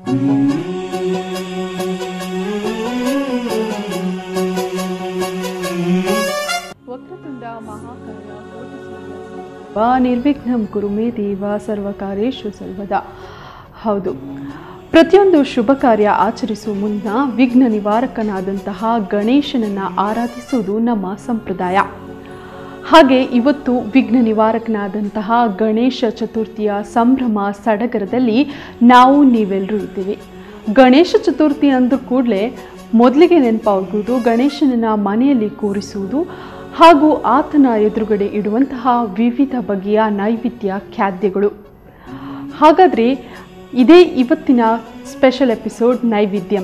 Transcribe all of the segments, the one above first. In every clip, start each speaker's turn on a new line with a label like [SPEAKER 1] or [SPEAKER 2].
[SPEAKER 1] ವಕ್ರತುಂಡ ಮಹಾಕಾಯ ಕೋಟಿ ಸೂರ್ಯ ನಿರ್ವಿಘ್ನಂ ಕುರು ಮೇ ದೇವ ಸರ್ವಕಾರ್ಯೇಶು ಸರ್ವದ ಹೌದು ಪ್ರತಿಯೊಂದು ಶುಭ ಕಾರ್ಯ ಆಚರಿಸುವ ಮುನ್ನ ವಿಘ್ನ ನಿವಾರಕನಾದಂತಹ ಗಣೇಶನನ್ನು ಆರಾಧಿಸುವುದು ನಮ್ಮ ಸಂಪ್ರದಾಯ ಹಾಗೆ ಇವತ್ತು ವಿಘ್ನ ನಿವಾರಕನಾದಂತಹ ಗಣೇಶ ಚತುರ್ಥಿಯ ಸಂಭ್ರಮ ಸಡಗರದಲ್ಲಿ ನಾವು ನೀವೆಲ್ಲರೂ ಇದ್ದೀವಿ ಗಣೇಶ ಚತುರ್ಥಿ ಅಂದ ಕೂಡಲೇ ಮೊದಲಿಗೆ ನೆನಪಾಗುವುದು ಗಣೇಶನನ್ನ ಮನೆಯಲ್ಲಿ ಕೂರಿಸುವುದು ಹಾಗೂ ಆತನ ಎದುರುಗಡೆ ಇಡುವಂತಹ ವಿವಿಧ ಬಗೆಯ ನೈವೇದ್ಯ ಖಾದ್ಯಗಳು ಹಾಗಾದರೆ ಇದೇ ಇವತ್ತಿನ ಸ್ಪೆಷಲ್ ಎಪಿಸೋಡ್ ನೈವೇದ್ಯಂ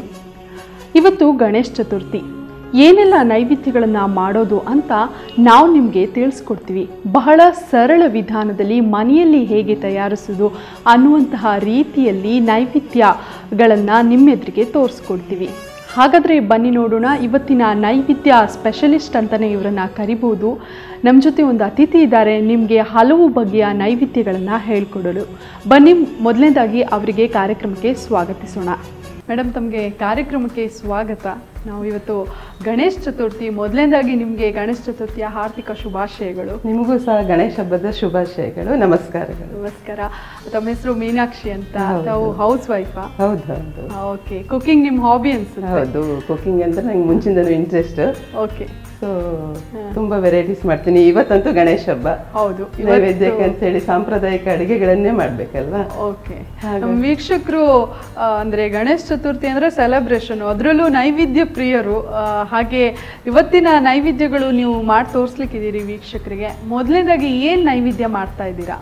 [SPEAKER 1] ಇವತ್ತು ಗಣೇಶ ಚತುರ್ಥಿ ಏನೆಲ್ಲ ನೈವೇದ್ಯಗಳನ್ನು ಮಾಡೋದು ಅಂತ ನಾವು ನಿಮಗೆ ತಿಳಿಸ್ಕೊಡ್ತೀವಿ ಬಹಳ ಸರಳ ವಿಧಾನದಲ್ಲಿ ಮನೆಯಲ್ಲಿ ಹೇಗೆ ತಯಾರಿಸೋದು ಅನ್ನುವಂತಹ ರೀತಿಯಲ್ಲಿ ನೈವೇದ್ಯಗಳನ್ನು ನಿಮ್ಮೆದುರಿಗೆ ತೋರಿಸ್ಕೊಡ್ತೀವಿ ಹಾಗಾದರೆ ಬನ್ನಿ ನೋಡೋಣ ಇವತ್ತಿನ ನೈವೇದ್ಯ ಸ್ಪೆಷಲಿಸ್ಟ್ ಅಂತಲೇ ಇವರನ್ನು ಕರಿಬೋದು ನಮ್ಮ ಜೊತೆ ಒಂದು ಅತಿಥಿ ಇದ್ದಾರೆ ನಿಮಗೆ ಹಲವು ಬಗೆಯ ನೈವೇದ್ಯಗಳನ್ನು ಹೇಳ್ಕೊಡಲು ಬನ್ನಿ ಮೊದಲನೇದಾಗಿ ಅವರಿಗೆ ಕಾರ್ಯಕ್ರಮಕ್ಕೆ ಸ್ವಾಗತಿಸೋಣ ಮೇಡಮ್ ತಮಗೆ ಕಾರ್ಯಕ್ರಮಕ್ಕೆ ಸ್ವಾಗತ ನಾವು ಇವತ್ತು ಗಣೇಶ ಚತುರ್ಥಿ ಮೊದಲನೇದಾಗಿ ನಿಮಗೆ ಗಣೇಶ ಚತುರ್ಥಿಯ ಹಾರ್ದಿಕ ಶುಭಾಶಯಗಳು
[SPEAKER 2] ನಿಮಗೂ ಸಹ ಗಣೇಶ ಹಬ್ಬದ ಶುಭಾಶಯಗಳು ನಮಸ್ಕಾರಗಳು
[SPEAKER 1] ನಮಸ್ಕಾರ ತಮ್ಮ ಹೆಸರು ಮೀನಾಕ್ಷಿ ಅಂತ
[SPEAKER 2] ಹೌದು.
[SPEAKER 1] ತಾವು ಹೌಸ್ ವೈಫಾ
[SPEAKER 2] ಹೌದು ಹೌದು
[SPEAKER 1] ಓಕೆ ಕುಕಿಂಗ್ ನಿಮ್ಮ ಹಾಬಿ ಅನ್ಸುತ್ತೆ
[SPEAKER 2] ಹೌದು ಕುಕಿಂಗ್ ಅಂದ್ರೆ ನಂಗೆ ಮುಂಚಿಂದನೂ ಇಂಟ್ರೆಸ್ಟ್
[SPEAKER 1] ಓಕೆ
[SPEAKER 2] ಸೊ ತುಂಬಾ ವೆರೈಟೀಸ್ ಮಾಡ್ತೀನಿ ಇವತ್ತಂತೂ ಗಣೇಶ ಹಬ್ಬ
[SPEAKER 1] ಹೌದು
[SPEAKER 2] ನೈವೇದ್ಯಕ್ಕೆ ಅಂತ ಹೇಳಿ ಸಾಂಪ್ರದಾಯಿಕ ಅಡಿಗೆಗಳನ್ನೇ ಮಾಡ್ಬೇಕಲ್ವಾ
[SPEAKER 1] ಓಕೆ
[SPEAKER 2] ಹಾಗೆ.
[SPEAKER 1] ನಮ್ಮ ವೀಕ್ಷಕರು ಆ, ಅಂದ್ರೆ ಗಣೇಶ ಚತುರ್ಥಿ ಅಂದ್ರೆ ಸೆಲೆಬ್ರೇಷನ್ ಅದರಲ್ಲೂ ನೈವೇದ್ಯ ಪ್ರಿಯರು ಆ, ಹಾಗೆ ಇವತ್ತಿನ ನೈವೇದ್ಯಗಳು ನೀವು ಮಾಡಿ ತೋರಿಸ್ಲಿಕ್ಕಿದ್ದೀರಿ ವೀಕ್ಷಕರಿಗೆ ಮೊದಲನೇದಾಗಿ ಏನ್ ನೈವೇದ್ಯ ಮಾಡ್ತಾ ಇದ್ದೀರಾ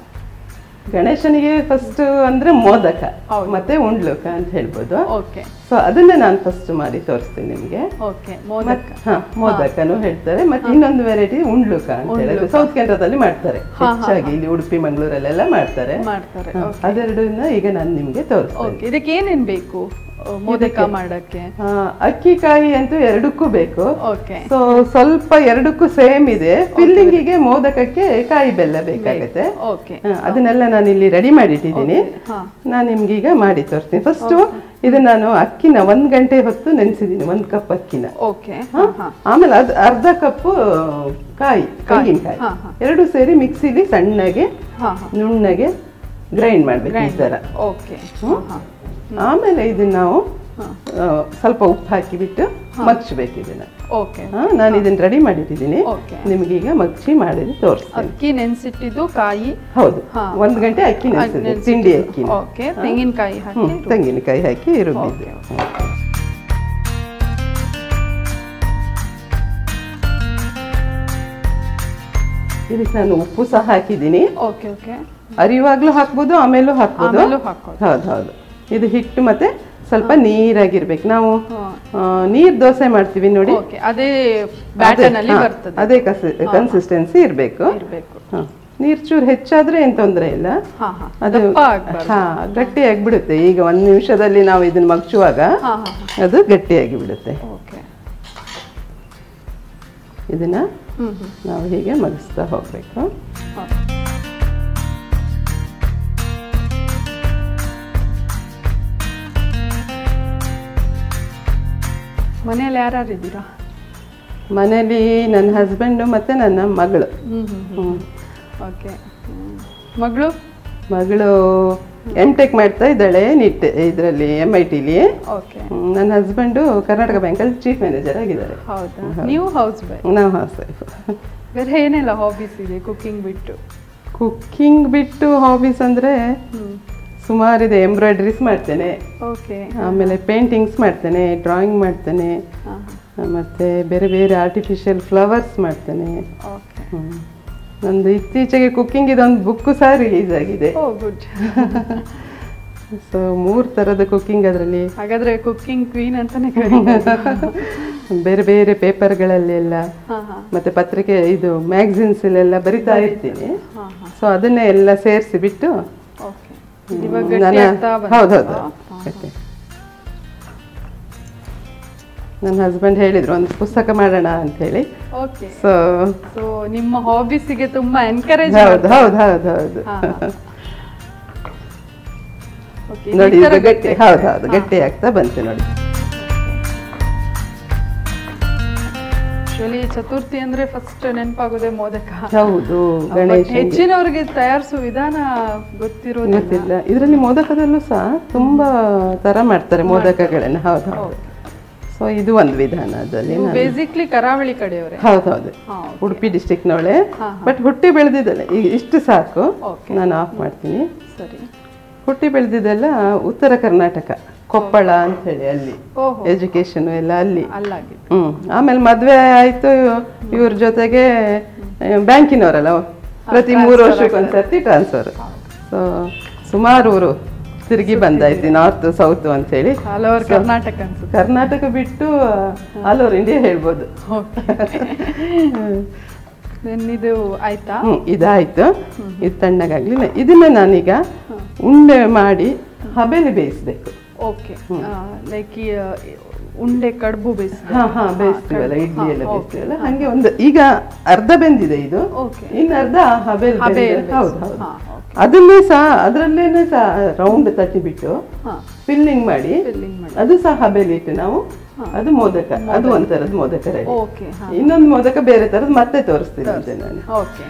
[SPEAKER 2] ಗಣೇಶನಿಗೆ ಫಸ್ಟ್ ಅಂದ್ರೆ ಮೋದಕ
[SPEAKER 1] ಹೌದು.
[SPEAKER 2] ಮತ್ತೆ ಉಂಡ್ಲುಕ ಅಂತ ಹೇಳ್ಬೋದು
[SPEAKER 1] ಓಕೆ
[SPEAKER 2] ಸೊ ಅದನ್ನೇ ನಾನು ಫಸ್ಟ್ ಮಾಡಿ ತೋರಿಸ್ತೀನಿ ನಿಮ್ಗೆ
[SPEAKER 1] ಓಕೆ ಮೋದಕ
[SPEAKER 2] ಹಾ ಮೋದಕನು ಹೇಳ್ತಾರೆ ಮತ್ತೆ ಇನ್ನೊಂದು ವೆರೈಟಿ ಉಂಡ್ಲುಕ ಅಂತ ಹೇಳಿ ಸೌತ್ ಕೇಂದ್ರದಲ್ಲಿ ಮಾಡ್ತಾರೆ ಹೆಚ್ಚಾಗಿ ಇಲ್ಲಿ ಉಡುಪಿ ಮಂಗಳೂರಲ್ಲೆಲ್ಲ ಮಾಡ್ತಾರೆ
[SPEAKER 1] ಮಾಡ್ತಾರೆ
[SPEAKER 2] ಹಾ, ಅದೆರಡನ್ನ ಈಗ ನಾನು ನಿಮ್ಗೆ ತೋರಿಸ್ತೇನೆ
[SPEAKER 1] ಓಕೆ ಇದಕ್ಕೆ ಏನೇನ್ ಬೇಕು ಆ, ಮೋದಕ ಮಾಡಕ್ಕೆ
[SPEAKER 2] ಆ, ಅಕ್ಕಿ ಕಾಯಿ ಅಂತೂ ಎರಡಕ್ಕೂ ಬೇಕು
[SPEAKER 1] ಓಕೆ
[SPEAKER 2] ಸೊ ಸ್ವಲ್ಪ ಎರಡಕ್ಕೂ ಸೇಮ್ ಇದೆ ಫಿಲ್ಲಿಂಗಿಗೆ ಮೋದಕಕ್ಕೆ ಕಾಯಿ ಬೆಲ್ಲ ಬೇಕಾಗುತ್ತೆ
[SPEAKER 1] ಓಕೆ
[SPEAKER 2] ಹಾ, ಅದನ್ನೆಲ್ಲ ನಾನು ಇಲ್ಲಿ ರೆಡಿ ಮಾಡಿಟ್ಟಿದ್ದೀನಿ
[SPEAKER 1] ಹಾ
[SPEAKER 2] ನಾನು ನಿಮ್ಗೀಗ ಮಾಡಿ ತೋರಿಸ್ತೀನಿ ಫಸ್ಟು ಇದು ನಾನು ಅಕ್ಕಿನ ಒಂದ್ ಗಂಟೆ ಹೊತ್ತು ನೆನೆಸಿದ್ದೀನಿ ಒಂದ್ ಕಪ್ ಅಕ್ಕಿನ
[SPEAKER 1] ಓಕೆ
[SPEAKER 2] ಹಾ? ಆಮೇಲೆ ಅದು ಅರ್ಧ ಕಪ್ ಕಾಯಿ ತೆಂಗಿನಕಾಯಿ
[SPEAKER 1] ಹಾ, ಹಾ.
[SPEAKER 2] ಎರಡು ಸೇರಿ ಮಿಕ್ಸಿಲಿ ಸಣ್ಣಗೆ
[SPEAKER 1] ಹಾ ಹಾ
[SPEAKER 2] ನುಣ್ಣಗೆ ಗ್ರೈಂಡ್ ಮಾಡ್ಬೇಕು ಈ ತರ
[SPEAKER 1] ಓಕೆ
[SPEAKER 2] ಹ್ಮ್? ಆಮೇಲೆ ಇದನ್ನ ನಾವು
[SPEAKER 1] ಹಾ.
[SPEAKER 2] ಆ, ಸ್ವಲ್ಪ ಉಪ್ಪು ಹಾಕಿಬಿಟ್ಟು ಮಗ್ಸ್ಬೇಕು ಇದನ್ನ
[SPEAKER 1] ಓಕೆ
[SPEAKER 2] ಹಾ, ನಾನು ಇದನ್ನ ರೆಡಿ ಮಾಡಿಟ್ಟಿದ್ದೀನಿ
[SPEAKER 1] ಓಕೆ
[SPEAKER 2] ನಿಮಗೀಗ ಮಗ್ಚಿ ಮಾಡಿದ್ದು ತೋರಿಸ್ತೀನಿ
[SPEAKER 1] ಅಕ್ಕಿ ನೆನ್ಸಿಟ್ಟಿದ್ದು ಕಾಯಿ
[SPEAKER 2] ಹೌದು
[SPEAKER 1] ಹಾ.
[SPEAKER 2] ಒಂದ್ ಗಂಟೆ ಅಕ್ಕಿ ನೆನೆಸಿದೆ ತಿಂಡಿ ಅಕ್ಕಿ
[SPEAKER 1] ಓಕೆ ತೆಂಗಿನಕಾಯಿ ಹಾಕಿ
[SPEAKER 2] ಹ್ಮ್ ತೆಂಗಿನಕಾಯಿ ಹಾಕಿ ರುಬ್ಬಿದ್ದು ಇದಕ್ಕೆ ನಾನು ಉಪ್ಪು ಸಹ ಹಾಕಿದ್ದೀನಿ
[SPEAKER 1] ಓಕೆ ಓಕೆ
[SPEAKER 2] ಅರಿವಾಗ್ಲೂ ಹಾಕ್ಬೋದು ಆಮೇಲೂ ಹಾಕ್ಬೋದು
[SPEAKER 1] ಆಮೇಲೂ ಹಾಕೋದು
[SPEAKER 2] ಹೌದು ಹೌದು ಇದು ಹಿಟ್ಟು ಮತ್ತೆ ಸ್ವಲ್ಪ ನೀರಾಗಿರ್ಬೇಕು ನಾವು
[SPEAKER 1] ಹಾ.
[SPEAKER 2] ಆ, ನೀರ್ ದೋಸೆ ಮಾಡ್ತೀವಿ ನೋಡಿ
[SPEAKER 1] ಓಕೆ ಅದೇ ಬ್ಯಾಟನ್ ಅಲ್ಲಿ
[SPEAKER 2] ಹಾ,
[SPEAKER 1] ಬರ್ತದೆ
[SPEAKER 2] ಅದೇ ಕನ್ಸಿಸ್ಟೆನ್ಸಿ ಇರ್ಬೇಕು
[SPEAKER 1] ಇರ್ಬೇಕು
[SPEAKER 2] ಹಾ. ನೀರ್ ಚೂರು ಹೆಚ್ಚಾದ್ರೆ ಏನ್ ತೊಂದ್ರೆ ಇಲ್ಲ
[SPEAKER 1] ಹಾ ಹಾ
[SPEAKER 2] ಅದು
[SPEAKER 1] ದಪ್ಪ ಆಗ್ಬಾರ್ದು
[SPEAKER 2] ಹಾ ಗಟ್ಟಿ ಆಗ್ಬಿಡುತ್ತೆ ಈಗ ಒಂದ್ ನಿಮಿಷದಲ್ಲಿ ನಾವು ಇದನ್ನ ಮಗ್ಚುವಾಗ
[SPEAKER 1] ಹಾ ಹಾ
[SPEAKER 2] ಅದು ಗಟ್ಟಿಯಾಗಿ ಬಿಡುತ್ತೆ
[SPEAKER 1] ಓಕೆ
[SPEAKER 2] ಇದನ್ನ
[SPEAKER 1] ಹ್ಮ್ ಹ್ಮ್
[SPEAKER 2] ನಾವು ಹೀಗೆ ಮಗಿಸ್ತಾ ಹೋಗ್ಬೇಕು
[SPEAKER 1] ಹಾ. ಮನೆಯಲ್ಲಿ ಯಾರ್ಯಾರು ಇದ್ದೀರಾ
[SPEAKER 2] ಮನೇಲಿ ನನ್ನ ಹಸ್ಬೆಂಡು ಮತ್ತೆ ನನ್ನ ಮಗಳು
[SPEAKER 1] ಹ್ಮ್ ಹ್ಮ್
[SPEAKER 2] ಹ್ಮ್.
[SPEAKER 1] ಓಕೆ ಮಗಳು
[SPEAKER 2] ಮಗಳು ಎಮ್ ಟೆಕ್ ಮಾಡ್ತಾ ಇದ್ದಾಳೆ ನಿಟ್ ಇದರಲ್ಲಿ ಎಮ್ ಐ ಟಿಲಿ
[SPEAKER 1] ಓಕೆ
[SPEAKER 2] ನನ್ನ ಹಸ್ಬೆಂಡು ಕರ್ನಾಟಕ ಬ್ಯಾಂಕಲ್ಲಿ ಚೀಫ್ ಮ್ಯಾನೇಜರ್ ಆಗಿದ್ದಾರೆ
[SPEAKER 1] ಹೌದಾ ನೀವು ಹೌಸ್ ವೈಫ್
[SPEAKER 2] ನಾವು ಹೌಸ್ ವೈಫ್
[SPEAKER 1] ಬೇರೆ ಏನೆಲ್ಲ ಹಾಬೀಸ್ ಇದೆ ಕುಕಿಂಗ್ ಬಿಟ್ಟು
[SPEAKER 2] ಕುಕ್ಕಿಂಗ್ ಬಿಟ್ಟು ಹಾಬೀಸ್ ಅಂದರೆ
[SPEAKER 1] ಹ್ಮ್
[SPEAKER 2] ಸುಮಾರಿದೆ ಎಂಬ್ರಾಯ್ಡ್ರೀಸ್ ಮಾಡ್ತೇನೆ
[SPEAKER 1] ಓಕೆ
[SPEAKER 2] ಆಮೇಲೆ ಪೇಂಟಿಂಗ್ಸ್ ಮಾಡ್ತೇನೆ ಡ್ರಾಯಿಂಗ್ ಮಾಡ್ತೇನೆ
[SPEAKER 1] ಹಾಂ
[SPEAKER 2] ಮತ್ತು ಬೇರೆ ಬೇರೆ ಆರ್ಟಿಫಿಷಿಯಲ್ ಫ್ಲವರ್ಸ್ ಮಾಡ್ತೇನೆ
[SPEAKER 1] ಓಕೆ
[SPEAKER 2] ಹ್ಮ್. ನಂದು ಇತ್ತೀಚೆಗೆ ಕುಕ್ಕಿಂಗ್ ಇದೊಂದು ಬುಕ್ಕು ಸಹ ರಿಲೀಸ್ ಆಗಿದೆ
[SPEAKER 1] ಓ ಗುಡ್
[SPEAKER 2] ಸೊ ಮೂರು ಥರದ ಕುಕ್ಕಿಂಗ್ ಅದರಲ್ಲಿ
[SPEAKER 1] ಹಾಗಾದ್ರೆ ಕುಕಿಂಗ್ ಕ್ವೀನ್ ಅಂತಾನೆ ಕರೀತಾರೆ
[SPEAKER 2] ಬೇರೆ ಬೇರೆ ಪೇಪರ್ಗಳಲ್ಲೆಲ್ಲ
[SPEAKER 1] ಹಾ ಹಾ
[SPEAKER 2] ಮತ್ತೆ ಪತ್ರಿಕೆ ಇದು ಮ್ಯಾಗಝಿನ್ಸಲ್ಲೆಲ್ಲ ಬರಿತಾ ಇರ್ತೀನಿ
[SPEAKER 1] ಹಾ ಹಾ
[SPEAKER 2] ಸೊ ಅದನ್ನೇ ಎಲ್ಲ ಸೇರಿಸಿ ಬಿಟ್ಟು
[SPEAKER 1] ಓಕೆ ಇವಾಗ ಗಟ್ಟಿ
[SPEAKER 2] ನನ್ನ
[SPEAKER 1] ಆಗ್ತಾ
[SPEAKER 2] ಹೌದೌದು
[SPEAKER 1] ಬಂತಾ?
[SPEAKER 2] ಗಟ್ಟಿ. ನನ್ನ ಹಸ್ಬೆಂಡ್ ಹೇಳಿದ್ರು ಒಂದು ಪುಸ್ತಕ ಮಾಡೋಣ ಅಂತ ಹೇಳಿ
[SPEAKER 1] ಓಕೆ
[SPEAKER 2] ಸೊ
[SPEAKER 1] ಸೊ ನಿಮ್ಮ ಹಾಬೀಸಿಗೆ ತುಂಬಾ ಎನ್ಕರೇಜ್
[SPEAKER 2] ಹೌದು ಹೌದು ಹೌದು ಹೌದು
[SPEAKER 1] ಓಕೆ Okay,
[SPEAKER 2] ನೋಡಿ
[SPEAKER 1] ಈ ತರ
[SPEAKER 2] ಇದು ಗಟ್ಟಿ
[SPEAKER 1] ಗಟ್ಟಿ
[SPEAKER 2] ಹೌದು ಹೌದು ಗಟ್ಟಿ ಆಗ್ತಾ ಬಂತು ನೋಡಿ
[SPEAKER 1] ಆಕ್ಚುಲಿ ಚತುರ್ಥಿ ಅಂದ್ರೆ ಫಸ್ಟ್ ನೆನಪಾಗೋದೇ ಮೋದಕ
[SPEAKER 2] ಹೌದು
[SPEAKER 1] But
[SPEAKER 2] ಗಣೇಶ
[SPEAKER 1] ಹೆಚ್ಚಿನವ್ರಿಗೆ ತಯಾರಿಸುವ ವಿಧಾನ ಗೊತ್ತಿರೋದಿಲ್ಲ
[SPEAKER 2] ಗೊತ್ತಿಲ್ಲ ಇದರಲ್ಲಿ ಮೋದಕದಲ್ಲೂ ಸಹ ತುಂಬಾ ತರ ಮಾಡ್ತಾರೆ ಮೋದಕಗಳನ್ನ ಹೌದು ಹೌದು ಸೊ ಇದು ಒಂದು ವಿಧಾನ ಅದರಲ್ಲಿ ನಾನು-
[SPEAKER 1] ಬೇಸಿಕ್ಲಿ ಕರಾವಳಿ ಕಡೆಯವರೇ
[SPEAKER 2] ಹೌದು ಹೌದು
[SPEAKER 1] ಹಾ,
[SPEAKER 2] ಉಡುಪಿ ಡಿಸ್ಟಿಕ್ನವಳೆ
[SPEAKER 1] ಹಾ,
[SPEAKER 2] ಬಟ್ ಹುಟ್ಟಿ ಬೆಳೆದಿದ್ದಾಳೆ ಈಗ ಇಷ್ಟು ಸಾಕು
[SPEAKER 1] Okay.
[SPEAKER 2] ನಾನು ಆಫ್ ಮಾಡ್ತೀನಿ
[SPEAKER 1] ಸರಿ
[SPEAKER 2] ಹುಟ್ಟಿ ಬೆಳೆದಿದ್ದೆಲ್ಲ ಉತ್ತರ ಕರ್ನಾಟಕ ಕೊಪ್ಪಳ ಅಂತ ಹೇಳಿ ಅಲ್ಲಿ
[SPEAKER 1] ಓಹೋ
[SPEAKER 2] ಎಜುಕೇಶನ್ ಎಲ್ಲ ಅಲ್ಲಿ
[SPEAKER 1] ಅಲ್ಲಾಗಿತ್ತು
[SPEAKER 2] ಹ್ಮ್ ಆಮೇಲೆ ಮದ್ವೆ ಆಯ್ತು ಇವ್ರ ಜೊತೆಗೆ ಬ್ಯಾಂಕಿನವರಲ್ಲ ಪ್ರತಿ ಮೂರು ವರ್ಷಕ್ಕೊಂದ್ಸರ್ತಿ ಟ್ರಾನ್ಸ್ಫರ್ ಸೊ ಸುಮಾರು ಊರು ತಿರುಗಿ ಬಂದಾಯ್ತು ನಾರ್ತ್ ಸೌತ್ ಅಂತ ಹೇಳಿ
[SPEAKER 1] ಆಲ್ ಓವರ್ ಕರ್ನಾಟಕ ಅನ್ಸುತ್ತೆ
[SPEAKER 2] ಕರ್ನಾಟಕ ಬಿಟ್ಟು ಆಲ್ ಓವರ್ ಇಂಡಿಯಾ ಹೇಳ್ಬೋದು
[SPEAKER 1] Then ಇದು ಆಯ್ತಾ
[SPEAKER 2] ಹ್ಮ್ ಇದಾಯ್ತು ಇದು ತಣ್ಣಗಾಗ್ಲಿಲ್ಲ ಇದನ್ನ ನಾನೀಗ ಉಂಡೆ ಮಾಡಿ ಹಬೆಲಿ ಬೇಯಿಸ್ಬೇಕು
[SPEAKER 1] ಓಕೆ ಲೈಕ್ ಈ ಆ, ಉಂಡೆ ಕಡುಬು ಬೇಯಿಸಿದ
[SPEAKER 2] ಹಾ ಹಾ ಬೇಯಿಸ್ತೀವಲ್ಲ ಇಡ್ಲಿ ಎಲ್ಲ ಬೇಯಿಸ್ತೀವಲ್ಲ ಹಂಗೆ ಒಂದು ಈಗ ಅರ್ಧ ಬೆಂದಿದೆ ಇದು
[SPEAKER 1] ಓಕೆ
[SPEAKER 2] ಇನ್ನು ಅರ್ಧ ಹಬೆಲ್
[SPEAKER 1] ಹಬೆಯಲ್ಲಿ
[SPEAKER 2] ಬೆಂದಿದೆ. ಹೌದು ಹೌದು
[SPEAKER 1] ಹಾ ಓಕೆ
[SPEAKER 2] ಅದನ್ನೇ ಸಹ ಅದರಲ್ಲೇನೆ ಸಹ ರೌಂಡ್ ತಟ್ಟಿ ಬಿಟ್ಟು
[SPEAKER 1] ಹಾ
[SPEAKER 2] ಫಿಲ್ಲಿಂಗ್ ಮಾಡಿ
[SPEAKER 1] ಫಿಲ್ಲಿಂಗ್ ಮಾಡಿ
[SPEAKER 2] ಅದು ಸಹ ಹಬೆಲಿ ಇಟ್ಟು ನಾವು ಅದು ಮೋದಕ ಅದು ಒಂಥರದ ಮೋದಕ ರೆಡಿ
[SPEAKER 1] ಓಕೆ ಹಾ
[SPEAKER 2] ಇನ್ನೊಂದು ಮೋದಕ ಬೇರೆ ತರದ್ ಮತ್ತೆ ತೋರಿಸ್ತೀನಿ ಅಂತೆ ನಾನು
[SPEAKER 1] ಓಕೆ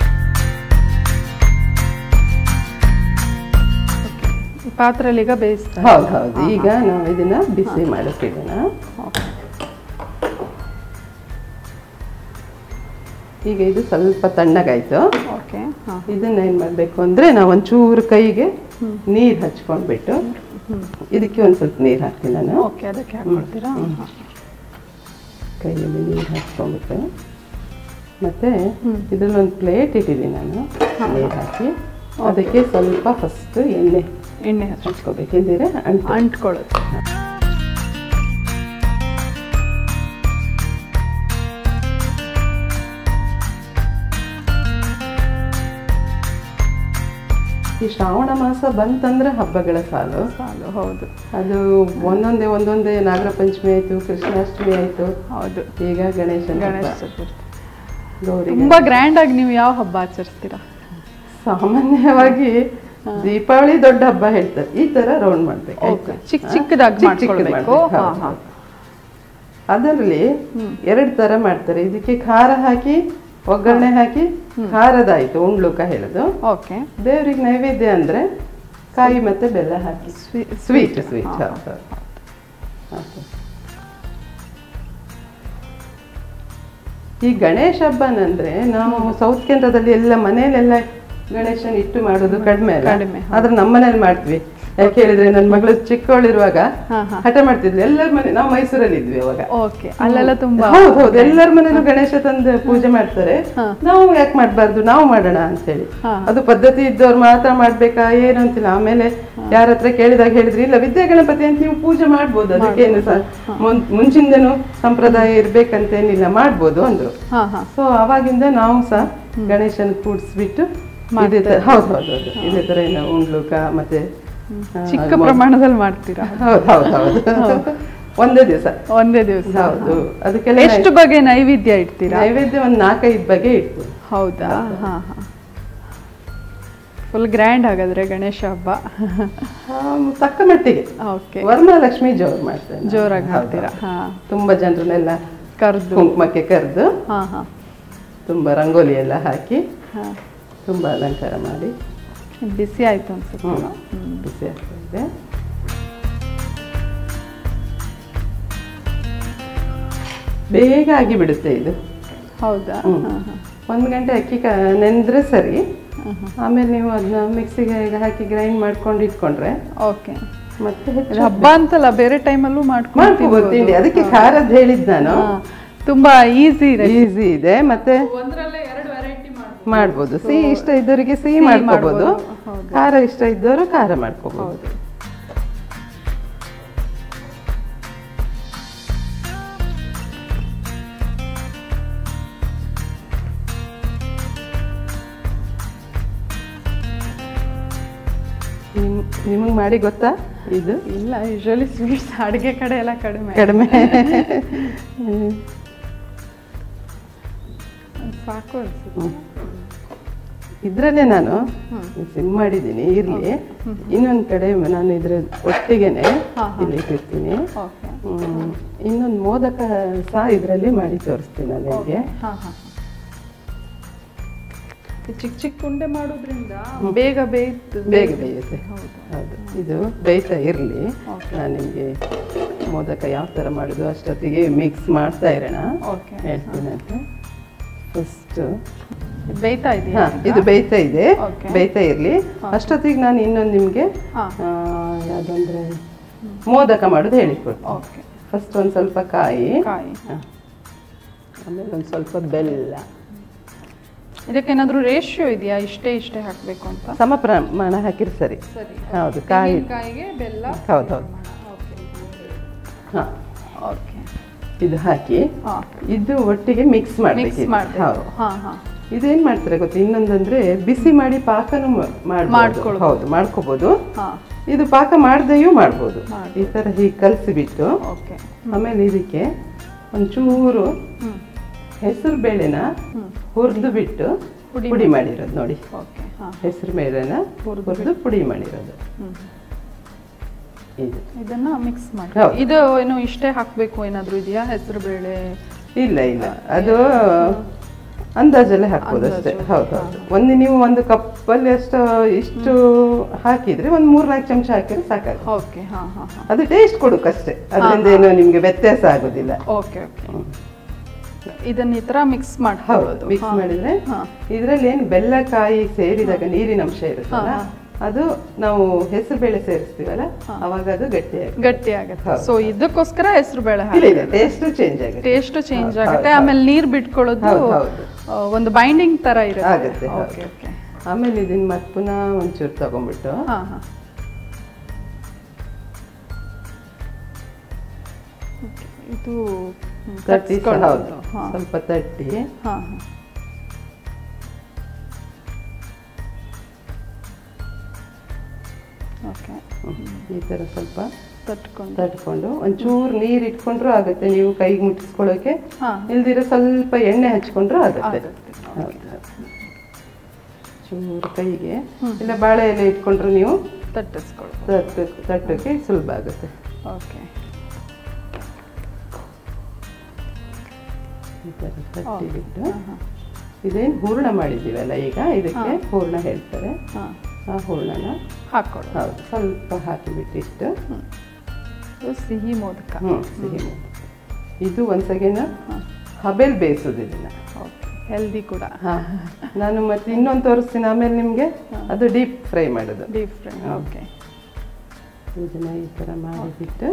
[SPEAKER 1] ಈ ಪಾತ್ರೆಯಲ್ಲಿ ಈಗ ಬೇಯಿಸ್ತಾರೆ
[SPEAKER 2] ಹೌದು ಹೌದು ಈಗ ನಾವು ಇದನ್ನ ಬಿಸಿ ಮಾಡಕ್ಕಿಡೋಣ
[SPEAKER 1] ಓಕೆ
[SPEAKER 2] ಈಗ ಇದು ಸ್ವಲ್ಪ ತಣ್ಣಗಾಯ್ತು
[SPEAKER 1] ಓಕೆ ಹಾಂ
[SPEAKER 2] ಇದನ್ನ ಏನ್ ಮಾಡ್ಬೇಕು ಅಂದ್ರೆ ನಾವು ಒಂಚೂರು ಕೈಗೆ ನೀರ್ ಹಚ್ಕೊಂಡ್ಬಿಟ್ಟು ಇದಕ್ಕೆ ಒಂದ್ ಸ್ವಲ್ಪ ನೀರ್ ಹಾಕ್ತೀನಿ ನಾನು
[SPEAKER 1] ಓಕೆ ಅದಕ್ಕೆ ಹಾಕ್ಕೊಡ್ತೀರಾ ಹಾಂ
[SPEAKER 2] ಕೈಯಲ್ಲಿ ನೀರು ಹಾಕ್ಕೊಂಡ್ಬಿಟ್ಟು ಮತ್ತೆ ಇದ್ರಲ್ಲಿ ಒಂದು ಪ್ಲೇಟ್ ಇಟ್ಟಿದ್ದೀನಿ ನಾನು ನೀರು ಹಾಕಿ ಅದಕ್ಕೆ ಸ್ವಲ್ಪ ಫಸ್ಟ್ ಎಣ್ಣೆ
[SPEAKER 1] ಎಣ್ಣೆ ಹಚ್ಚಿ
[SPEAKER 2] ಹಚ್ಕೋಬೇಕು ಇಲ್ದಿರೆ ಅಂಟು
[SPEAKER 1] ಅಂಟ್ಕೊಳ್ಳುತ್ತೆ
[SPEAKER 2] ಈ ಶ್ರಾವಣ ಮಾಸ ಬಂತಂದ್ರೆ ಹಬ್ಬಗಳ ಸಾಲು
[SPEAKER 1] ಸಾಲು ಹೌದು
[SPEAKER 2] ಅದು ಒಂದೊಂದೇ ಒಂದೊಂದೇ ನಾಗರ ಪಂಚಮಿ ಆಯ್ತು ಕೃಷ್ಣಾಷ್ಟಮಿ ಆಯ್ತು
[SPEAKER 1] ಹೌದು
[SPEAKER 2] ಈಗ ಗಣೇಶನ
[SPEAKER 1] ಗಣೇಶ
[SPEAKER 2] ಹಬ್ಬ,
[SPEAKER 1] ಚತುರ್ಥಿ
[SPEAKER 2] ಗೌರಿ
[SPEAKER 1] ತುಂಬಾ ಗ್ರ್ಯಾಂಡ್ ಆಗಿ ನೀವು ಯಾವ ಹಬ್ಬ ಆಚರಿಸ್ತೀರಾ
[SPEAKER 2] ಸಾಮಾನ್ಯವಾಗಿ ದೀಪಾವಳಿ ದೊಡ್ಡ ಹಬ್ಬ ಹೇಳ್ತಾರೆ ಈ ತರ ರೌಂಡ್ ಮಾಡ್ಬೇಕು
[SPEAKER 1] ಓಕೆ
[SPEAKER 2] ಆಯ್ತಾ?
[SPEAKER 1] ಚಿಕ್ಕ
[SPEAKER 2] ಹಾ?
[SPEAKER 1] ಚಿಕ್ಕದಾಗಿ
[SPEAKER 2] ಚಿಕ್ಕ ಚಿಕ್ಕದ್
[SPEAKER 1] ಮಾಡ್ಕೊಳ್ಬೇಕು
[SPEAKER 2] ಮಾಡ್ಬೇಕು,
[SPEAKER 1] ಹಾ
[SPEAKER 2] ಹೌದು,
[SPEAKER 1] ಹಾ
[SPEAKER 2] ಹೌದು. ಅದರಲ್ಲಿ ಎರಡು ತರ ಮಾಡ್ತಾರೆ ಇದಕ್ಕೆ ಖಾರ ಹಾಕಿ ಒಗ್ಗರಣೆ ಹಾಕಿ ಖಾರದಾಯ್ತು ಉಂಡ್ಲುಕ ಹೇಳುದು
[SPEAKER 1] ಓಕೆ
[SPEAKER 2] ದೇವ್ರಿಗೆ ನೈವೇದ್ಯ ಅಂದ್ರೆ ಕಾಯಿ ಮತ್ತೆ ಬೆಲ್ಲ ಹಾಕಿ ಸ್ವೀಟ್ ಸ್ವೀಟ್
[SPEAKER 1] ಹಾ,
[SPEAKER 2] ಈ ಗಣೇಶ ಹಬ್ಬನಂದ್ರೆ ನಾವು ಸೌತ್ ಕೇಂದ್ರದಲ್ಲಿ ಎಲ್ಲ ಮನೆಯಲ್ಲೆಲ್ಲ ಗಣೇಶನ ಇಟ್ಟು ಮಾಡೋದು ಕಡಿಮೆ ಅಲ್ಲ
[SPEAKER 1] ಕಡಿಮೆ,
[SPEAKER 2] ಆದ್ರೆ ನಮ್ಮ ಮನೇಲಿ ಮಾಡ್ತೀವಿ ಯಾಕೆ ಹೇಳಿದ್ರೆ ನನ್ನ ಮಗಳು ಚಿಕ್ಕವಳಿರುವಾಗ
[SPEAKER 1] ಹಾ ಹಾ
[SPEAKER 2] ಹಠ ಮಾಡ್ತಿದ್ಲು ಎಲ್ಲರ ಮನೆ ನಾವು ಮೈಸೂರಲ್ಲಿ ಇದ್ವಿ ಅವಾಗ
[SPEAKER 1] ಓಕೆ ಅಲ್ಲೆಲ್ಲ ತುಂಬಾ
[SPEAKER 2] ಹೌದು ಹೌದು ಎಲ್ಲರ ಮನೇಲೂ ಗಣೇಶ ತಂದು ಪೂಜೆ ಮಾಡ್ತಾರೆ
[SPEAKER 1] ಹಾ.
[SPEAKER 2] ನಾವು ಯಾಕೆ ಮಾಡ್ಬಾರ್ದು ನಾವು ಮಾಡೋಣ ಅಂತೇಳಿ
[SPEAKER 1] ಹಾ.
[SPEAKER 2] ಅದು ಪದ್ಧತಿ ಇದ್ದವ್ರು ಮಾತ್ರ ಮಾಡ್ಬೇಕಾ ಏನು ಅಂತಿಲ್ಲ ಆಮೇಲೆ ಯಾರ ಹತ್ರ ಕೇಳಿದಾಗ ಹೇಳಿದ್ರಿ ಇಲ್ಲ ವಿದ್ಯಾ ಗಣಪತಿ ಅಂತ ನೀವು ಪೂಜೆ ಮಾಡ್ಬೋದು ಅದಕ್ಕೇನು ಸಹ ಮುನ್- ಮುಂಚಿಂದನೂ ಸಂಪ್ರದಾಯ ಇರ್ಬೇಕಂತೇನಿಲ್ಲ ಮಾಡ್ಬೋದು ಅಂದ್ರು
[SPEAKER 1] ಹಾ ಹಾ
[SPEAKER 2] ಸೊ ಅವಾಗಿಂದ ನಾವು ಸಹ ಗಣೇಶನ ಕೂಡಿಸ್ಬಿಟ್ಟು ಇದೇ ತರ ಹೌದು ಹೌದು ಹೌದು ಇದೇ ತರ ಏನು ಉಂಡ್ಲುಕ ಮತ್ತೆ ಆ,
[SPEAKER 1] ಚಿಕ್ಕ ಪ್ರಮಾಣದಲ್ಲಿ ಮಾಡ್ತೀರಾ
[SPEAKER 2] ಹೌದು ಹೌದು ಹೌದು ಒಂದೇ ದಿವಸ
[SPEAKER 1] ಒಂದೇ ದಿವಸ
[SPEAKER 2] ಹೌದು ಅದಕ್ಕೆಲ್ಲ
[SPEAKER 1] ಎಷ್ಟು ಬಗೆ ನೈವೇದ್ಯ ಇಡ್ತೀರಾ
[SPEAKER 2] ನೈವೇದ್ಯ ಒಂದು ನಾಲ್ಕೈದು ಬಗೆ ಇಟ್ಟು
[SPEAKER 1] ಹೌದಾ ಹಾ ಹಾ ಫುಲ್ ಗ್ರ್ಯಾಂಡ್ ಹಾಗಾದ್ರೆ ಗಣೇಶ ಹಬ್ಬ
[SPEAKER 2] ತಕ್ಕ ಮಟ್ಟಿಗೆ
[SPEAKER 1] ಓಕೆ
[SPEAKER 2] ವರಮಹಾಲಕ್ಷ್ಮಿ ಜೋರ್ ಮಾಡ್ತೇನೆ ನಾನು.
[SPEAKER 1] ಜೋರಾಗಿ
[SPEAKER 2] ಹೌದು,
[SPEAKER 1] ಮಾಡ್ತೀರಾ
[SPEAKER 2] ಹೌದು.
[SPEAKER 1] ಹಾ
[SPEAKER 2] ತುಂಬಾ ಜನರನ್ನೆಲ್ಲ
[SPEAKER 1] ಕರ್ದು
[SPEAKER 2] ಕುಂಕುಮಕ್ಕೆ ಕರೆದು
[SPEAKER 1] ಹಾ ಹಾ
[SPEAKER 2] ತುಂಬಾ ರಂಗೋಲಿ ಎಲ್ಲ ಹಾಕಿ
[SPEAKER 1] ಹಾ
[SPEAKER 2] ತುಂಬಾ ಅಲಂಕಾರ ಮಾಡಿ
[SPEAKER 1] ಬಿಸಿ ಆಯ್ತು ಅನ್ಸುತ್ತೆ
[SPEAKER 2] ಹ್ಮ್. ಬಿಸಿ ಆಗ್ತಾ ಇದೆ ಬೇಗ ಆಗಿ ಬಿಡುತ್ತೆ ಇದು
[SPEAKER 1] ಹೌದಾ
[SPEAKER 2] ಹ್ಮ್.
[SPEAKER 1] ಹಾ ಹಾ
[SPEAKER 2] ಒಂದು ಗಂಟೆ ಅಕ್ಕಿ ಕ ನೆಂದ್ರೆ ಸರಿ
[SPEAKER 1] ಹಾ, ಹಾ.
[SPEAKER 2] ಆಮೇಲೆ ನೀವು ಅದನ್ನ ಮಿಕ್ಸಿಗೆ ಹಾಕಿ ಗ್ರೈಂಡ್ ಮಾಡ್ಕೊಂಡು ಇಟ್ಕೊಂಡ್ರೆ
[SPEAKER 1] ಓಕೆ
[SPEAKER 2] ಮತ್ತೆ
[SPEAKER 1] ಇದು
[SPEAKER 2] ಹೆಚ್ಚು
[SPEAKER 1] ಹಬ್ಬ ಅಂತಲ್ಲ ಬೇರೆ ಟೈಮಲ್ಲೂ ಮಾಡ್ಕೊಂಡು
[SPEAKER 2] ಮಾಡ್ಕೋಬೋದು ತಿಂಡಿ ಅದಕ್ಕೆ ಖಾರದ್ ಹೇಳಿದ್ ನಾನು
[SPEAKER 1] ಹಾ, ತುಂಬಾ ಈಸಿ
[SPEAKER 2] ಈಸಿ ಇದೆ ಮತ್ತೆ
[SPEAKER 1] ಒಂದರಲ್ಲೇ ಎರಡು ವೆರೈಟಿ ಮಾಡ್ಬೋದು
[SPEAKER 2] ಮಾಡ್ಬೋದು ಸಿಹಿ ಇಷ್ಟ ಇದ್ದವರಿಗೆ ಸಿಹಿ
[SPEAKER 1] ಸಿಹಿ
[SPEAKER 2] ಮಾಡ್ಕೋಬಹುದು
[SPEAKER 1] ಮಾಡ್ಬೋದು, ಹೌದು.
[SPEAKER 2] ಖಾರ ಇಷ್ಟ ಇದ್ದವರು ಖಾರ ಮಾಡ್ಕೋಬಹುದು
[SPEAKER 1] ಹೌದು
[SPEAKER 2] ನಿಮ್ ನಿಮಗೆ ಮಾಡಿ ಗೊತ್ತಾ ಇದು
[SPEAKER 1] ಇಲ್ಲ ಯೂಶಲಿ ಸ್ವೀಟ್ಸ್ ಅಡುಗೆ ಕಡೆ ಎಲ್ಲ ಕಡಿಮೆ
[SPEAKER 2] ಕಡಿಮೆ
[SPEAKER 1] ಸಾಕು ಅನ್ಸುತ್ತೆ
[SPEAKER 2] ಇದ್ರಲ್ಲೇ ನಾನು ಸಿಮ್ ಮಾಡಿದ್ದೀನಿ ಇರ್ಲಿ ಇನ್ನೊಂದ್ ಕಡೆ ನಾನು ಇದ್ರ ಒಟ್ಟಿಗೆನೆ
[SPEAKER 1] ಹಾ,
[SPEAKER 2] ಇಲ್ಲಿ ಇಟ್ಟಿರ್ತೀನಿ
[SPEAKER 1] ಓಕೆ
[SPEAKER 2] ಹ್ಮ್. ಇನ್ನೊಂದು ಮೋದಕ ಸಹ ಇದರಲ್ಲಿ ಮಾಡಿ ತೋರಿಸ್ತೀನಿ ನಾನು ನಿಮಗೆ
[SPEAKER 1] ಹಾಂ ಹಾಂ ಚಿಕ್ಕ ಚಿಕ್ಕ ಉಂಡೆ ಮಾಡೋದ್ರಿಂದ ಬೇಗ ಬೇಯ್ತು
[SPEAKER 2] ಬೇಗ ಬೇಯುತ್ತೆ
[SPEAKER 1] ಹೌದು
[SPEAKER 2] ಹೌದು ಇದು ಬೇಯ್ತಾ ಇರಲಿ
[SPEAKER 1] Okay.
[SPEAKER 2] ನಾನು ನಿಮಗೆ ಮೋದಕ ಯಾವ ಥರ ಮಾಡೋದು ಅಷ್ಟೊತ್ತಿಗೆ ಮಿಕ್ಸ್ ಮಾಡ್ತಾ ಇರೋಣ
[SPEAKER 1] ಓಕೆ
[SPEAKER 2] ಹೇಳ್ತೀನಿ ಅಂತ ಫಸ್ಟ್
[SPEAKER 1] ಬೇಯ್ತಾ ಇದೆಯಾ
[SPEAKER 2] ಹಾ ಇದು ಬೇಯ್ತಾ ಇದೆ
[SPEAKER 1] Okay.
[SPEAKER 2] ಬೇಯ್ತಾ ಇರಲಿ ಅಷ್ಟೊತ್ತಿಗೆ ನಾನು ಇನ್ನೊಂದು ನಿಮಗೆ
[SPEAKER 1] ಹಾಂ
[SPEAKER 2] ಯಾವುದಂದ್ರೆ ಮೋದಕ ಮಾಡೋದು ಹೇಳಿಕೊಡ್ತೀನಿ
[SPEAKER 1] ಓಕೆ
[SPEAKER 2] ಫಸ್ಟ್ ಒಂದು ಸ್ವಲ್ಪ ಕಾಯಿ
[SPEAKER 1] ಕಾಯಿ
[SPEAKER 2] ಹ. ಆಮೇಲೆ ಒಂದು ಸ್ವಲ್ಪ ಬೆಲ್ಲ
[SPEAKER 1] ಇದಕ್ಕೇನಾದ್ರೂ ರೇಷಿಯೋ ಇದೆಯಾ ಇಷ್ಟೇ ಇಷ್ಟೇ ಹಾಕಬೇಕು ಅಂತ
[SPEAKER 2] ಸಮ ಪ್ರಮಾಣ ಹಾಕಿರಿ ಸರಿ
[SPEAKER 1] ಸರಿ
[SPEAKER 2] ಹೌದು ಕಾಯಿ
[SPEAKER 1] ಕಾಯಿಗೆ ಬೆಲ್ಲ
[SPEAKER 2] ಹೌದು ಹೌದು
[SPEAKER 1] ಓಕೆ
[SPEAKER 2] ಹಾಂ
[SPEAKER 1] ಓಕೆ
[SPEAKER 2] ಇದು ಹಾಕಿ
[SPEAKER 1] ಹಾಂ
[SPEAKER 2] ಇದು ಒಟ್ಟಿಗೆ ಮಿಕ್ಸ್
[SPEAKER 1] ಮಿಕ್ಸ್
[SPEAKER 2] ಮಾಡಬೇಕು
[SPEAKER 1] ಮಾಡಬೇಕು
[SPEAKER 2] ಹೌದು
[SPEAKER 1] ಹಾಂ ಹಾಂ
[SPEAKER 2] ಇದೇನ್ ಮಾಡ್ತಾರೆ ಗೊತ್ತಾ ಇನ್ನೊಂದಂದ್ರೆ ಬಿಸಿ ಮಾಡಿ ಪಾಕನು ಮಾಡ್ಬೋದು
[SPEAKER 1] ಮಾಡ್ಕೊಳ್ಬೋದು.
[SPEAKER 2] ಹೌದು ಮಾಡ್ಕೋಬಹುದು
[SPEAKER 1] ಹಾಂ
[SPEAKER 2] ಇದು ಪಾಕ ಮಾಡ್ದೆಯೂ ಮಾಡ್ಬೋದು
[SPEAKER 1] ಮಾಡ್ಬೋದು.
[SPEAKER 2] ಈ ತರ ಹೀಗೆ ಕಲಸಿಬಿಟ್ಟು
[SPEAKER 1] ಓಕೆ
[SPEAKER 2] ಆಮೇಲೆ ಇದಕ್ಕೆ ಒಂಚೂರು
[SPEAKER 1] ಹ್ಞೂ
[SPEAKER 2] ಹೆಸರು ಬೇಳೆನ
[SPEAKER 1] ಹ್ಞೂ
[SPEAKER 2] ಹುರಿದು ಬಿಟ್ಟು
[SPEAKER 1] ಪುಡಿ
[SPEAKER 2] ಪುಡಿ ಮಾಡಿರೋದು ನೋಡಿ
[SPEAKER 1] ಓಕೆ ಹಾಂ
[SPEAKER 2] ಹೆಸರು ಬೇಳೆನ ಹುರಿದು ಪುಡಿ ಮಾಡಿರೋದು
[SPEAKER 1] ಹ್ಞೂ
[SPEAKER 2] ಇದು
[SPEAKER 1] ಇದನ್ನ ಮಿಕ್ಸ್ ಮಾಡಿ
[SPEAKER 2] ಹೌದು.
[SPEAKER 1] ಇದು ಏನು ಇಷ್ಟೇ ಹಾಕಬೇಕು ಏನಾದರೂ ಇದೆಯಾ ಹೆಸರು ಬೇಳೆ
[SPEAKER 2] ಇಲ್ಲ ಇಲ್ಲ ಅದು ಅಂದಾಜಲ್ಲೇ ಹಾಕ್ಬೋದು ಅಷ್ಟೇ
[SPEAKER 1] ಅಂದಾಜು.
[SPEAKER 2] ಹೌದು ಹೌದು ಒಂದು ನೀವು ಒಂದು ಕಪ್ಪಲ್ಲಿ ಅಷ್ಟು ಇಷ್ಟು ಹಾಕಿದ್ರೆ ಒಂದು ಮೂರ್ನಾಲ್ಕು ಚಮಚ ಹಾಕಿದ್ರೆ ಸಾಕಾಗುತ್ತೆ
[SPEAKER 1] ಓಕೆ ಹಾಂ ಹಾಂ ಹಾಂ
[SPEAKER 2] ಅದು ಟೇಸ್ಟ್ ಕೊಡುಕಷ್ಟೇ ಅದರಿಂದ ಏನು ನಿಮ್ಗೆ ವ್ಯತ್ಯಾಸ ಆಗೋದಿಲ್ಲ
[SPEAKER 1] ಓಕೆ ಓಕೆ ಇದನ್ನ ಈ ಥರ ಮಿಕ್ಸ್
[SPEAKER 2] ಹೌದು
[SPEAKER 1] ಮಾಡ್ಕೊಳ್ಳೋದು
[SPEAKER 2] ಮಿಕ್ಸ್ ಮಾಡಿದ್ರೆ
[SPEAKER 1] ಹಾಂ
[SPEAKER 2] ಇದ್ರಲ್ಲಿ ಏನು ಬೆಲ್ಲ ಕಾಯಿ ಸೇರಿದಾಗ ನೀರಿನ ಅಂಶ ಇರುತ್ತಲ್ಲ
[SPEAKER 1] ಹಾ,
[SPEAKER 2] ಅದು ನಾವು ಹೆಸರು ಬೇಳೆ ಸೇರಿಸ್ತೀವಲ್ಲ ಅವಾಗ ಅದು ಗಟ್ಟಿ ಆಗುತ್ತೆ
[SPEAKER 1] ಗಟ್ಟಿ ಆಗುತ್ತೆ
[SPEAKER 2] ಹೌದು.
[SPEAKER 1] ಸೊ ಇದಕ್ಕೋಸ್ಕರ ಹೆಸರು ಬೇಳೆ
[SPEAKER 2] ಇಲ್ಲ ಇಲ್ಲ ಟೇಸ್ಟ್ ಚೇಂಜ್ ಆಗುತ್ತೆ
[SPEAKER 1] ಟೇಸ್ಟ್ ಚೇಂಜ್
[SPEAKER 2] ಹೌದು,
[SPEAKER 1] ಆಗುತ್ತೆ
[SPEAKER 2] ಹೌದು.
[SPEAKER 1] ಆಮೇಲೆ ನೀರು ಬಿಟ್ಕೊಳ್ಳೋದು
[SPEAKER 2] ಹೌದು, ಹೌದು.
[SPEAKER 1] ಆ, ಒಂದು ಬೈಂಡಿಂಗ್ ತರ ಇರುತ್ತೆ
[SPEAKER 2] ಆಗುತ್ತೆ, ಹೌದು.
[SPEAKER 1] ಓಕೆ ಓಕೆ
[SPEAKER 2] ಆಮೇಲೆ ಇದನ್ನ ಮತ್ತೆ ಪುನಃ ಒಂಚೂರು ತಗೊಂಡ್ಬಿಟ್ಟು
[SPEAKER 1] ಹಾ ಹಾ Okay, ಇದು ಹ್ಮ್,
[SPEAKER 2] ತಟ್ಟಿ ಸಹ ಹೌದು
[SPEAKER 1] ಕಟ್ಸ್ಕೊಳ್ಳೋದು. ಹಾ
[SPEAKER 2] ಸ್ವಲ್ಪ ತಟ್ಟಿ
[SPEAKER 1] ಹಾ ಹಾ ಓಕೆ
[SPEAKER 2] ಈ ತರ ಸ್ವಲ್ಪ
[SPEAKER 1] ತಟ್ಕೊಂಡು
[SPEAKER 2] ತಟ್ಕೊಂಡು ಒಂಚೂರು ನೀರು ಇಟ್ಕೊಂಡ್ರು ಆಗುತ್ತೆ ನೀವು ಕೈಗೆ ಮುಟ್ಟಿಸ್ಕೊಳ್ಳೋಕೆ
[SPEAKER 1] ಹಾ
[SPEAKER 2] ಇಲ್ದಿರ ಸ್ವಲ್ಪ ಎಣ್ಣೆ ಹಚ್ಕೊಂಡ್ರು ಆಗುತ್ತೆ
[SPEAKER 1] ಆಗುತ್ತೆ.
[SPEAKER 2] ಹೌದು ಚೂರು ಕೈಗೆ ಇಲ್ಲ ಬಾಳೆ ಎಲೆ ಇಟ್ಕೊಂಡ್ರು ನೀವು
[SPEAKER 1] ತಟ್ಟಿಸ್ಕೊಳ್ಳಿ
[SPEAKER 2] ತಟ್ಟಕ್ಕೆ ತಟ್ಟಕ್ಕೆ ಸುಲಭ ಆಗುತ್ತೆ
[SPEAKER 1] ಓಕೆ
[SPEAKER 2] ಈ ಥರ ತಟ್ಟಿ
[SPEAKER 1] ಓಕೆ.
[SPEAKER 2] ಬಿಟ್ಟು
[SPEAKER 1] ಹಾ ಹಾ
[SPEAKER 2] ಇದೇನು ಹೂರ್ಣ ಮಾಡಿದ್ದೀವಲ್ಲ ಈಗ ಇದಕ್ಕೆ ಹೂರ್ಣ ಹೇಳ್ತಾರೆ
[SPEAKER 1] ಹಾ
[SPEAKER 2] ಆ ಹೂರ್ಣನ
[SPEAKER 1] ಹಾಕೊಳ್ಳಿ
[SPEAKER 2] ಹೌದು ಸ್ವಲ್ಪ ಹಾಕಿಬಿಟ್ಟಿಷ್ಟು
[SPEAKER 1] ಇದು ಸಿಹಿ ಮೋದಕ
[SPEAKER 2] ಹ್ಞೂ ಸಿಹಿ ಮೋದಕ. ಇದು ಒಂದು ಸೆಕೆಂಡ್ ಹಬೆಲ್ ಬೇಯಿಸೋದು ಇದನ್ನ
[SPEAKER 1] ಓಕೆ ಹೆಲ್ದಿ ಕೂಡ
[SPEAKER 2] ಹಾ. ನಾನು ಮತ್ತೆ ಇನ್ನೊಂದು ತೋರಿಸ್ತೀನಿ ಆಮೇಲೆ ನಿಮಗೆ ಅದು ಡೀಪ್ ಫ್ರೈ ಮಾಡೋದು
[SPEAKER 1] ಡೀಪ್ ಫ್ರೈ ಓಕೆ
[SPEAKER 2] ಇದನ್ನ ಈ ಥರ ಮಾಡಿಬಿಟ್ಟು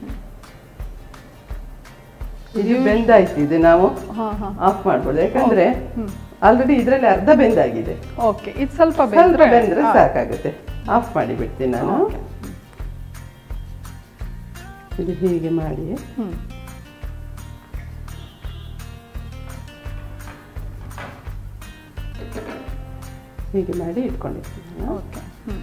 [SPEAKER 2] ಇದು ಬೆಂದಾಯ್ತು ಇದು ನಾವು
[SPEAKER 1] ಹಾ ಹಾ
[SPEAKER 2] ಆಫ್ ಮಾಡ್ಬೋದು ಯಾಕಂದ್ರೆ
[SPEAKER 1] ಹ್ಮ್
[SPEAKER 2] ಆಲ್ರೆಡಿ ಇದರಲ್ಲಿ ಅರ್ಧ ಬೆಂದಾಗಿದೆ
[SPEAKER 1] ಓಕೆ ಇದು ಸ್ವಲ್ಪ
[SPEAKER 2] ಸ್ವಲ್ಪ
[SPEAKER 1] ಬೆಂದ್ರೆ
[SPEAKER 2] ಬೆಂದ್ರೆ ಸಾಕಾಗುತ್ತೆ ಆಫ್ ಮಾಡಿ ಬಿಡ್ತೀನಿ ನಾನು ಇದು ಹೀಗೆ ಮಾಡಿ
[SPEAKER 1] ಹ್ಮ್
[SPEAKER 2] ಹೀಗೆ ಮಾಡಿ ಇಟ್ಕೊಂಡಿರ್ತೀನಿ ನಾನು.
[SPEAKER 1] ಓಕೆ ಹ್ಮ್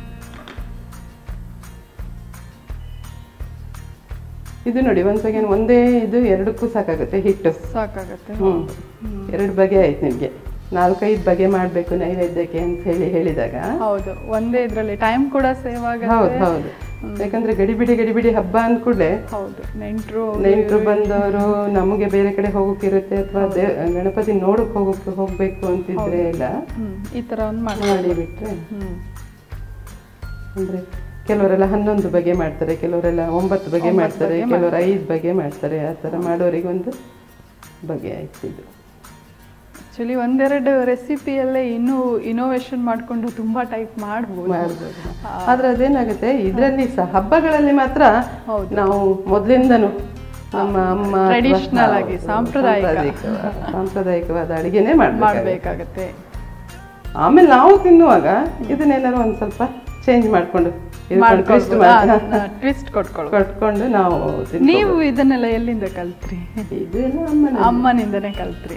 [SPEAKER 2] ಇದು ನೋಡಿ ಒಂದ್ ಸೆಕೆಂಡ್ ಒಂದೇ ಇದು ಎರಡಕ್ಕೂ ಸಾಕಾಗುತ್ತೆ ಹಿಟ್ಟು
[SPEAKER 1] ಸಾಕಾಗತ್ತೆ
[SPEAKER 2] ಹ್ಮ್ ಎರಡು ಬಗೆ ಆಯ್ತು ನಿಮ್ಗೆ ನಾಲ್ಕೈದು ಬಗೆ ಮಾಡ್ಬೇಕು ನೈವೇದ್ಯಕ್ಕೆ ಅಂತ ಹೇಳಿ ಹೇಳಿದಾಗ
[SPEAKER 1] ಹೌದು ಒಂದೇ ಇದ್ರಲ್ಲಿ ಟೈಮ್ ಕೂಡ ಸೇವ್
[SPEAKER 2] ಹೌದು
[SPEAKER 1] ಆಗುತ್ತೆ
[SPEAKER 2] ಹೌದು ಯಾಕಂದ್ರೆ ಗಡಿಬಿಡಿ ಗಡಿಬಿಡಿ ಹಬ್ಬ ಅಂದ್ಕೂಡ್ಲೆ
[SPEAKER 1] ಹೌದು ನೆಂಟರು
[SPEAKER 2] ನೆಂಟರು ಬಂದವರು ನಮಗೆ ಬೇರೆ ಕಡೆ ಹೋಗೋಕ್ಕಿರುತ್ತೆ ಅಥವಾ ಗಣಪತಿ ನೋಡಕ್ ಹೋಗಕ್ಕೆ ಹೋಗ್ಬೇಕು ಅಂತಿದ್ರೆ ಎಲ್ಲ
[SPEAKER 1] ಹ್ಮ್ ಈ ತರ ಒಂದು ಮಾಡಿ
[SPEAKER 2] ಮಾಡಿಬಿಟ್ರೆ
[SPEAKER 1] ಹ್ಮ್
[SPEAKER 2] ಅಂದ್ರೆ ಕೆಲವರೆಲ್ಲ ಹನ್ನೊಂದು ಬಗೆ ಮಾಡ್ತಾರೆ ಕೆಲವರೆಲ್ಲ ಒಂಬತ್ತು ಬಗೆ
[SPEAKER 1] ಒಂಬತ್ತು
[SPEAKER 2] ಮಾಡ್ತಾರೆ
[SPEAKER 1] ಬಗೆ
[SPEAKER 2] ಕೆಲವರು ಐದು ಬಗೆ ಮಾಡ್ತಾರೆ ಆ ಥರ ಮಾಡೋರಿಗೆ ಒಂದು ಬಗೆ ಆಯ್ತು ಇದು
[SPEAKER 1] ಆಕ್ಚುಲಿ ಒಂದೆರಡು ರೆಸಿಪಿಯಲ್ಲೇ ಇನ್ನೂ ಇನೋವೇಷನ್ ಮಾಡ್ಕೊಂಡು ತುಂಬಾ ಟೈಪ್ ಮಾಡ್ಬೋದು
[SPEAKER 2] ಮಾಡ್ಬೋದು ಆದ್ರೆ ಅದೇನಾಗುತ್ತೆ ಇದರಲ್ಲಿ ಸಹ ಹಬ್ಬಗಳಲ್ಲಿ ಮಾತ್ರ
[SPEAKER 1] ಹೌದು.
[SPEAKER 2] ನಾವು ಮೊದಲಿಂದನು ನಮ್ಮ ಅಮ್ಮ ಅಥವಾ-
[SPEAKER 1] Traditional ಆಗಿ,
[SPEAKER 2] ಹೌದು,
[SPEAKER 1] ಸಾಂಪ್ರದಾಯಿಕ.
[SPEAKER 2] ಸಾಂಪ್ರದಾಯಿಕ- ಸಾಂಪ್ರದಾಯಿಕವಾದ ಅಡಿಗೆನೇ ಮಾಡ್ಬೇಕು
[SPEAKER 1] ಮಾಡ್ಬೇಕಾಗತ್ತೆ
[SPEAKER 2] ಆಮೇಲೆ ನಾವು ತಿನ್ನುವಾಗ ಇದನ್ನೇನಾದ್ರು ಒಂದ್ ಸ್ವಲ್ಪ ಚೇಂಜ್ ಮಾಡ್ಕೊಂಡು ಟ್ವಿಸ್ಟ್
[SPEAKER 1] ಟ್ವಿಸ್ಟ್ ಕೊಟ್ಕೊಳ್ಳೋ
[SPEAKER 2] ಕಟ್ಕೊಂಡು ನಾವು ತಿನ್ಕೊಬೋದು.
[SPEAKER 1] ನೀವು ಇದನ್ನೆಲ್ಲ ಎಲ್ಲಿಂದ ಕಲ್ತ್ರಿ
[SPEAKER 2] ಇದು ಎಲ್ಲ ಅಮ್ಮನ
[SPEAKER 1] ಅಮ್ಮನಿಂದನೇ ಕಲ್ತ್ರಿ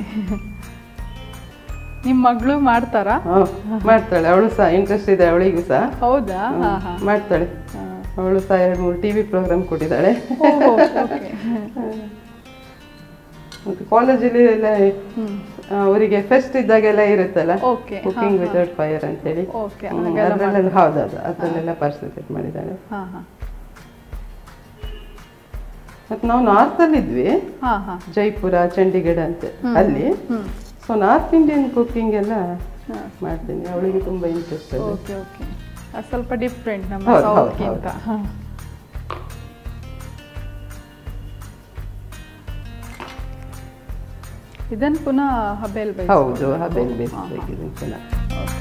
[SPEAKER 1] ನಿಮ್ ಮಗಳು ಮಾಡ್ತಾರಾ
[SPEAKER 2] ಹ್ಮ್, ಮಾಡ್ತಾಳೆ ಅವಳು ಸಹ ಇಂಟ್ರೆಸ್ಟ್ ಇದೆ ಅವಳಿಗೂ ಸಹ
[SPEAKER 1] ಹೌದಾ ಹಾ ಹಾ
[SPEAKER 2] ಮಾಡ್ತಾಳೆ ಅವಳು ಸಹ ಎರಡು ಮೂರು ಟಿವಿ ಪ್ರೋಗ್ರಾಮ್ ಕೊಟ್ಟಿದ್ದಾಳೆ
[SPEAKER 1] ಓಹೋ, okay.
[SPEAKER 2] ಮತ್ತೆ ಕಾಲೇಜಲ್ಲಿ ಎಲ್ಲ
[SPEAKER 1] ಹ್ಮ್
[SPEAKER 2] ಅವರಿಗೆ ಫೆಸ್ಟ್ ಇದ್ದಾಗೆಲ್ಲ ಇರುತ್ತಲ್ಲ
[SPEAKER 1] ಓಕೆ
[SPEAKER 2] ಕುಕಿಂಗ್ ವಿತೌಟ್ ಫೈರ್ ಅಂತೇಳಿ
[SPEAKER 1] ಓಕೆ
[SPEAKER 2] ಹ್ಮ್, ಅದ್ರಲ್ಲೆಲ್ಲ ಹೌದೌದು ಅದರಲ್ಲೆಲ್ಲ ಪಾರ್ಟಿಸಿಪೇಟ್ ಮಾಡಿದ್ದಾಳೆ
[SPEAKER 1] ಹಾ ಹಾ
[SPEAKER 2] ಮತ್ತು ನಾವು ನಾರ್ತಲ್ಲಿ ಇದ್ವಿ
[SPEAKER 1] ಹಾ ಹಾ
[SPEAKER 2] ಜೈಪುರ ಚಂಡೀಗಢ ಅಂತ ಅಲ್ಲಿ
[SPEAKER 1] hmm
[SPEAKER 2] so north Indian cooking ಎಲ್ಲ
[SPEAKER 1] ಹಾ.
[SPEAKER 2] ಮಾಡ್ತೀನಿ ಅವಳಿಗೆ ತುಂಬಾ ಇಂಟ್ರೆಸ್ಟ್ ಅದು
[SPEAKER 1] ಓಕೆ ಓಕೆ ಅದು ಸ್ವಲ್ಪ ಡಿಫ್ರೆಂಟ್ ನಮ್ಮ
[SPEAKER 2] ಹೌದು, ಹೌದು,
[SPEAKER 1] ಸೌತ್ಗಿಂತ ಹಾ ಇದನ್ನು ಪುನಃ ಹಬೇಲ್ ಬೇಯಿಸ್ಕೊಳ್ಳೋದು.
[SPEAKER 2] ಹೌದು ಹಬೇಲ್
[SPEAKER 1] ಹಾ, ಹಾ.
[SPEAKER 2] ಬೇಯಿಸಬೇಕಿದೆ ಪುನಃ
[SPEAKER 1] ಓಕೆ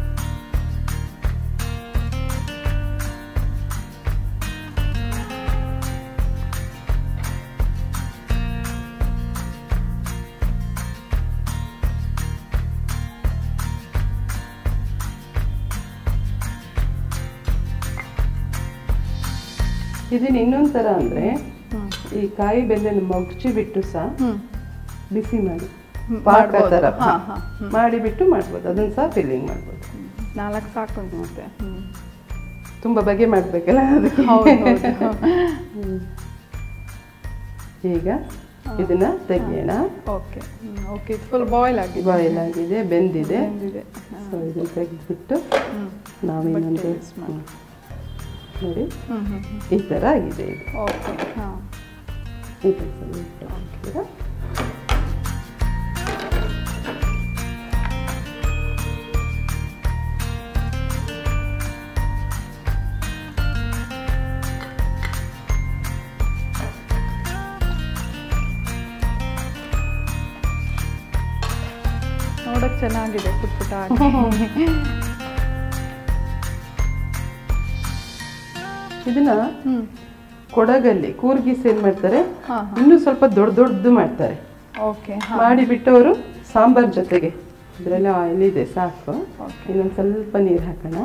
[SPEAKER 2] ಇದನ್ನ ಇನ್ನೊಂದ್ ತರ ಅಂದ್ರೆ
[SPEAKER 1] ಹ್ಮ್
[SPEAKER 2] ಈ ಕಾಯಿ ಬೆಲ್ಲನ ಮಗ್ಚಿ ಬಿಟ್ಟು ಸಹ
[SPEAKER 1] ಹ್ಮ್
[SPEAKER 2] ಬಿಸಿ ಮಾಡಿ
[SPEAKER 1] ಹ್ಮ್,
[SPEAKER 2] ಪಾಕ
[SPEAKER 1] ಮಾಡ್ಬೋದು.
[SPEAKER 2] ತರ
[SPEAKER 1] ಹಾ,
[SPEAKER 2] ಹಾ.
[SPEAKER 1] ಹಾ.
[SPEAKER 2] ಮಾಡಿಬಿಟ್ಟು ಮಾಡ್ಬೋದು ಅದನ್ನ ಸಹ ಫಿಲ್ಲಿಂಗ್ ಮಾಡ್ಬೋದು
[SPEAKER 1] ನಾಲ್ಕು ಸಾಕು ಅನ್ಸುತ್ತೆ ಹ್ಮ್
[SPEAKER 2] ತುಂಬಾ ಬಗೆ ಮಾಡ್ಬೇಕಲ್ಲ ಅದಕ್ಕೆ
[SPEAKER 1] ಹೌದು ಹೌದು
[SPEAKER 2] ಹ್ಮ್. ಈಗ ಇದನ್ನ ತೆಗಿಯೋಣ
[SPEAKER 1] ಓಕೆ ಓಕೆ ಇದು ಫುಲ್ ಬಾಯ್ಲ್ ಆಗಿದೆ
[SPEAKER 2] ಬಾಯ್ಲ್ ಆಗಿದೆ ಬೆಂದಿದೆ
[SPEAKER 1] ಬೆಂದಿದೆ.
[SPEAKER 2] ಸೊ ಇದನ್ನ ತೆಗೆದ್ಬಿಟ್ಟು
[SPEAKER 1] ಹ್ಮ್
[SPEAKER 2] ನಾವು ಇನ್ನೊಂದು
[SPEAKER 1] ಬಟ್ಟೆ use ಮಾಡಿ.
[SPEAKER 2] ಹ್ಮ್. ನೋಡಿ
[SPEAKER 1] ಹ್ಮ್ ಹ್ಮ್ ಹ್ಮ್
[SPEAKER 2] ಈ ತರ ಆಗಿದೆ ಇದು
[SPEAKER 1] ಓಕೆ ಹಾಂ
[SPEAKER 2] ಇದು ಸ್ವಲ್ಪ ಹಾಕ್ತೀರಾ?
[SPEAKER 1] ನೋಡಕ್ ಚೆನ್ನಾಗಿದೆ ಪುಟ್ ಪುಟ್ಟ ಆಗಿ
[SPEAKER 2] ಇದನ್ನ
[SPEAKER 1] ಹ್ಮ್
[SPEAKER 2] ಕೊಡಗಲ್ಲಿ ಕೂರ್ಗಿ ಸೇಲ್ ಮಾಡ್ತಾರೆ
[SPEAKER 1] ಹಾ
[SPEAKER 2] ಇನ್ನೂ ಸ್ವಲ್ಪ ದೊಡ್ಡ ದೊಡ್ಡದು ಮಾಡ್ತಾರೆ
[SPEAKER 1] ಓಕೆ ಹಾ
[SPEAKER 2] ಮಾಡಿಬಿಟ್ಟು ಅವರು ಸಾಂಬಾರ್ ಜೊತೆಗೆ ಇದರಲ್ಲಿ ಆಯಿಲ್ ಇದೆ ಸಾಕು
[SPEAKER 1] ಓಕೆ
[SPEAKER 2] ಇನ್ನೊಂದು ಸ್ವಲ್ಪ ನೀರು ಹಾಕೋಣ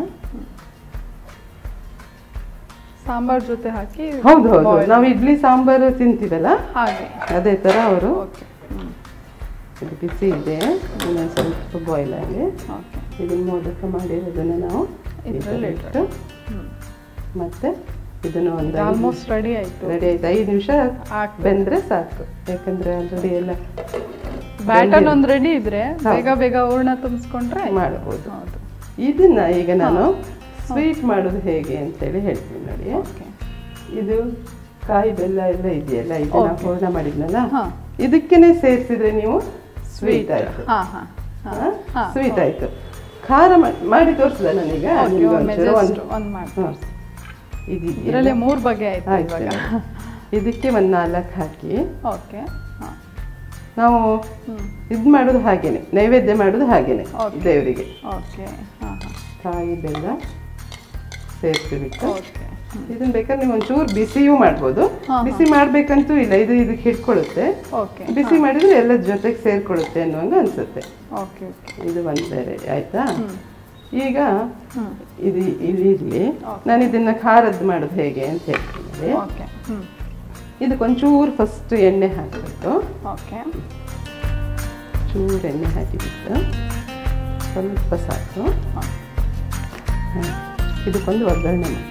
[SPEAKER 1] ಸಾಂಬಾರ್ ಜೊತೆ ಹಾಕಿ
[SPEAKER 2] ಹೌದು ಹೌದು
[SPEAKER 1] boil.
[SPEAKER 2] ನಾವು ಇಡ್ಲಿ ಸಾಂಬಾರು ತಿಂತೀವಲ್ಲ
[SPEAKER 1] ಹಾಗೆ
[SPEAKER 2] ಅದೇ ಥರ ಅವರು
[SPEAKER 1] ಓಕೆ ಹ್ಮ್
[SPEAKER 2] ಇದು ಬಿಸಿ ಇದೆ ಇನ್ನೊಂದು ಸ್ವಲ್ಪ ಬಾಯ್ಲ್ ಆಗಿ
[SPEAKER 1] ಓಕೆ
[SPEAKER 2] ಇದನ್ನ ಮೋದಕ ಮಾಡಿರೋದನ್ನ ನಾವು
[SPEAKER 1] ಇದ್ರಲ್ಲಿ
[SPEAKER 2] ಇಟ್ಟು
[SPEAKER 1] ಹ್ಮ್
[SPEAKER 2] ಮತ್ತೆ ಇದನ್ನು ಒಂದು
[SPEAKER 1] ಆಲ್ಮೋಸ್ಟ್ ರೆಡಿ ಆಯ್ತು
[SPEAKER 2] ರೆಡಿ ಆಯ್ತು ಐದು ನಿಮಿಷ
[SPEAKER 1] ಹಾಕ್
[SPEAKER 2] ಬೆಂದ್ರೆ ಸಾಕು ಯಾಕಂದ್ರೆ ಆಲ್ರೆಡಿ ಎಲ್ಲ
[SPEAKER 1] ಬ್ಯಾಟರ್ ಒಂದು ರೆಡಿ ಇದ್ರೆ ಬೇಗ ಬೇಗ ಹೂರ್ಣ ತುಂಬಿಸ್ಕೊಂಡ್ರೆ
[SPEAKER 2] ಮಾಡ್ಬೋದು
[SPEAKER 1] ಹೌದು
[SPEAKER 2] ಇದನ್ನ ಈಗ ನಾನು ಸ್ವೀಟ್ ಮಾಡೋದು ಹೇಗೆ ಅಂತೇಳಿ ಹೇಳ್ತೀನಿ ನೋಡಿ
[SPEAKER 1] ಓಕೆ
[SPEAKER 2] ಇದು ಕಾಯಿ ಬೆಲ್ಲ ಎಲ್ಲ ಇದೆಯಲ್ಲ ಇದನ್ನ
[SPEAKER 1] Okay.
[SPEAKER 2] ಪೂರ್ಣ ಮಾಡಿದ್ನಲ್ಲ
[SPEAKER 1] ಹಾ
[SPEAKER 2] ಇದಕ್ಕೇನೆ ಸೇರಿಸಿದ್ರೆ ನೀವು ಸ್ವೀಟ್ ಆಯ್ತು
[SPEAKER 1] ಹಾ ಹಾ ಹಾ ಹಾ
[SPEAKER 2] ಸ್ವೀಟ್ ಆಯ್ತು ಖಾರ ಮಾ- ಮಾಡಿ ತೋರಿಸಿದ ನಾನೀಗ
[SPEAKER 1] ಓಕೆ
[SPEAKER 2] ನಿಮ್ಗೆ
[SPEAKER 1] ಒಮ್ಮೆ
[SPEAKER 2] ಒಂಚೂರು
[SPEAKER 1] ಜಸ್ಟ್
[SPEAKER 2] ಒಂದು
[SPEAKER 1] ಒಂದು ಮಾಡಿ
[SPEAKER 2] ಹಾ. ಇದು
[SPEAKER 1] ಇದರಲ್ಲಿ ಮೂರು ಬಗೆ ಆಯ್ತು
[SPEAKER 2] ಆಯ್ತು
[SPEAKER 1] ಇವಾಗ
[SPEAKER 2] ಇದಕ್ಕೆ ಒಂದು ನಾಲ್ಕು ಹಾಕಿ
[SPEAKER 1] ಓಕೆ ಹಾ
[SPEAKER 2] ನಾವು
[SPEAKER 1] ಹ್ಮ್
[SPEAKER 2] ಇದು ಮಾಡೋದು ಹಾಗೇನೆ ನೈವೇದ್ಯ ಮಾಡೋದು ಹಾಗೇನೆ
[SPEAKER 1] Okay.
[SPEAKER 2] ದೇವರಿಗೆ
[SPEAKER 1] ಓಕೆ ಹಾ ಹಾ
[SPEAKER 2] ಕಾಯಿ ಬೆಲ್ಲ ಸೇರಿಸಿಬಿಟ್ಟು
[SPEAKER 1] ಓಕೆ
[SPEAKER 2] ಇದನ್ನ ಬೇಕಾದ್ರೆ ನೀವು ಒಂಚೂರು ಬಿಸಿಯೂ ಮಾಡ್ಬೋದು
[SPEAKER 1] ಹಾ, ಹಾ.
[SPEAKER 2] ಬಿಸಿ ಮಾಡ್ಬೇಕಂತೂ ಇಲ್ಲ ಇದು ಇದಕ್ಕೆ ಹಿಡ್ಕೊಳ್ಳುತ್ತೆ
[SPEAKER 1] ಓಕೆ
[SPEAKER 2] ಬಿಸಿ ಮಾಡಿದ್ರೆ ಎಲ್ಲ ಜೊತೆಗೆ ಸೇರ್ಕೊಳ್ಳುತ್ತೆ ಅನ್ನುವಂಗೆ ಅನ್ಸುತ್ತೆ
[SPEAKER 1] ಓಕೆ ಓಕೆ
[SPEAKER 2] ಇದು ಒಂದು ಬೇರೆ ಆಯ್ತಾ
[SPEAKER 1] ಹ್ಮ್
[SPEAKER 2] ಈಗ
[SPEAKER 1] ಹ್ಮ್
[SPEAKER 2] ಇದು ಇಲ್ಲಿ ಇರಲಿ
[SPEAKER 1] Okay.
[SPEAKER 2] ನಾನು ಇದನ್ನ ಖಾರದ್ದು ಮಾಡೋದು ಹೇಗೆ ಅಂತ ಹೇಳ್ತೀನಿ
[SPEAKER 1] ಓಕೆ ಹ್ಮ್
[SPEAKER 2] ಇದಕ್ಕೊಂಚೂರು ಫಸ್ಟ್ ಎಣ್ಣೆ ಹಾಕಬೇಕು
[SPEAKER 1] ಓಕೆ
[SPEAKER 2] ಚೂರು ಎಣ್ಣೆ ಹಾಕಿಬಿಟ್ಟು ಸ್ವಲ್ಪ ಸಾಕು
[SPEAKER 1] ಹಾ.
[SPEAKER 2] ಹ. ಇದಕ್ಕೊಂದು ಒಗ್ಗರಣೆ ಮಾಡಿ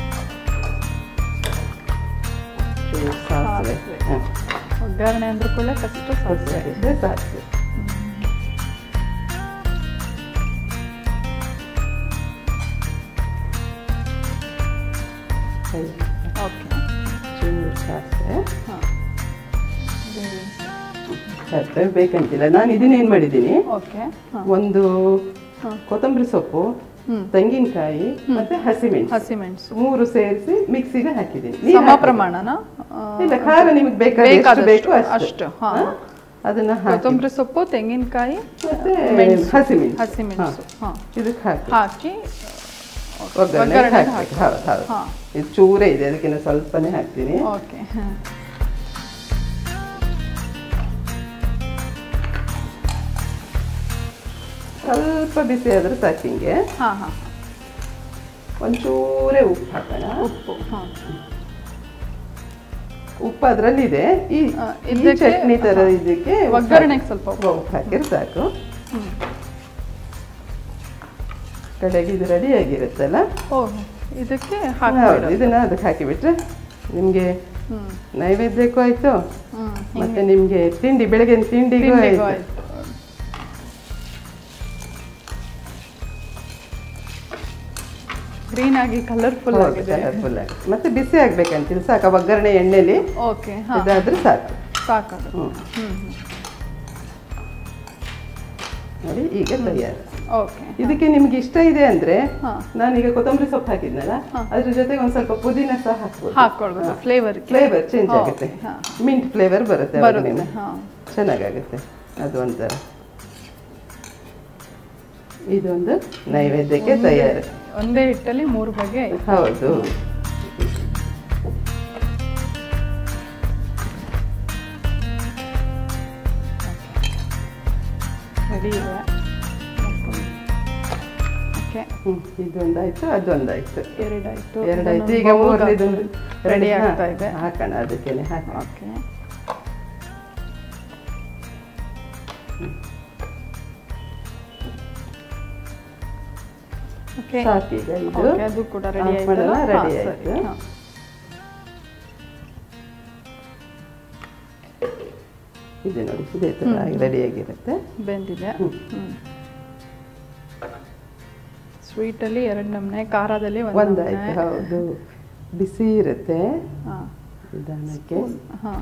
[SPEAKER 2] ಚೂರು ಸಾಸಿವೆ
[SPEAKER 1] ಸಾಸಿವೆ.
[SPEAKER 2] ಹ.
[SPEAKER 1] ಒಗ್ಗರಣೆ ಅಂದ್ರೆ ಕೂಡ ಫಸ್ಟ್
[SPEAKER 2] ಸಾಸಿವೆ
[SPEAKER 1] ಸಾಸಿವೆ
[SPEAKER 2] ಇದ್ರೆ ಸಾಸಿವೆ ಸರಿ.
[SPEAKER 1] ಓಕೆ
[SPEAKER 2] ಚೂರು ಸಾಸಿವೆ
[SPEAKER 1] ಹಾಂ
[SPEAKER 2] ಸಾಸಿವೆ ಬೇಕಂತಿಲ್ಲ ನಾನು ಇದನ್ನೇನು ಮಾಡಿದ್ದೀನಿ
[SPEAKER 1] ಓಕೆ ಹಾಂ
[SPEAKER 2] ಒಂದು
[SPEAKER 1] ಹಾಂ
[SPEAKER 2] ಕೊತ್ತಂಬರಿ ಸೊಪ್ಪು
[SPEAKER 1] ಹ್ಮ್.
[SPEAKER 2] ತೆಂಗಿನಕಾಯಿ ಮತ್ತೆ ಹಸಿಮೆಣಸು
[SPEAKER 1] ಹಸಿಮೆಣಸು
[SPEAKER 2] ಮೂರು ಸೇರಿಸಿ ಮಿಕ್ಸಿಗೆ ಹಾಕಿದ್ದೀನಿ
[SPEAKER 1] ಸಮ
[SPEAKER 2] ನೀರ್ ಹಾಕ್ಬೇಕು.
[SPEAKER 1] ಪ್ರಮಾಣನ ಆ,
[SPEAKER 2] ಇಲ್ಲ ಖಾರ ನಿಮಗೆ ಬೇಕಾದ ಎಷ್ಟು
[SPEAKER 1] ಬೇಕಾದಷ್ಟು,
[SPEAKER 2] ಬೇಕು
[SPEAKER 1] ಅಷ್ಟು,
[SPEAKER 2] ಅಷ್ಟು
[SPEAKER 1] ಹಾ.
[SPEAKER 2] ಹಾ? ಅದನ್ನ ಹಾಕಿ
[SPEAKER 1] ಕೊತ್ತಂಬರಿ ಸೊಪ್ಪು ತೆಂಗಿನಕಾಯಿ
[SPEAKER 2] ಮತ್ತೆ
[SPEAKER 1] ಮೆಣಸು.
[SPEAKER 2] ಹಸಿಮೆಣಸು
[SPEAKER 1] ಹಸಿಮೆಣಸು ಹಾಂ
[SPEAKER 2] ಇದಕ್ಕೆ ಹಾಕಿ
[SPEAKER 1] ಹಾಕಿ
[SPEAKER 2] ಒಗ್ಗರಣೆ
[SPEAKER 1] ಒಗ್ಗರಣೆಗೆ
[SPEAKER 2] ಹಾಕಿ ಹೌದು ಹೌದು
[SPEAKER 1] ಹಾಂ
[SPEAKER 2] ಇದು ಚೂರೇ ಇದೆ ಅದಕ್ಕಿಂತ ಸ್ವಲ್ಪನೇ ಹಾಕ್ತೀನಿ
[SPEAKER 1] ಓಕೆ ಹಾಂ
[SPEAKER 2] ಸ್ವಲ್ಪ ಬಿಸಿ ಆದ್ರೆ ಸಾಕು ಹಿಂಗೆ
[SPEAKER 1] ಹಾಂ ಹಾಂ
[SPEAKER 2] ಒಂಚೂರೇ ಉಪ್ಪು ಹಾಕೋಣ
[SPEAKER 1] ಉಪ್ಪು ಹಾಂ
[SPEAKER 2] ಉಪ್ಪು ಅದರಲ್ಲಿ ಇದೆ ಈ
[SPEAKER 1] ಆ,
[SPEAKER 2] ಈ
[SPEAKER 1] ಇದಕ್ಕೆ-
[SPEAKER 2] ಚಟ್ನಿ ತರ ಇದಕ್ಕೆ ಉಪ್ಪು
[SPEAKER 1] ಒಗ್ಗರಣೆಗೆ
[SPEAKER 2] ಹಾಕಿ-
[SPEAKER 1] ಸ್ವಲ್ಪ ಉಪ್ಪು.
[SPEAKER 2] ಉಪ್ಪು ಹಾಕಿದ್ರೆ ಸಾಕು
[SPEAKER 1] ಹ್ಮ್.
[SPEAKER 2] ಕಡೆಗೆ ಇದು ರೆಡಿ ಆಗಿರುತ್ತಲ್ಲ
[SPEAKER 1] ಓ ಇದಕ್ಕೆ
[SPEAKER 2] ಹೌದು
[SPEAKER 1] ಹಾಕಿ
[SPEAKER 2] ಇದನ್ನ ಅದಕ್ಕೆ ಹಾಕಿಬಿಟ್ರೆ ನಿಮಗೆ
[SPEAKER 1] ಹ್ಞೂ
[SPEAKER 2] ನೈವೇದ್ಯಕ್ಕೂ ಆಯ್ತು
[SPEAKER 1] ಹ್ಞೂ
[SPEAKER 2] ಮತ್ತೆ ನಿಮ್ಗೆ ತಿಂಡಿ ಬೆಳಗಿನ ತಿಂಡಿಗೂ
[SPEAKER 1] ತಿಂಡಿಗೂ
[SPEAKER 2] ಆಯ್ತು
[SPEAKER 1] ಆಯ್ತು ಗ್ರೀನ್ ಆಗಿ ಕಲರ್ಫುಲ್ ಆಗಿದೆ
[SPEAKER 2] ಕಲರ್ಫುಲ್ ಆಗಿ ಮತ್ತೆ ಬಿಸಿ ಆಗ್ಬೇಕಂತಿಲ್ಲ ಸಾಕು ಒಗ್ಗರಣೆ ಎಣ್ಣೆಲಿ
[SPEAKER 1] ಓಕೆ ಹಾಂ
[SPEAKER 2] ಇದಾದ್ರೆ ಸಾಕು
[SPEAKER 1] ಸಾಕದು
[SPEAKER 2] ಹ್ಮ್.
[SPEAKER 1] ಹ್ಞೂ
[SPEAKER 2] ನೋಡಿ ಈಗ ತಯಾರು
[SPEAKER 1] ಓಕೆ
[SPEAKER 2] ಇದಕ್ಕೆ ನಿಮ್ಗೆ ಇಷ್ಟ ಇದೆ ಅಂದ್ರೆ
[SPEAKER 1] ಹಾಂ
[SPEAKER 2] ನಾನೀಗ ಕೊತ್ತಂಬರಿ ಸೊಪ್ಪು ಹಾಕಿದ್ನಲ್ಲ ಅದ್ರ ಜೊತೆಗೆ ಒಂದ್ ಸ್ವಲ್ಪ ಪುದೀನ ಸಹ ಹಾಕ್ಬೋದು
[SPEAKER 1] ಹಾಕ್ಕೊಳ್ಬೋದು ಫ್ಲೇವರ್
[SPEAKER 2] ಫ್ಲೇವರ್ ಚೇಂಜ್ ಆಗುತ್ತೆ
[SPEAKER 1] ಹಾ.
[SPEAKER 2] ಮಿಂಟ್ ಫ್ಲೇವರ್ ಬರುತ್ತೆ ಅವಾಗ
[SPEAKER 1] ಬರುತ್ತೆ
[SPEAKER 2] ನಿಮ್ಗೆ.
[SPEAKER 1] ಹಾಂ
[SPEAKER 2] ಚೆನ್ನಾಗಾಗುತ್ತೆ ಅದು ಒಂಥರ ಇದೊಂದು ನೈವೇದ್ಯಕ್ಕೆ ತಯಾರು
[SPEAKER 1] ಒಂದೇ ಹಿಟ್ಟಲ್ಲಿ ಮೂರು ಬಗೆ
[SPEAKER 2] ಹೌದು
[SPEAKER 1] ರೆಡಿ ಇದೆ ಓಕೆ
[SPEAKER 2] ಹ್ಮ್ ಇದೊಂದಾಯ್ತು ಅದೊಂದಾಯ್ತು
[SPEAKER 1] ಎರಡಾಯ್ತು
[SPEAKER 2] ಎರಡಾಯ್ತು ಈಗ ಮೂರನೇದು
[SPEAKER 1] ರೆಡಿ ಆಗ್ತಾ ಇದೆ
[SPEAKER 2] ಹಾಕೋಣ ಅದಕ್ಕೇನೆ ಹಾಕಿ
[SPEAKER 1] ಓಕೆ ಓಕೆ
[SPEAKER 2] ಸಾಕೀಗ ಇದು
[SPEAKER 1] ಓಕೆ ಅದು ಕೂಡ ರೆಡಿ
[SPEAKER 2] ಆಫ್
[SPEAKER 1] ಆಯ್ತು
[SPEAKER 2] ಮಾಡೋಣ, ready ಆಯ್ತು. ಇದೆ ನೋಡಿ ಇದೇ ತರ ರೆಡಿಯಾಗಿರುತ್ತೆ
[SPEAKER 1] ಬೆಂದಿದೆ
[SPEAKER 2] ಹ್ಮ್.
[SPEAKER 1] ಹ್ಮ್ ಸ್ವೀಟಲ್ಲಿ ಎರಡು ನಮೂನೆ ಖಾರದಲ್ಲಿ ಒಂದು
[SPEAKER 2] ಒಂದಾಯ್ತು ಹೌದು ಬಿಸಿ ಇರುತ್ತೆ
[SPEAKER 1] ಹಾಂ
[SPEAKER 2] ನಿಧಾನಕ್ಕೆ
[SPEAKER 1] ಹಾಂ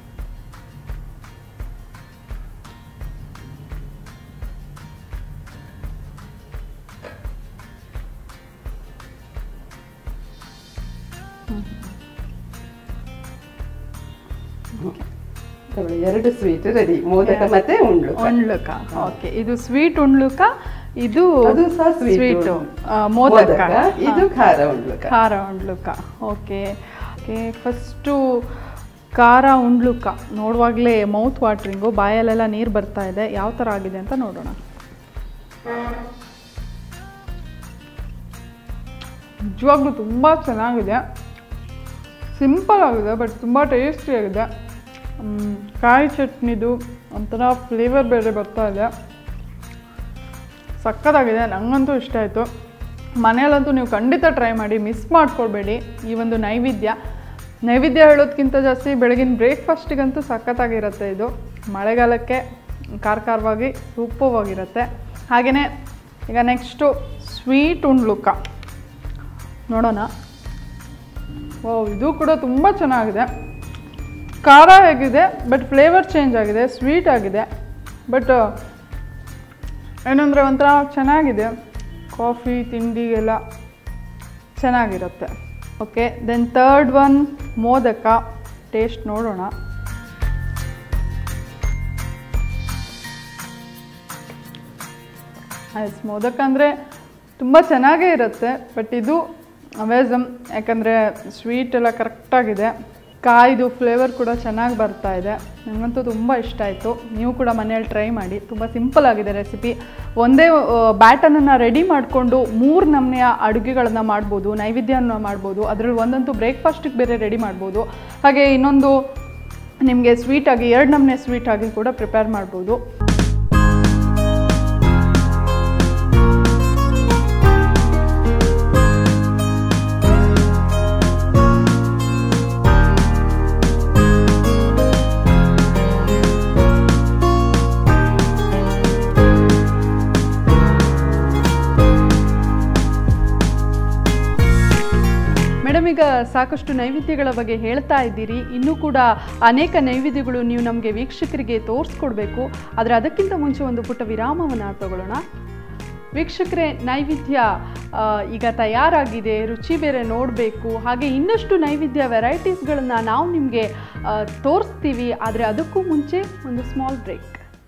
[SPEAKER 2] ತಗೊಳ್ಳಿ, ಎರಡು ಸ್ವೀಟ್ ರೆಡಿ ಮೋದಕ ಮತ್ತೆ ಉಂಡ್ಲು
[SPEAKER 1] ಉಣ್ಲುಕ ಓಕೆ ಇದು ಸ್ವೀಟ್ ಉಣ್ಲುಕ ಇದು
[SPEAKER 2] ಅದು ಸಹ sweet
[SPEAKER 1] ಸ್ವೀಟ್
[SPEAKER 2] ಉಂಡ್ಲು.
[SPEAKER 1] ಮೋದಕ
[SPEAKER 2] ಮೋದಕ ಇದು ಖಾರ ಉಂಡ್ಲುಕ
[SPEAKER 1] ಖಾರ ಉಂಡ್ಲುಕ ಓಕೆ ಓಕೆ ಫಸ್ಟು ಖಾರ ಉಂಡ್ಲುಕ ನೋಡುವಾಗಲೇ ಮೌತ್ ವಾಟ್ರಿಂಗು ಬಾಯಲ್ಲೆಲ್ಲ ನೀರು ಬರ್ತಾ ಇದೆ ಯಾವ ಥರ ಆಗಿದೆ ಅಂತ ನೋಡೋಣ ನಿಜವಾಗ್ಲೂ ತುಂಬ ಚೆನ್ನಾಗಿದೆ ಸಿಂಪಲ್ ಆಗಿದೆ ಬಟ್ ತುಂಬ ಟೇಸ್ಟಿಯಾಗಿದೆ ಮ್, ಕಾಯಿ ಚಟ್ನಿದು ಒಂಥರ ಫ್ಲೇವರ್ ಬೇರೆ ಬರ್ತಾ ಇದೆ ಸಕ್ಕತ್ತಾಗಿದೆ ನನಗಂತೂ ಇಷ್ಟ ಆಯಿತು ಮನೆಯಲ್ಲಂತೂ ನೀವು ಖಂಡಿತ ಟ್ರೈ ಮಾಡಿ ಮಿಸ್ ಮಾಡ್ಕೊಳ್ಬೇಡಿ ಈ ಒಂದು ನೈವೇದ್ಯ ನೈವೇದ್ಯ ಹೇಳೋದಕ್ಕಿಂತ ಜಾಸ್ತಿ ಬೆಳಗಿನ ಬ್ರೇಕ್ಫಾಸ್ಟಿಗಂತೂ ಸಖತ್ತಾಗಿರುತ್ತೆ ಇದು ಮಳೆಗಾಲಕ್ಕೆ ಖಾರ ಖಾರವಾಗಿ ಸೂಪವಾಗಿರುತ್ತೆ ಹಾಗೆಯೇ ಈಗ ನೆಕ್ಸ್ಟು ಸ್ವೀಟ್ ಉಂಡ್ಲುಕ್ಕ ನೋಡೋಣ ಓ ಇದು ಕೂಡ ತುಂಬ ಚೆನ್ನಾಗಿದೆ ಖಾರ ಹೇಗಿದೆ ಬಟ್ ಫ್ಲೇವರ್ ಚೇಂಜ್ ಆಗಿದೆ ಸ್ವೀಟ್ ಆಗಿದೆ ಬಟ್ ಏನಂದರೆ ಒಂಥರ ಚೆನ್ನಾಗಿದೆ ಕಾಫಿ ತಿಂಡಿಗೆಲ್ಲ ಚೆನ್ನಾಗಿರುತ್ತೆ okay then third one modak taste ನೋಡೋಣ ಆಯ್ತು ಮೋದಕ ಅಂದರೆ ತುಂಬ ಚೆನ್ನಾಗೇ ಇರುತ್ತೆ ಬಟ್ ಇದು ಅಮೇಝಮ್ ಯಾಕಂದರೆ ಸ್ವೀಟ್ ಎಲ್ಲ ಕರೆಕ್ಟಾಗಿದೆ ಕಾಯ್ದು ಫ್ಲೇವರ್ ಕೂಡ ಚೆನ್ನಾಗಿ ಬರ್ತಾ ಇದೆ ನನಗಂತೂ ತುಂಬ ಇಷ್ಟ ಆಯಿತು ನೀವು ಕೂಡ ಮನೆಯಲ್ಲಿ ಟ್ರೈ ಮಾಡಿ ತುಂಬ ಸಿಂಪಲ್ ಆಗಿದೆ ರೆಸಿಪಿ ಒಂದೇ ಬ್ಯಾಟನನ್ನು ರೆಡಿ ಮಾಡಿಕೊಂಡು ಮೂರು ನಮೂನೆಯ ಅಡುಗೆಗಳನ್ನು ಮಾಡ್ಬೋದು ನೈವೇದ್ಯನ ಮಾಡ್ಬೋದು ಅದರಲ್ಲಿ ಒಂದಂತೂ ಬ್ರೇಕ್ಫಾಸ್ಟಿಗೆ ಬೇರೆ ರೆಡಿ ಮಾಡ್ಬೋದು ಹಾಗೆ ಇನ್ನೊಂದು ನಿಮಗೆ ಸ್ವೀಟಾಗಿ ಎರಡು ನಮೂನೆ ಸ್ವೀಟಾಗಿ ಕೂಡ ಪ್ರಿಪೇರ್ ಮಾಡ್ಬೋದು ಮೇಡಮ್ ಈಗ ಸಾಕಷ್ಟು ನೈವೇದ್ಯಗಳ ಬಗ್ಗೆ ಹೇಳ್ತಾ ಇದ್ದೀರಿ ಇನ್ನೂ ಕೂಡ ಅನೇಕ ನೈವೇದ್ಯಗಳು ನೀವು ನಮಗೆ ವೀಕ್ಷಕರಿಗೆ ತೋರಿಸ್ಕೊಡ್ಬೇಕು ಆದರೆ ಅದಕ್ಕಿಂತ ಮುಂಚೆ ಒಂದು ಪುಟ್ಟ ವಿರಾಮವನ್ನು ತಗೊಳ್ಳೋಣ ವೀಕ್ಷಕರೇ ನೈವೇದ್ಯ ಆ, ಈಗ ತಯಾರಾಗಿದೆ ರುಚಿ ಬೇರೆ ನೋಡಬೇಕು ಹಾಗೆ ಇನ್ನಷ್ಟು ನೈವೇದ್ಯ ವೆರೈಟೀಸ್ಗಳನ್ನು ನಾವು ನಿಮಗೆ ತೋರಿಸ್ತೀವಿ ಆದರೆ ಅದಕ್ಕೂ ಮುಂಚೆ ಒಂದು ಸ್ಮಾಲ್ ಬ್ರೇಕ್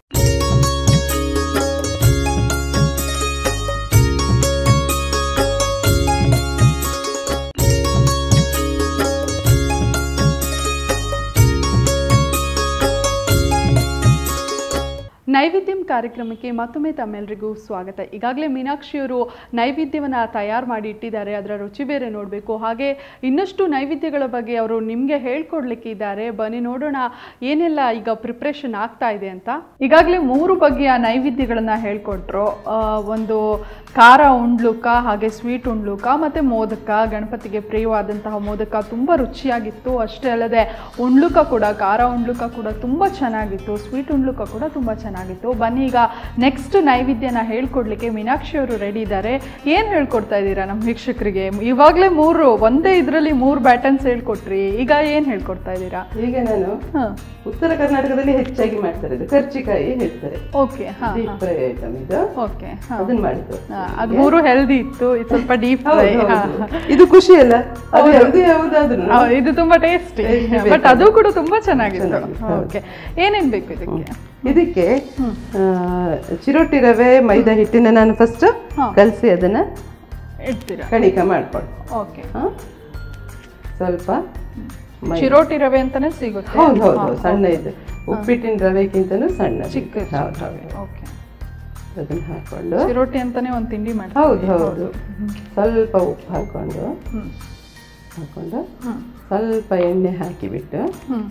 [SPEAKER 1] ನೈವೇದ್ಯಂ ಕಾರ್ಯಕ್ರಮಕ್ಕೆ ಮತ್ತೊಮ್ಮೆ ತಮ್ಮೆಲ್ಲರಿಗೂ ಸ್ವಾಗತ ಈಗಾಗಲೇ ಮೀನಾಕ್ಷಿಯವರು ನೈವೇದ್ಯವನ್ನು ತಯಾರು ಮಾಡಿ ಇಟ್ಟಿದ್ದಾರೆ ಅದರ ರುಚಿ ಬೇರೆ ನೋಡಬೇಕು ಹಾಗೆ ಇನ್ನಷ್ಟು ನೈವೇದ್ಯಗಳ ಬಗ್ಗೆ ಅವರು ನಿಮಗೆ ಹೇಳ್ಕೊಡ್ಲಿಕ್ಕೆ ಇದ್ದಾರೆ ಬನ್ನಿ ನೋಡೋಣ ಏನೆಲ್ಲ ಈಗ ಪ್ರಿಪ್ರೇಷನ್ ಆಗ್ತಾ ಇದೆ ಅಂತ ಈಗಾಗಲೇ ಮೂರು ಬಗೆಯ ನೈವೇದ್ಯಗಳನ್ನು ಹೇಳ್ಕೊಟ್ರು ಆ, ಒಂದು ಖಾರ ಉಂಡ್ಲುಕ ಹಾಗೆ ಸ್ವೀಟ್ ಉಂಡ್ಲುಕ ಮತ್ತು ಮೋದಕ ಗಣಪತಿಗೆ ಪ್ರಿಯವಾದಂತಹ ಮೋದಕ ತುಂಬ ರುಚಿಯಾಗಿತ್ತು ಅಷ್ಟೇ ಅಲ್ಲದೆ ಉಂಡ್ಲುಕ ಕೂಡ ಖಾರ ಉಂಡ್ಲುಕ ಕೂಡ ತುಂಬ ಚೆನ್ನಾಗಿತ್ತು ಸ್ವೀಟ್ ಉಂಡ್ಲುಕ ಕೂಡ ತುಂಬ ಚೆನ್ನಾಗಿತ್ತು ಚೆನ್ನಾಗಿತ್ತು ಬನ್ನಿ ಈಗ ನೆಕ್ಸ್ಟ್ ನೈವೇದ್ಯನ ಹೇಳ್ಕೊಡ್ಲಿಕ್ಕೆ ಮೀನಾಕ್ಷಿ ಅವರು ರೆಡಿ ಇದ್ದಾರೆ ಏನು ಹೇಳ್ಕೊಡ್ತಾ ಇದ್ದೀರಾ ನಮ್ಮ ವೀಕ್ಷಕರಿಗೆ ಇವಾಗಲೇ ಮೂರು ಒಂದೇ ಇದರಲ್ಲಿ ಮೂರು ಬ್ಯಾಟನ್ಸ್ ಹೇಳ್ಕೊಟ್ರಿ ಈಗ ಏನು ಹೇಳ್ಕೊಡ್ತಾ ಇದ್ದೀರಾ
[SPEAKER 2] ಈಗ ನಾನು
[SPEAKER 1] ಹಾಂ
[SPEAKER 2] ಉತ್ತರ ಕರ್ನಾಟಕದಲ್ಲಿ ಹೆಚ್ಚಾಗಿ ಮಾಡ್ತಾರೆ ಇದು ಕರ್ಚಿಕಾಯಿ ಹೇಳ್ತಾರೆ
[SPEAKER 1] ಓಕೆ ಹಾಂ
[SPEAKER 2] ಡೀಪ್ ಫ್ರೈ ಐಟಮ್ ಇದು
[SPEAKER 1] ಓಕೆ ಹಾಂ
[SPEAKER 2] ಅದನ್ನ ಮಾಡಿದ್ದು
[SPEAKER 1] ಅದು ಮೂರು ಹೆಲ್ದಿ ಇತ್ತು ಇದು ಸ್ವಲ್ಪ ಡೀಪ್
[SPEAKER 2] ಹೌದು,
[SPEAKER 1] ಫ್ರೈ
[SPEAKER 2] ಹೌದು. ಇದು ಖುಷಿ ಅಲ್ಲ ಅದು ಹೆಲ್ದಿ ಯಾವುದಾದ್ರು
[SPEAKER 1] ಇದು ತುಂಬಾ ಟೇಸ್ಟಿ
[SPEAKER 2] Tasty
[SPEAKER 1] ಬಟ್ ಅದು ಕೂಡ ತುಂಬಾ ಚೆನ್ನಾಗಿತ್ತು
[SPEAKER 2] ಚೆನ್ನಾಗಿತ್ತು, ಹೌದು.
[SPEAKER 1] ಓಕೆ ಏನೇನ್ ಬೇಕು ಇದಕ್ಕೆ
[SPEAKER 2] ಇದಕ್ಕೆ ಆ, ಚಿರೋಟಿ ರವೆ ಮೈದಾ ಹಿಟ್ಟಿನ ನಾನು ಫಸ್ಟ್
[SPEAKER 1] ಹಾ.
[SPEAKER 2] ಕಲಸಿ ಅದನ್ನ
[SPEAKER 1] ಇಡ್ತೀರಾ
[SPEAKER 2] ಕಣಿಕ ಮಾಡ್ಕೊಂಡು
[SPEAKER 1] ಓಕೆ
[SPEAKER 2] ಹಾ? ಸ್ವಲ್ಪ ಮೈ-
[SPEAKER 1] ಚಿರೋಟಿ ರವೆ ಅಂತಾನೆ ಸಿಗುತ್ತೆ
[SPEAKER 2] ಹೌದು ಹೌದು ಹೌದು, ಸಣ್ಣ ಇದೆ ಉಪ್ಪಿಟ್ಟಿನ ರವೆಗಿಂತನೂ ಸಣ್ಣ
[SPEAKER 1] ಚಿಕ್ಕ
[SPEAKER 2] ಹೌದು ಹೌದು
[SPEAKER 1] ಓಕೆ
[SPEAKER 2] ಅದನ್ನ ಹಾಕೊಂಡು
[SPEAKER 1] ಚಿರೋಟಿ ಅಂತಾನೆ ಒಂದ್ ತಿಂಡಿ ಮಾಡ್ತೀವಿ
[SPEAKER 2] ಹೌದು ಹೌದು ಸ್ವಲ್ಪ ಉಪ್ಪು ಹಾಕೊಂಡು
[SPEAKER 1] ಹ್ಮ್
[SPEAKER 2] ಹಾಕೊಂಡು
[SPEAKER 1] ಹ್ಮ್
[SPEAKER 2] ಸ್ವಲ್ಪ ಎಣ್ಣೆ ಹಾಕಿಬಿಟ್ಟು
[SPEAKER 1] ಹ್ಮ್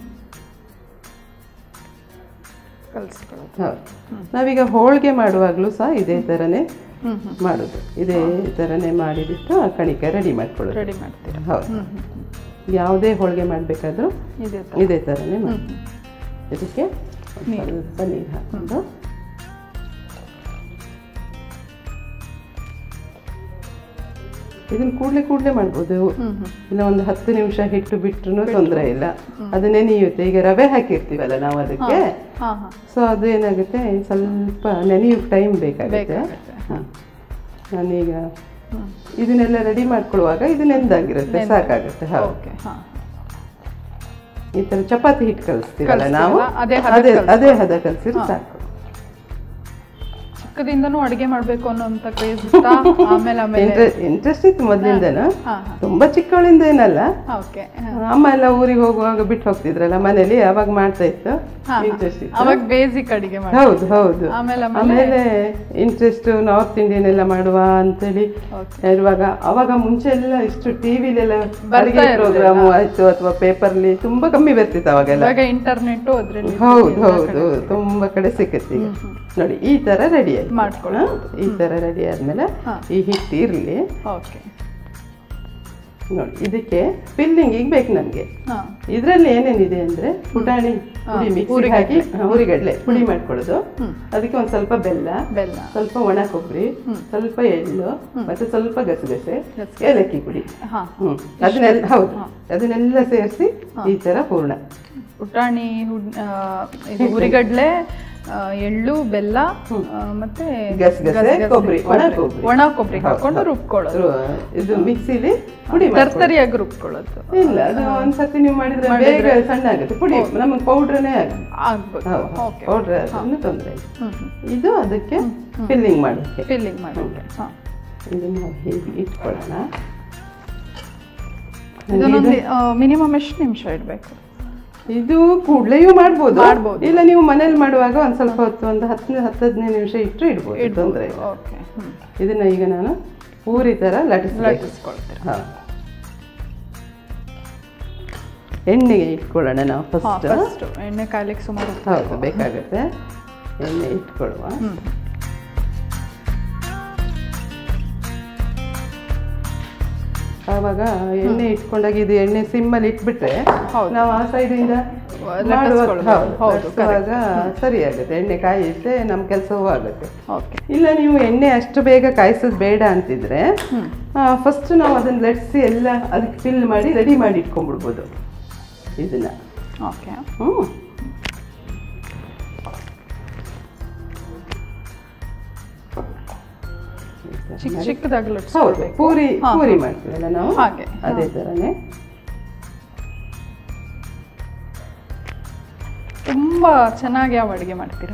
[SPEAKER 1] ಕಲ್ಸ್ಕೊಳ್ಳೋದು
[SPEAKER 2] ಹೌದು ನಾವೀಗ ಹೋಳಿಗೆ ಮಾಡುವಾಗಲೂ ಸಹ ಇದೇ ಥರನೇ
[SPEAKER 1] ಹ್ಮ್ ಹ್ಮ್
[SPEAKER 2] ಮಾಡೋದು ಇದೇ ಥರನೇ ಮಾಡಿಬಿಟ್ಟು ಆ ಕಣಿಕ ರೆಡಿ ಮಾಡ್ಕೊಳ್ಳೋದು
[SPEAKER 1] ರೆಡಿ ಮಾಡ್ತೀರಾ
[SPEAKER 2] ಹೌದು
[SPEAKER 1] ಹ್ಮ್ ಹ್ಮ್ ಹ್ಮ್.
[SPEAKER 2] ಯಾವುದೇ ಹೋಳಿಗೆ ಮಾಡಬೇಕಾದ್ರೂ
[SPEAKER 1] ಇದೆ
[SPEAKER 2] ಇದೇ ಥರನೇ ಮಾಡಿ ಇದಕ್ಕೆ ಒಂದ್ ಸ್ವಲ್ಪ ನೀರು ಹಾಕೊಂಡು ಇದನ್ನ ಕೂಡಲೇ ಕೂಡಲೇ ಮಾಡ್ಬೋದು
[SPEAKER 1] ಹ್ಮ್ ಹ್ಮ್
[SPEAKER 2] ಇಲ್ಲ ಒಂದು ಹತ್ತು ನಿಮಿಷ ಹಿಟ್ಟು ಬಿಟ್ರು ತೊಂದರೆ ಇಲ್ಲ ಅದು ನೆನೆಯುತ್ತೆ ಈಗ ರವೆ ಹಾಕಿರ್ತೀವಲ್ಲ ನಾವು ಅದಕ್ಕೆ
[SPEAKER 1] ಹಾ ಹಾ
[SPEAKER 2] ಸೊ ಅದು ಏನಾಗುತ್ತೆ ಸ್ವಲ್ಪ ನೆನೆಯೋಕೆ ಟೈಮ್ ಬೇಕಾಗುತ್ತೆ
[SPEAKER 1] ಬೇಕಾಗುತ್ತೆ.
[SPEAKER 2] ಹಾಂ ನಾನೀಗ
[SPEAKER 1] ಹ್ಮ್
[SPEAKER 2] ಇದನ್ನೆಲ್ಲ ರೆಡಿ ಮಾಡ್ಕೊಳ್ಳುವಾಗ ಇದು ನೆಂದಾಗಿರುತ್ತೆ ಸಾಕಾಗುತ್ತೆ ಹೌದು
[SPEAKER 1] ಓಕೆ ಹಾ
[SPEAKER 2] ಈ ತರ ಚಪಾತಿ ಹಿಟ್ಟು ಕಲಿಸ್ತೀವಲ್ಲ ನಾವು
[SPEAKER 1] ಕಲಿಸ್ತೀವಲ್ಲ, ಅದೇ ಹದ
[SPEAKER 2] ಅದೇ ಅದೇ ಹದ ಕಲಿಸಿದ್ರೆ ಸಾಕು
[SPEAKER 1] ಚಿಕ್ಕದಿಂದನೂ ಅಡಿಗೆ ಮಾಡ್ಬೇಕು ಅನ್ನೋಂಥ ಕ್ರೇಜ್ ಇತ್ತಾ ಆಮೇಲೆ ಆಮೇಲೆ
[SPEAKER 2] ಇಂಟ್ರೆಸ್ಟ್ ಇತ್ತು ಮೊದಲಿಂದನು
[SPEAKER 1] ಹಾ ಹಾ
[SPEAKER 2] ತುಂಬಾ ಚಿಕ್ಕವಳಿಂದ ಏನಲ್ಲ
[SPEAKER 1] ಓಕೆ
[SPEAKER 2] ಅಮ್ಮ ಎಲ್ಲ ಊರಿಗೆ ಹೋಗುವಾಗ ಬಿಟ್ಟು ಹೋಗ್ತಿದ್ರಲ್ಲ ಮನೇಲಿ ಅವಾಗ ಮಾಡ್ತಾ ಇತ್ತು
[SPEAKER 1] ಹಾ, ಹಾ.
[SPEAKER 2] ಇಂಟ್ರೆಸ್ಟ್ ಇತ್ತು
[SPEAKER 1] ಅವಾಗ ಬೇಸಿಕ್ ಅಡಿಗೆ ಮಾಡಿ
[SPEAKER 2] ಹೌದು ಹೌದು
[SPEAKER 1] ಆಮೇಲೆ
[SPEAKER 2] ಆಮೇಲೆ ಇಂಟ್ರೆಸ್ಟ್ ನಾರ್ತ್ ಇಂಡಿಯನ್ ಎಲ್ಲ ಮಾಡುವ ಅಂತೇಳಿ
[SPEAKER 1] Okay.
[SPEAKER 2] ಇರುವಾಗ ಅವಾಗ ಮುಂಚೆ ಎಲ್ಲ ಇಷ್ಟು ಟಿವಿಲೆಲ್ಲ
[SPEAKER 1] ಬರ್ತಾ
[SPEAKER 2] ಅಡಿಗೆ
[SPEAKER 1] ಇರ್ಲಿಲ್ಲ.
[SPEAKER 2] ಪ್ರೋಗ್ರಾಮು ಆಯ್ತು ಅಥವಾ ಪೇಪರ್ಲಿ ತುಂಬಾ ಕಮ್ಮಿ ಬರ್ತಿತ್ತು ಅವಾಗೆಲ್ಲ
[SPEAKER 1] ಇವಾಗ ಇಂಟರ್ನೆಟ್ ಅದ್ರಲ್ಲಿ
[SPEAKER 2] ಹೌದು ಹೌದು ತುಂಬಾ ಕಡೆ ಸಿಕ್ಕತ್ತೆ ಈಗ ನೋಡಿ ಈ ತರ ರೆಡಿ ಆಯ್ತು
[SPEAKER 1] ಮಾಡ್ಕೊಳ್ಳೋದು.
[SPEAKER 2] ಹಾ? ಈ ತರ ರೆಡಿ ಆದ್ಮೇಲೆ
[SPEAKER 1] ಹಾ.
[SPEAKER 2] ಈ ಹಿಟ್ಟು ಇರ್ಲಿ
[SPEAKER 1] ಓಕೆ
[SPEAKER 2] ನೋಡಿ ಇದಕ್ಕೆ ಫಿಲ್ಲಿಂಗ್ ಈಗ ಬೇಕು ನಮ್ಗೆ
[SPEAKER 1] ಹಾ
[SPEAKER 2] ಇದ್ರಲ್ಲಿ ಏನೇನಿದೆ ಅಂದ್ರೆ ಪುಟಾಣಿ ಪುಡಿ ಮಿಕ್ಸಿ ಹಾಕಿ ಹಾ, ಹುರಿಗಡ್ಲೆ ಪುಡಿ ಮಾಡ್ಕೊಳ್ಳೋದು ಅದಕ್ಕೆ ಒಂದ್ ಸ್ವಲ್ಪ ಬೆಲ್ಲ
[SPEAKER 1] ಬೆಲ್ಲ
[SPEAKER 2] ಸ್ವಲ್ಪ ಒಣ ಕೊಬ್ಬರಿ ಸ್ವಲ್ಪ ಎಳ್ಳು ಮತ್ತೆ ಸ್ವಲ್ಪ ಗಸಗಸೆ ಏಲಕ್ಕಿ ಪುಡಿ
[SPEAKER 1] ಹಾ
[SPEAKER 2] ಹ್ಮ್ ಅದನ್ನೆಲ್ಲ ಹೌದು ಅದನ್ನೆಲ್ಲ ಸೇರಿಸಿ ಈ ತರ ಪೂರ್ಣ
[SPEAKER 1] ಪುಟಾಣಿ ಹುಡ್- ಆ, ಇದು ಉರಿಗಡ್ಲೆ ಆ, ಎಳ್ಳು ಬೆಲ್ಲ ಆ, ಮತ್ತೆ
[SPEAKER 2] ಗಸಗಸೆ,
[SPEAKER 1] ಗಸಗಸೆ,
[SPEAKER 2] ಕೊಬ್ಬರಿ, ಒಣ ಕೊಬ್ಬರಿ.
[SPEAKER 1] ಒಣ ಕೊಬ್ಬರಿ ಹಾಕೊಂಡು ರುಬ್ಕೊಳ್ಳೋದು
[SPEAKER 2] ರು- ಇದು ಮಿಕ್ಸಿಲಿ ಪುಡಿ ಮಾಡ್ಕೊಳ್ಳೋದು.
[SPEAKER 1] ತರ್ತರಿಯಾಗಿ ರುಬ್ಕೊಳ್ಳೋದು
[SPEAKER 2] ಇಲ್ಲ ಅದು ಒಂದ್ಸತಿ ನೀವು ಮಾಡಿದ್ರೆ ಬೇಗ ಸಣ್ಣ ಆಗುತ್ತೆ ಪುಡಿ ನಮಗೆ ಪೌಡ್ರನೇ ಆಗುತ್ತೆ
[SPEAKER 1] ಆಗ್ಬೋದು
[SPEAKER 2] ಹೌದು
[SPEAKER 1] ಓಕೆ
[SPEAKER 2] ಪೌಡ್ರ್ ಅದನ್ನು ತೊಂದರೆ ಇಲ್ಲ
[SPEAKER 1] ಹ್ಮ್ ಹ್ಮ್
[SPEAKER 2] ಇದು ಅದಕ್ಕೆ ಫಿಲ್ಲಿಂಗ್ ಮಾಡೋಕ್ಕೆ
[SPEAKER 1] ಫಿಲ್ಲಿಂಗ್ ಮಾಡೋಕೆ ಹಾ
[SPEAKER 2] ಇದನ್ನ ನಾವು ಹೀಗೆ ಇಟ್ಕೊಳ್ಳೋಣ
[SPEAKER 1] ಇದನ್ನೊಂದು ಮಿನಿಮಮ್ ಎಷ್ಟು ನಿಮಿಷ ಇಡಬೇಕು
[SPEAKER 2] ಇದು ಕೂಡ್ಲೆಯೂ ಮಾಡ್ಬೋದು
[SPEAKER 1] ಮಾಡ್ಬೋದು.
[SPEAKER 2] ಇಲ್ಲ ನೀವು ಮನೇಲಿ ಮಾಡುವಾಗ ಒಂದ್ ಸ್ವಲ್ಪ ಹೊತ್ತು ಒಂದು ಹತ್ತು ಹತ್ತು ಹದಿನೈದು ನಿಮಿಷ ಇಟ್ಟರು ಇಡ್ಬೋದು ತೊಂದರೆ ಇಲ್ಲ
[SPEAKER 1] ಓಕೆ ಹ್ಮ್
[SPEAKER 2] ಇದನ್ನ ಈಗ ನಾನು ಪೂರಿ ತರ ಲಟಿಸ್ಬೇಕು
[SPEAKER 1] ಲಟ್ಟಿಸ್ಕೊಳ್ತೀರಾ
[SPEAKER 2] ಹಾ ಎಣ್ಣೆಗೆ ಇಟ್ಕೊಳ್ಳೋಣ ನಾವು
[SPEAKER 1] ಹಾ
[SPEAKER 2] ಫಸ್ಟ್
[SPEAKER 1] ಫಸ್ಟ್ ಎಣ್ಣೆ ಕಾಯ್ಲಿಕ್ಕೆ ಸುಮಾರು ಹೊತ್ತು
[SPEAKER 2] ಹೌದು ಬೇಕಾಗುತ್ತೆ ಎಣ್ಣೆ ಇಟ್ಕೊಳ್ಳುವ
[SPEAKER 1] ಹ್ಮ್
[SPEAKER 2] ಆವಾಗ ಎಣ್ಣೆ ಇಟ್ಕೊಂಡಾಗ ಇದು ಎಣ್ಣೆ ಸಿಮ್ಮಲ್ಲಿ ಇಟ್ಬಿಟ್ರೆ
[SPEAKER 1] ಹೌದು.
[SPEAKER 2] ನಾವು ಆ ಸೈಡಿಂದ
[SPEAKER 1] ಲಟ್ಟಿಸ್ಕೊಳ್ಳೋದು. ಹೌದು,
[SPEAKER 2] ಲಟ್ಟಿಸುವಾಗ ಸರಿ ಆಗುತ್ತೆ ಎಣ್ಣೆ ಕಾಯಿస్తే ನಮ್ಮ ಕೆಲಸವೂ ಆಗುತ್ತೆ
[SPEAKER 1] ಓಕೆ
[SPEAKER 2] ಇಲ್ಲ ನೀವು ಎಣ್ಣೆ ಅಷ್ಟು ಬೇಗ ಕಾಯಿಸೋದು ಬೇಡ ಅಂತಿದ್ರೆ ಫಸ್ಟ್ ನಾವು ಅದನ್ನ ಲಟ್ಸಿ ಎಲ್ಲ ಅದಕ್ಕೆ ಫಿಲ್ ಮಾಡಿ ರೆಡಿ ಮಾಡಿ ಇಟ್ಕೊಂಡ್ಬಿಡ್ಬೋದು ಇದನ್ನ
[SPEAKER 1] ಓಕೆ
[SPEAKER 2] ಹ್ಞೂ
[SPEAKER 1] ಚಿಕ್ಕ ಚಿಕ್ಕದಾಗಿ
[SPEAKER 2] ಹೌದು
[SPEAKER 1] ಲಟ್ಸ್ಕೊಳ್ಬೇಕು
[SPEAKER 2] ಪೂರಿ
[SPEAKER 1] ಹಾ,
[SPEAKER 2] ಪೂರಿ ಮಾಡ್ತೀವಲ್ಲ ನಾವು
[SPEAKER 1] ಹಾಗೆ
[SPEAKER 2] ಅದೇ ಥರನೇ
[SPEAKER 1] ತುಂಬಾ ಚೆನ್ನಾಗಿ ಯಾವ ಅಡಿಗೆ ಮಾಡ್ತೀರಾ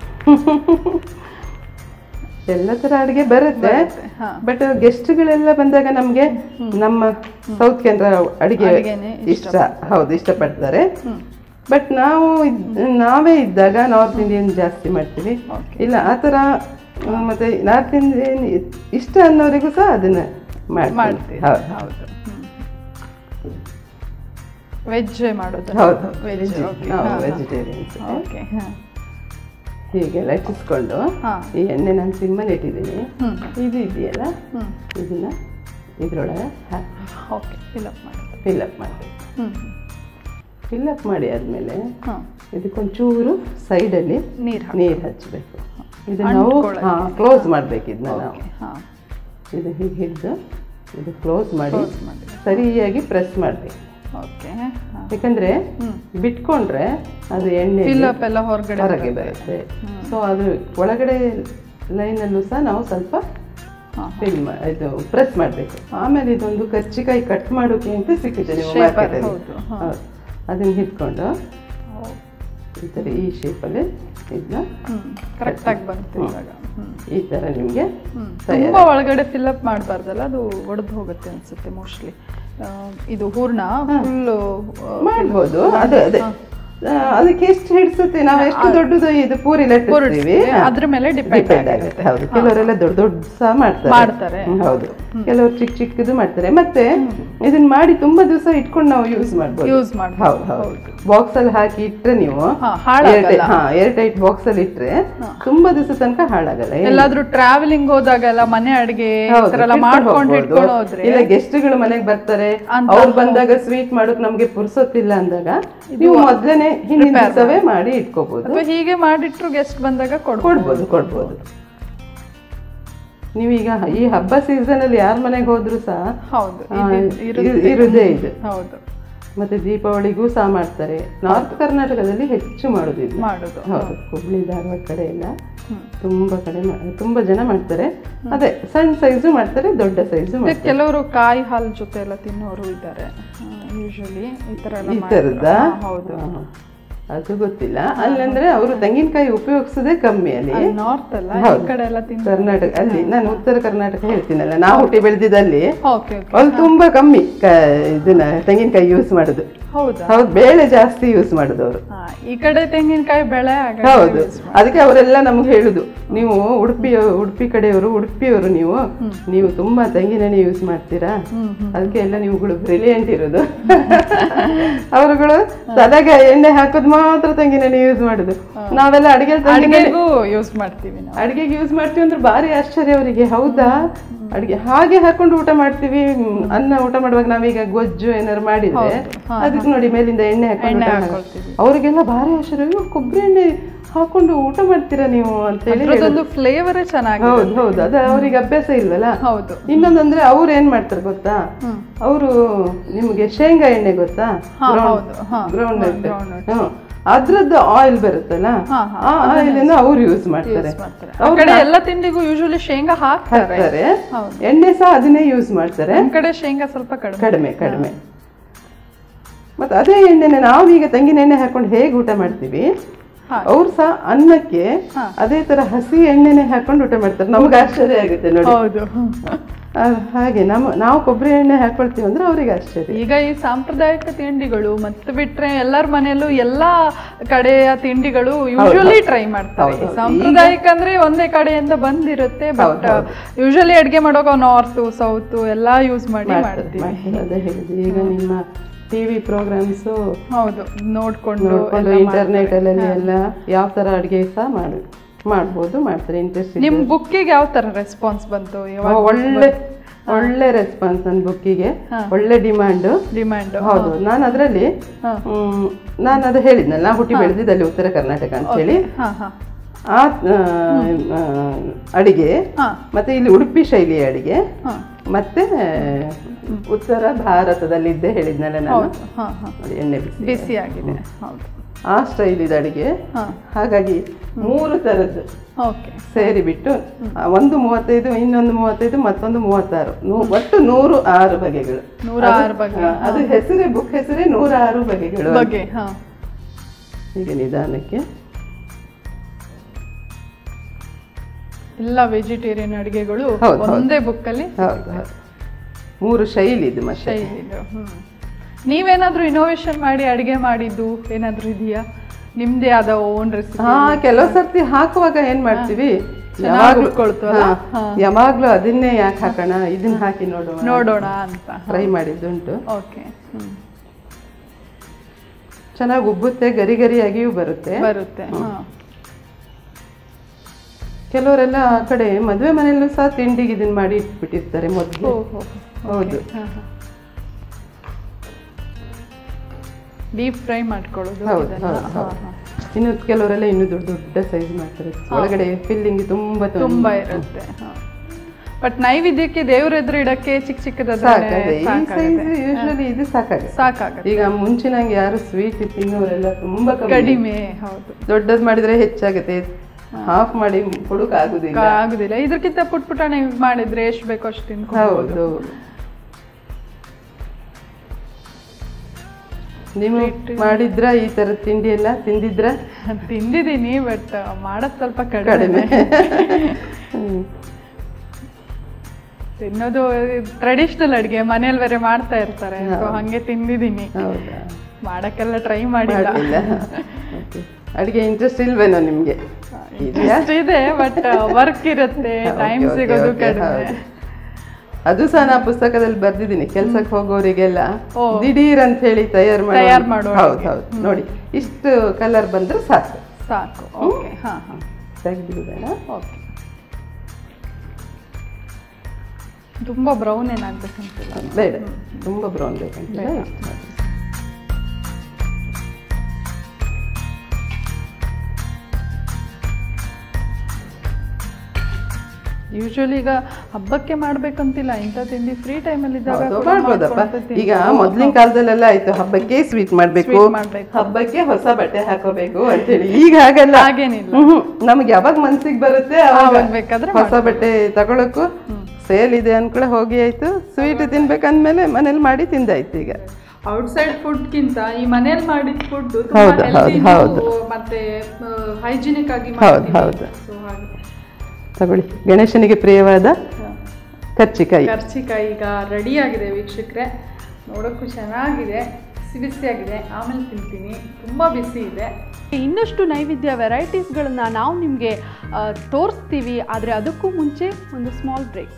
[SPEAKER 2] ಎಲ್ಲ ತರ ಅಡುಗೆ ಬರುತ್ತೆ
[SPEAKER 1] ಹಾ
[SPEAKER 2] ಬಟ್ ಗೆಸ್ಟ್ಗಳೆಲ್ಲ ಬಂದಾಗ ನಮಗೆ ನಮ್ಮ ಸೌತ್ ಕೇಂದ್ರ ಅಡಿಗೆ
[SPEAKER 1] ಅಡಿಗೆನೇ
[SPEAKER 2] ಇಷ್ಟ ಹೌದು ಇಷ್ಟಪಡ್ತಾರೆ ಬಟ್ ನಾವು ಇದ್- ನಾವೇ ಇದ್ದಾಗ ನಾರ್ತ್ ಇಂಡಿಯನ್ ಜಾಸ್ತಿ ಮಾಡ್ತೀವಿ
[SPEAKER 1] Okay.
[SPEAKER 2] ಇಲ್ಲ ಆ ಥರ ಆ, ಮತ್ತೆ ನಾರ್ತ್ ಇಂಡಿಯನ್ ಇಷ್ಟ ಅನ್ನೋರಿಗೂ ಸಹ ಅದನ್ನ ಮಾಡ್ತೀವಿ
[SPEAKER 1] ಮಾಡ್ತೀವಿ
[SPEAKER 2] ಹೌದು
[SPEAKER 1] ಹೌದು ವೆಜ್ ಮಾಡೋದು
[SPEAKER 2] ಹೌದು
[SPEAKER 1] ವೆಜ್ ಓಕೆ
[SPEAKER 2] ನಾವು ವೆಜಿಟೇರಿಯನ್ಸ್
[SPEAKER 1] ಓಕೆ
[SPEAKER 2] ಹೀಗೆ ಲಟ್ಟಿಸ್ಕೊಂಡು
[SPEAKER 1] ಹಾ
[SPEAKER 2] ಈ ಎಣ್ಣೆ ನಾನು ಸಿಮ್ಮಲ್ಲಿ ಇಟ್ಟಿದ್ದೀನಿ
[SPEAKER 1] ಹ್ಮ್
[SPEAKER 2] ಇದು ಇದೆಯಲ್ಲ
[SPEAKER 1] ಹ್ಮ್
[SPEAKER 2] ಇದನ್ನ ಇದ್ರೊಳಗೆ ಹಾಕಿ
[SPEAKER 1] ಓಕೆ ಫಿಲಪ್ ಮಾಡೋದು
[SPEAKER 2] ಫಿಲ್ಲಪ್ ಮಾಡಬೇಕು
[SPEAKER 1] ಹ್ಮ್
[SPEAKER 2] ಫಿಲ್ಲಪ್ ಮಾಡಿ ಆದಮೇಲೆ
[SPEAKER 1] ಹಾಂ
[SPEAKER 2] ಇದಕ್ಕೊಂಚೂರು ಸೈಡಲ್ಲಿ
[SPEAKER 1] ನೀರು ಹಾಕಿ
[SPEAKER 2] ನೀರು ಹಚ್ಚಬೇಕು ಇದು ನಾವು
[SPEAKER 1] ಅಂಟ್ಕೊಳ್ಳೋಕೆ.
[SPEAKER 2] ಕ್ಲೋಸ್ ಮಾಡಬೇಕು ಇದನ್ನ ನಾವು
[SPEAKER 1] ಓಕೆ ಹಾಂ
[SPEAKER 2] ಇದು ಹೀಗೆ ಹಿಡಿದು ಇದು ಕ್ಲೋಸ್ ಮಾಡಿ
[SPEAKER 1] ಕ್ಲೋಸ್ ಮಾಡಿ
[SPEAKER 2] ಸರಿಯಾಗಿ ಪ್ರೆಸ್ ಮಾಡಬೇಕು
[SPEAKER 1] ಓಕೆ
[SPEAKER 2] ಯಾಕಂದ್ರೆ
[SPEAKER 1] ಹ್ಮ್.
[SPEAKER 2] ಬಿಟ್ಕೊಂಡ್ರೆ ಅದು ಎಣ್ಣೆ
[SPEAKER 1] ಫಿಲ್ಲಪ್ ಎಲ್ಲ ಹೊರಗಡೆ
[SPEAKER 2] ಹೊರಗೆ ಬರುತ್ತೆ ಸೊ ಅದು ಒಳಗಡೆ ಲೈನಲ್ಲೂ ಸಹ ನಾವು ಸ್ವಲ್ಪ
[SPEAKER 1] ಹಾಂ
[SPEAKER 2] ಫಿಲ್ ಇದು ಪ್ರೆಸ್ ಮಾಡಬೇಕು ಆಮೇಲೆ ಇದೊಂದು ಕರ್ಚಿಕಾಯಿ ಕಟ್ ಮಾಡೋಕೆ ಅಂತ ಸಿಕ್ಕಿದೆ ನೀವು
[SPEAKER 1] Shaper,
[SPEAKER 2] market ಅಲ್ಲಿ.
[SPEAKER 1] ಹೌದು, ಹಾ.
[SPEAKER 2] ಹೌದು. ಅದನ್ನ ಹಿಡ್ಕೊಂಡು ಈ ಥರ ಈ ಶೇಪಲ್ಲಿ ಇದನ್ನ
[SPEAKER 1] ಹ್ಮ್ ಕರೆಕ್ಟಾಗಿ ಬಂತು ಇವಾಗ ಹ್ಮ್
[SPEAKER 2] ಈ ಥರ ನಿಮಗೆ
[SPEAKER 1] ಹ್ಮ್. ತುಂಬಾ ಒಳಗಡೆ ಫಿಲ್ಅಪ್ ಮಾಡಬಾರ್ದಲ್ಲ ಅದು ಒಡೆದು ಹೋಗುತ್ತೆ ಅನ್ಸುತ್ತೆ ಮೋಸ್ಟ್ಲಿ ಇದು ಹೂರ್ಣ ಫುಲ್ಲು
[SPEAKER 2] ಮಾಡ್ಬೋದು ಅದು ಅದೇ ಆ, ಅದಕ್ಕೆ ಎಷ್ಟು ಹಿಡಿಸುತ್ತೆ ನಾವು ಎಷ್ಟು ದೊಡ್ಡದು ಇದು ಪೂರಿ ಲಟ್ಟಿಸ್ತೀವಿ ಹಾ.
[SPEAKER 1] ಅದ್ರ ಮೇಲೆ ಡಿಪೆಂಡ್
[SPEAKER 2] ಡಿಪೆಂಡ್ ಆಗುತ್ತೆ ಹೌದು ಕೆಲವರೆಲ್ಲ ದೊಡ್ಡ ದೊಡ್ಡ ಸಹ ಮಾಡ್ತಾರೆ
[SPEAKER 1] ಮಾಡ್ತಾರೆ
[SPEAKER 2] ಹ್ಮ್, ಹೌದು ಕೆಲವರು ಚಿಕ್ಕ ಚಿಕ್ಕದು ಮಾಡ್ತಾರೆ ಮತ್ತೆ ಇದನ್ನ ಮಾಡಿ ತುಂಬಾ ದಿವಸ ಇಟ್ಕೊಂಡು ನಾವು ಯೂಸ್ ಮಾಡ್ಬೋದು
[SPEAKER 1] ಯೂಸ್ ಮಾಡ್ಬೋದು
[SPEAKER 2] ಹೌದು ಹೌದು ಬಾಕ್ಸ್ ಅಲ್ಲಿ ಹಾಕಿ ಇಟ್ರೆ ನೀವು
[SPEAKER 1] ಹಾ, ಹಾಳಾಗಲ್ಲ.
[SPEAKER 2] ಹಾ ಏರ್ ಟೈಟ್ ಬಾಕ್ಸ್ ಅಲ್ಲಿ ಇಟ್ರೆ ತುಂಬಾ ದಿವಸ ತನಕ ಹಾಳಾಗಲ್ಲ ಏನು-
[SPEAKER 1] ಎಲ್ಲಾದ್ರೂ ಟ್ರಾವೆಲಿಂಗ್ ಹೋದಾಗೆಲ್ಲ ಮನೆ ಅಡಿಗೆ ಈ
[SPEAKER 2] ಹೌದು,
[SPEAKER 1] ತರ ಎಲ್ಲ
[SPEAKER 2] ಇಟ್ಕೊಂಡು
[SPEAKER 1] ಮಾಡ್ಕೊಂಡು
[SPEAKER 2] ಹೋಗ್ಬೋದು.
[SPEAKER 1] ಇಟ್ಕೊಂಡು ಹೋದ್ರೆ
[SPEAKER 2] ಇಲ್ಲ ಗೆಸ್ಟ್ಗಳು ಮನೆಗೆ ಬರ್ತಾರೆ
[SPEAKER 1] ಅಂತ
[SPEAKER 2] ಅವ್ರು ಬಂದಾಗ ಸ್ವೀಟ್ ಮಾಡೋಕ್ ನಮ್ಗೆ ಪುರ್ಸೊತ್ತಿಲ್ಲ ಅಂದಾಗ ನೀವು ಮೊದ್ಲೇನೆ ಹಿಂದಿನ ದಿವಸವೇ ಮಾಡಿ ಇಟ್ಕೋಬಹುದು
[SPEAKER 1] ಅಥವಾ ಹೀಗೆ ಮಾಡಿಟ್ರು ಗೆಸ್ಟ್ ಬಂದಾಗ ಕೊಡ್ಬೋದು
[SPEAKER 2] ಕೊಡ್ಬೋದು ಕೊಡ್ಬೋದು ನೀವೀಗ ಈ ಹಬ್ಬ ಸೀಸನ್ ಅಲ್ಲಿ ಯಾರ ಮನೆಗೆ ಹೋದ್ರು ಸಹ
[SPEAKER 1] ಹೌದು
[SPEAKER 2] ಆ,
[SPEAKER 1] ಇದು
[SPEAKER 2] ಇರು-
[SPEAKER 1] ಇರುತ್ತೆ.
[SPEAKER 2] ಇರುದೇ ಇದು
[SPEAKER 1] ಹೌದು
[SPEAKER 2] ಮತ್ತೆ ದೀಪಾವಳಿಗೂ ಸಹ ಮಾಡ್ತಾರೆ ನಾರ್ತ್ ಕರ್ನಾಟಕದಲ್ಲಿ ಹೆಚ್ಚು ಮಾಡೋದು ಇದು
[SPEAKER 1] ಮಾಡುದು
[SPEAKER 2] ಹೌದು ಹುಬ್ಳಿ ಧಾರವಾಡ ಕಡೆ ಎಲ್ಲ
[SPEAKER 1] ಹ್ಮ್.
[SPEAKER 2] ತುಂಬಾ ಕಡೆ ಮಾ- ತುಂಬಾ ಜನ ಮಾಡ್ತಾರೆ ಅದೇ ಸಣ್ಣ ಸೈಜು ಮಾಡ್ತಾರೆ ದೊಡ್ಡ ಸೈಜು
[SPEAKER 1] ಮತ್ತೆ
[SPEAKER 2] ಮಾಡ್ತಾರೆ
[SPEAKER 1] ಕೆಲವರು ಕಾಯಿ ಹಾಲು ಜೊತೆ ಎಲ್ಲ ತಿನ್ನೋರು ಇದ್ದಾರೆ ಯೂಶಲಿ ಈ ತರ ಎಲ್ಲ
[SPEAKER 2] ಈ
[SPEAKER 1] ಮಾಡ್ತಾರೆ.
[SPEAKER 2] ತರದ್ದ
[SPEAKER 1] ಹಾ, ಹೌದು
[SPEAKER 2] ಅದು ಗೊತ್ತಿಲ್ಲ ಅಲ್ಲಂದ್ರೆ ಅವರು ತೆಂಗಿನಕಾಯಿ ಉಪಯೋಗಿಸೋದೇ ಕಮ್ಮಿ ಅಲ್ಲಿ
[SPEAKER 1] ನಾರ್ತ್ ಅಲ್ಲ ಈ
[SPEAKER 2] ಹೌದು.
[SPEAKER 1] ಕಡೆ ಎಲ್ಲ ತಿನ್ನ
[SPEAKER 2] ಕರ್ನಾಟಕ ಅಲ್ಲಿ ನಾನು ಉತ್ತರ ಕರ್ನಾಟಕ ಹೇಳ್ತೀನಲ್ಲ ನಾವು ಹುಟ್ಟಿ ಬೆಳೆದಿದ್ದಲ್ಲಿ
[SPEAKER 1] ಓಕೆ ಓಕೆ
[SPEAKER 2] ಅಲ್ಲಿ ತುಂಬಾ ಕಮ್ಮಿ ಕ- ಇದನ್ನ ತೆಂಗಿನಕಾಯಿ ಯೂಸ್ ಮಾಡುದು
[SPEAKER 1] ಹೌದಾ
[SPEAKER 2] ಹೌದು ಬೇಳೆ ಜಾಸ್ತಿ ಯೂಸ್ ಮಾಡುದು ಅವರು
[SPEAKER 1] ಹಾ, ಈ ಕಡೆ ತೆಂಗಿನಕಾಯಿ ಬೆಳೆ ಹಾಗಾಗಿ
[SPEAKER 2] ಹೌದು ಅದಕ್ಕೆ ಅವರೆಲ್ಲ ನಮ್ಗೆ ಹೇಳುದು ನೀವು ಉಡುಪಿ ಉಡುಪಿ ಕಡೆಯವರು ಉಡುಪಿಯವರು ನೀವು ನೀವು ತುಂಬಾ ತೆಂಗಿನೆಣ್ಣೆ ಯೂಸ್ ಮಾಡ್ತೀರಾ
[SPEAKER 1] ಹ್ಮ್
[SPEAKER 2] ಅದಕ್ಕೆ ಎಲ್ಲ ನೀವುಗಳು ಬ್ರಿಲಿಯಂಟ್ ಇರೋದು ಅವರುಗಳು ಸದಾಗ ಎಣ್ಣೆ ಹಾಕೋದು ಮಾತ್ರ ತೆಂಗಿನೆಣ್ಣೆ ಯೂಸ್ ಮಾಡುದು ನಾವೆಲ್ಲ ಅಡಿಗೆ
[SPEAKER 1] ಅಡಿಗೆಗೂ ಯೂಸ್ ಮಾಡ್ತೀವಿ ನಾವು
[SPEAKER 2] ಅಡಿಗೆಗೆ ಯೂಸ್ ಮಾಡ್ತೀವಿ ಅಂದ್ರೆ ಭಾರಿ ಆಶ್ಚರ್ಯ ಅವರಿಗೆ ಹೌದಾ ಅಡಿಗೆ ಹಾಗೆ ಹಾಕೊಂಡು ಊಟ ಮಾಡ್ತೀವಿ ಹ್ಮ್, ಅನ್ನ ಊಟ ಮಾಡುವಾಗ ನಾವೀಗ ಗೊಜ್ಜು ಏನಾದ್ರು ಮಾಡಿದ್ರೆ ಅದಕ್ಕೆ ನೋಡಿ ಮೇಲಿಂದ ಎಣ್ಣೆ ಹಾಕೊಂಡು
[SPEAKER 1] ಎಣ್ಣೆ
[SPEAKER 2] ಊಟ ಮಾಡೋದು.
[SPEAKER 1] ಹಾಕೊಳ್ತೀವಿ
[SPEAKER 2] ಅವರಿಗೆಲ್ಲ ಭಾರಿ ಆಶ್ಚರ್ಯ ಅಯ್ಯೋ, ಕೊಬ್ಬರಿ ಎಣ್ಣೆ ಹಾಕೊಂಡು ಊಟ ಮಾಡ್ತೀರಾ ನೀವು ಅಂತ ಹೇಳಿ
[SPEAKER 1] ಅದ್ರದ್ದೊಂದು ಫ್ಲೇವರೇ ಚೆನ್ನಾಗಿ
[SPEAKER 2] ಹೌದು ಹೌದು ಅದು ಅವರಿಗೆ ಅಭ್ಯಾಸ ಇಲ್ವಲ್ಲ
[SPEAKER 1] ಹೌದು
[SPEAKER 2] ಇನ್ನೊಂದಂದ್ರೆ ಅವ್ರು ಏನ್ ಮಾಡ್ತಾರೆ ಗೊತ್ತಾ
[SPEAKER 1] ಹ್ಮ್.
[SPEAKER 2] ಅವರು ನಿಮ್ಗೆ ಶೇಂಗಾ ಎಣ್ಣೆ ಗೊತ್ತಾ
[SPEAKER 1] ಹಾ, ಹೌದು. ಹಾ,
[SPEAKER 2] ಗ್ರೌಂಡ್
[SPEAKER 1] groundnut.
[SPEAKER 2] ಅದ್ರದ್ದು ಆಯಿಲ್ ಬರುತ್ತಲ್ಲ
[SPEAKER 1] ಹಾ, ಹಾ.
[SPEAKER 2] ಆ ಆಯಿಲ್ ಅವ್ರು ಯೂಸ್ ಮಾಡ್ತಾರೆ
[SPEAKER 1] ಮಾಡ್ತಾರೆ ಆ ಕಡೆ ಎಲ್ಲ ತಿಂಡಿಗೂ ಯೂಶಲಿ ಶೇಂಗಾ ಹಾಕ್ತಾರೆ
[SPEAKER 2] ಹಾಕ್ತಾರೆ
[SPEAKER 1] ಹೌದು.
[SPEAKER 2] ಎಣ್ಣೆ ಸಹ ಅದನ್ನೇ ಯೂಸ್ ಮಾಡ್ತಾರೆ
[SPEAKER 1] ನಮ್ ಕಡೆ ಶೇಂಗಾ ಸ್ವಲ್ಪ ಕಡಿಮೆ
[SPEAKER 2] ಕಡಿಮೆ ಕಡಿಮೆ ಮತ್ತೆ ಅದೇ ಎಣ್ಣೆನ ನಾವೀಗ ತೆಂಗಿನ ಎಣ್ಣೆ ಹಾಕೊಂಡು ಹೇಗೆ ಊಟ ಮಾಡ್ತೀವಿ
[SPEAKER 1] ಹಾ.
[SPEAKER 2] ಅವ್ರು ಸಹ ಅನ್ನಕ್ಕೆ
[SPEAKER 1] ಹಾ.
[SPEAKER 2] ಅದೇ ತರ ಹಸಿ ಎಣ್ಣೆನೆ ಹಾಕೊಂಡು ಊಟ ಮಾಡ್ತಾರೆ ನಮ್ಗೆ ಆಶ್ಚರ್ಯ ಆಗುತ್ತೆ ನೋಡಿ
[SPEAKER 1] ಹೌದು
[SPEAKER 2] ಆ, ಹಾಗೆ ನಮ್ಮ ನಾವು ಕೊಬ್ಬರಿ ಎಣ್ಣೆ ಹಾಕೊಳ್ತೀವಿ ಅಂದ್ರೆ ಅವ್ರಿಗೆ ಆಶ್ಚರ್ಯ
[SPEAKER 1] ಈಗ ಈ ಸಾಂಪ್ರದಾಯಿಕ ತಿಂಡಿಗಳು ಮತ್ತೆ ಬಿಟ್ರೆ ಎಲ್ಲರ ಮನೆಯಲ್ಲೂ ಎಲ್ಲಾ ಕಡೆಯ ತಿಂಡಿಗಳು ಯೂಶಲಿ ಟ್ರೈ ಮಾಡ್ತಾರೆ ಈ ಸಾಂಪ್ರದಾಯಿಕ ಅಂದ್ರೆ ಒಂದೇ ಕಡೆಯಿಂದ ಬಂದಿರುತ್ತೆ ಬಟ್ ಯೂಶಲಿ ಅಡ್ಗೆ ಮಾಡುವಾಗ ನಾರ್ತ್ ಸೌತ್ ಎಲ್ಲಾ ಯೂಸ್ ಮಾಡಿ ಮಾಡ್ತೀವಿ
[SPEAKER 2] ಮಾಡ್ತಾರೆ. ಅದೇ ಹೇಳಿದ್ದು ಈಗ ನಿಮ್ಮ ಟಿವಿ ಪ್ರೋಗ್ರಾಮ್ಸು
[SPEAKER 1] ಹೌದು ನೋಡ್ಕೊಂಡು
[SPEAKER 2] ನೋಡ್ಕೊಂಡು ಇಂಟರ್ನೆಟ್ ಅಲ್ಲಿ ಎಲ್ಲ ಯಾವ ತರ ಅಡಿಗೆ ಸಹ ಮಾಡಿ ಮಾಡ್ಬೋದು ಮಾಡ್ತಾರೆ ಇಂಟ್ರೆಸ್ಟ್
[SPEAKER 1] ನಿಮ್ ಬುಕ್ಕಿಗೆ ಯಾವ ತರ ರೆಸ್ಪಾನ್ಸ್ ಬಂತು ಯಾವಾಗ
[SPEAKER 2] ಒಳ್ಳೆ ಒಳ್ಳೆ ರೆಸ್ಪಾನ್ಸ್ ನನ್ನ ಬುಕ್ಕಿಗೆ ಒಳ್ಳೆ ಡಿಮಾಂಡ್
[SPEAKER 1] ಡಿಮ್ಯಾಂಡ್
[SPEAKER 2] ಹೌದು ನಾನು ಅದರಲ್ಲಿ
[SPEAKER 1] ಹಾ.
[SPEAKER 2] ನಾನು ಅದು ಹೇಳಿದ್ನಲ್ಲ ನಾ ಹುಟ್ಟಿ ಬೆಳೆದಿದ್ದಲ್ಲಿ ಉತ್ತರ ಕರ್ನಾಟಕ ಅಂತ ಹೇಳಿ
[SPEAKER 1] ಹಾ ಹಾ
[SPEAKER 2] ಆ ಆ, ಆ, ಅಡಿಗೆ
[SPEAKER 1] ಹಾ
[SPEAKER 2] ಮತ್ತೆ ಇಲ್ಲಿ ಉಡುಪಿ ಶೈಲಿಯ ಅಡಿಗೆ
[SPEAKER 1] ಹಾ
[SPEAKER 2] ಮತ್ತೆ ಉತ್ತರ ಭಾರತದಲ್ಲಿದ್ದೆ ಹೇಳಿದ್ನಲ್ಲ ನಾನು
[SPEAKER 1] ಹೌದು ಹಾ ಹಾ
[SPEAKER 2] ನೋಡಿ, ಎಣ್ಣೆ ಬಿಸಿ
[SPEAKER 1] ಬಿಸಿ ಆಗಿದೆ ಹೌದು
[SPEAKER 2] ಆ ಸ್ಟೈಲ್ ಇದೆ ಅಡಿಗೆ
[SPEAKER 1] ಹಾ
[SPEAKER 2] ಹಾಗಾಗಿ ಮೂರು ತರದ್ದು
[SPEAKER 1] ಓಕೆ
[SPEAKER 2] ಸೇರಿ ಬಿಟ್ಟು ಆ, ಒಂದು ಮೂವತ್ತೈದು ಇನ್ನೊಂದು ಮೂವತ್ತೈದು ಮತ್ತೊಂದು ಮೂವತ್ತಾರು ನೂ- ಒಟ್ಟು ನೂರು ಆರು ಬಗೆಗಳು
[SPEAKER 1] ನೂರ ಆರು ಬಗ್ಗೆ
[SPEAKER 2] ಹಾ, ಅದು ಹೆಸರೇ ಬುಕ್ ಹೆಸರೇ ನೂರ ಆರು ಬಗೆಗಳು
[SPEAKER 1] ಬಗ್ಗೆ ಹಾ
[SPEAKER 2] ಹೀಗೆ ನಿಧಾನಕ್ಕೆ
[SPEAKER 1] ಎಲ್ಲ ವೆಜಿಟೇರಿಯನ್ ಅಡಿಗೆಗಳು
[SPEAKER 2] ಹೌದು, ಹೌದು.
[SPEAKER 1] ಒಂದೇ ಬುಕ್ಕಲ್ಲಿ
[SPEAKER 2] ಹೌದು ಹೌದು ಮೂರು ಶೈಲಿ ಇದು ಮತ್ತೆ
[SPEAKER 1] ಶೈಲಿದು ಹ್ಮ್ ನೀವೇನಾದ್ರೂ ಇನೋವೇಷನ್ ಮಾಡಿ ಅಡಿಗೆ ಮಾಡಿದ್ದು ಏನಾದ್ರೂ ಇದೆಯಾ ನಿಮ್ದೇ ಆದ ಓನ್ ರೆಸಿಪಿ
[SPEAKER 2] ಹಾ ಕೆಲವು ಸರ್ತಿ ಹಾಕುವಾಗ ಏನ್ ಮಾಡ್ತೀವಿ
[SPEAKER 1] ಚೆನ್ನಾಗ್
[SPEAKER 2] ಯಾವಾಗ್ಲೂ
[SPEAKER 1] ಉಟ್ಕೊಳ್ತವಲ್ಲ?
[SPEAKER 2] ಹಾ, ಯಾವಾಗ್ಲೂ ಅದನ್ನೇ ಯಾಕೆ ಹಾಕೋಣ ಇದನ್ನ ಹಾಕಿ ನೋಡುವ
[SPEAKER 1] ನೋಡೋಣ ಅಂತ
[SPEAKER 2] ಟ್ರೈ ಮಾಡಿದ್ದುಂಟು
[SPEAKER 1] ಓಕೆ ಹ್ಮ್
[SPEAKER 2] ಚೆನ್ನಾಗಿ ಉಬ್ಬುತ್ತೆ ಗರಿ ಗರಿಯಾಗಿಯೂ ಬರುತ್ತೆ
[SPEAKER 1] ಬರುತ್ತೆ ಹಾ
[SPEAKER 2] ಕೆಲವರೆಲ್ಲ ಆ ಕಡೆ ಮದುವೆ ಮನೆಯಲ್ಲೂ ಸಹ ತಿಂಡಿಗೆ ಇದನ್ನ ಮಾಡಿ ಇಟ್ಬಿಟ್ಟಿರ್ತಾರೆ ಮೊದಲು
[SPEAKER 1] ಓಹೋ
[SPEAKER 2] ಹೌದು
[SPEAKER 1] ಡೀಪ್ ಫ್ರೈ ಮಾಡ್ಕೊಳ್ಳೋದು
[SPEAKER 2] ಹೌದು
[SPEAKER 1] ಇದನ್ನ.
[SPEAKER 2] ಹೌದು
[SPEAKER 1] ಹಾ,
[SPEAKER 2] ಹೌದು
[SPEAKER 1] ಹಾ.
[SPEAKER 2] ಇನ್ನು ಕೆಲವರೆಲ್ಲ ಇನ್ನು ದೊಡ್ಡ ದೊಡ್ಡ ಸೈಜ್ ಮಾಡ್ತಾರೆ ಒಳಗಡೆ ಫಿಲ್ಲಿಂಗ್ ತುಂಬಾ ತೊಂದ್ರೆ.
[SPEAKER 1] ತುಂಬಾ ಇರುತ್ತೆ ಬಟ್ ನೈವೇದ್ಯಕ್ಕೆ ದೇವ್ರ ಎದುರು ಇಡಕ್ಕೆ ಚಿಕ್ಕ ಚಿಕ್ಕದಾದ್ರೆ
[SPEAKER 2] ಸಾಕಾಗಿದೆ ಈ ಸೈಜ್ ಯೂಶಲಿ ಇದು ಸಾಕಾಗಿದೆ
[SPEAKER 1] ಸಾಕಾಗತ್ತೆ
[SPEAKER 2] ಈಗ ಮುಂಚಿನಂಗೆ ಯಾರು ಸ್ವೀಟ್ ತಿನ್ನೋರೆಲ್ಲ ತುಂಬಾ ಕಮ್ಮಿ
[SPEAKER 1] ಕಡಿಮೆ ಹೌದು
[SPEAKER 2] ದೊಡ್ಡದ್ ಮಾಡಿದ್ರೆ ಹೆಚ್ಚಾಗುತ್ತೆ ಹಾಫ್ ಮಾಡಿ ಕೊಡಕ್ ಆಗುದಿಲ್ಲ
[SPEAKER 1] ಆಗುದಿಲ್ಲ ಇದಕ್ಕಿಂತ ಪುಟ್ ಪುಟಾಣಿ ಮಾಡಿದ್ರೆ ಎಷ್ಟು ಬೇಕೋ ಅಷ್ಟು ತಿನ್ಕೊಂಡು
[SPEAKER 2] ಹೌದು ನೀವು ಮಾಡಿದ್ರ ಈ ತರ ತಿಂಡಿ ಎಲ್ಲ ತಿಂದಿದ್ರ
[SPEAKER 1] ತಿಂದಿದ್ದೀನಿ ಬಟ್ ಮಾಡೋದ್ ಸ್ವಲ್ಪ ಕಡಿಮೆ
[SPEAKER 2] ಕಡಿಮೆ ಹ್ಮ್.
[SPEAKER 1] ತಿನ್ನೋದು ಟ್ರೆಡಿಷನಲ್ ಅಡ್ಗೆ ಮನೇಲಿ ಬೇರೆ ಮಾಡ್ತಾ ಇರ್ತಾರೆ ಸೊ ಹಂಗೆ ತಿಂದಿದ್ದೀನಿ
[SPEAKER 2] ಹೌದಾ
[SPEAKER 1] ಮಾಡಕ್ಕೆಲ್ಲ ಟ್ರೈ ಮಾಡಿಲ್ಲ
[SPEAKER 2] ಮಾಡಿಲ್ಲ Okay. ಅಡಿಗೆ ಇಂಟ್ರೆಸ್ಟ್ ಇಲ್ವೇನೋ ನಿಮ್ಗೆ ಇದೆಯಾ
[SPEAKER 1] ಇಷ್ಟ ಇದೆ ಬಟ್ ವರ್ಕ್ ಇರುತ್ತೆ ಟೈಮ್
[SPEAKER 2] Okay, okay,
[SPEAKER 1] ಸಿಗೋದು
[SPEAKER 2] okay,
[SPEAKER 1] ಕಡಿಮೆ
[SPEAKER 2] ಹೌದು. ಅದು ಸಹ ನಾ ಪುಸ್ತಕದಲ್ಲಿ ಬರ್ದಿದ್ದೀನಿ ಕೆಲ್ಸಕ್ಕೆ ಹೋಗೋರಿಗೆಲ್ಲ
[SPEAKER 1] ಓ.
[SPEAKER 2] ದಿಢೀರ್ ಅಂತ ಹೇಳಿ ತಯಾರು ಮಾಡಿ
[SPEAKER 1] ತಯಾರ್ ಮಾಡೋರಿಗೆ.
[SPEAKER 2] ಹೌದು ಹೌದು ನೋಡಿ ಇಷ್ಟು ಕಲರ್ ಬಂದ್ರೆ ಸಾಕು
[SPEAKER 1] ಸಾಕು ಓಕೆ ಹಾ ಹಾ
[SPEAKER 2] ತೆಗ್ದ್ಬಿಡೋಣ
[SPEAKER 1] ಓಕೆ ತುಂಬಾ ಬ್ರೌನ್ ಏನಾಗ್ಬೇಕಂತಿಲ್ಲ
[SPEAKER 2] ಬೇಡ ತುಂಬಾ ಬ್ರೌನ್ ಬೇಕಂತಿಲ್ಲ ಇಷ್ಟು ಮಾತ್ರ.
[SPEAKER 1] ಯೂಶಲಿ ಈಗ ಹಬ್ಬಕ್ಕೆ ಮಾಡ್ಬೇಕಂತಿಲ್ಲ ಇಂಥ ತಿಂಡಿ ಫ್ರೀ ಟೈಮಲ್ಲಿ ಇದ್ದಾಗ
[SPEAKER 2] ಹೌದು,
[SPEAKER 1] ಕೂಡ
[SPEAKER 2] ಮಾಡ್ಬೋದಪ್ಪ
[SPEAKER 1] ಮಾಡ್ಕೊಂಡು ತಿನ್ಬೋದು.
[SPEAKER 2] ಈಗ ಮೊದ್ಲಿನ ಕಾಲದಲ್ಲೆಲ್ಲ ಆಯ್ತು ಹಬ್ಬಕ್ಕೆ ಸ್ವೀಟ್ ಮಾಡ್ಬೇಕು
[SPEAKER 1] Sweet ಮಾಡ್ಬೇಕು.
[SPEAKER 2] ಹಬ್ಬಕ್ಕೆ ಹೊಸ ಬಟ್ಟೆ ಹಾಕೋಬೇಕು ಅಂತೇಳಿ ಈಗ ಹಾಗಲ್ಲ
[SPEAKER 1] ಹಾಗೇನಿಲ್ಲ
[SPEAKER 2] ಹ್ಮ್ ನಮ್ಗೆ ಯಾವಾಗ ಮನ್ಸಿಗೆ ಬರುತ್ತೆ
[SPEAKER 1] ಆವಾಗ
[SPEAKER 2] ಅವಾಗ
[SPEAKER 1] ಬೇಕಾದ್ರೆ
[SPEAKER 2] ಹೊಸ ಬಟ್ಟೆ ತಗೊಳಕ್ಕೂ ಸೇಲ್ ಇದೆ ಅನ್ಕೂಡ ಹೋಗಿ ಆಯ್ತು ಸ್ವೀಟ್ ತಿನ್ಬೇಕಂದ್ಮೇಲೆ ಮನೇಲಿ ಮಾಡಿ ತಿಂದಾಯ್ತು ಈಗ
[SPEAKER 1] ಔಟ್ಸೈಡ್ ಫುಡ್ಗಿಂತ ಈ ಮನೇಲಿ ಮಾಡಿದ ಫುಡ್
[SPEAKER 2] ಹೌದು, ಹೌದು, ಹೌದು.
[SPEAKER 1] ಮತ್ತೆ ಹೈಜಿನಿಕ್ ಆಗಿ
[SPEAKER 2] ಹೌದು, ಹೌದು.
[SPEAKER 1] ಸೊ ಹಾಗೆ
[SPEAKER 2] ತಗೊಳ್ಳಿ ಗಣೇಶನಿಗೆ ಪ್ರಿಯವಾದ ಕರ್ಚಿಕಾಯಿ
[SPEAKER 1] ಕರ್ಚಿಕಾಯಿ ಈಗ ರೆಡಿ ಆಗಿದೆ ವೀಕ್ಷಕರೇ ನೋಡೋಕ್ಕೂ ಚೆನ್ನಾಗಿದೆ ಬಿಸಿ ಬಿಸಿಯಾಗಿದೆ ಆಮೇಲೆ ತಿಂತೀನಿ ತುಂಬ ಬಿಸಿ ಇದೆ ಇನ್ನಷ್ಟು ನೈವೇದ್ಯ ವೆರೈಟೀಸ್ಗಳನ್ನ ನಾವು ನಿಮಗೆ ತೋರಿಸ್ತೀವಿ ಆದರೆ ಅದಕ್ಕೂ ಮುಂಚೆ ಒಂದು ಸ್ಮಾಲ್ ಬ್ರೇಕ್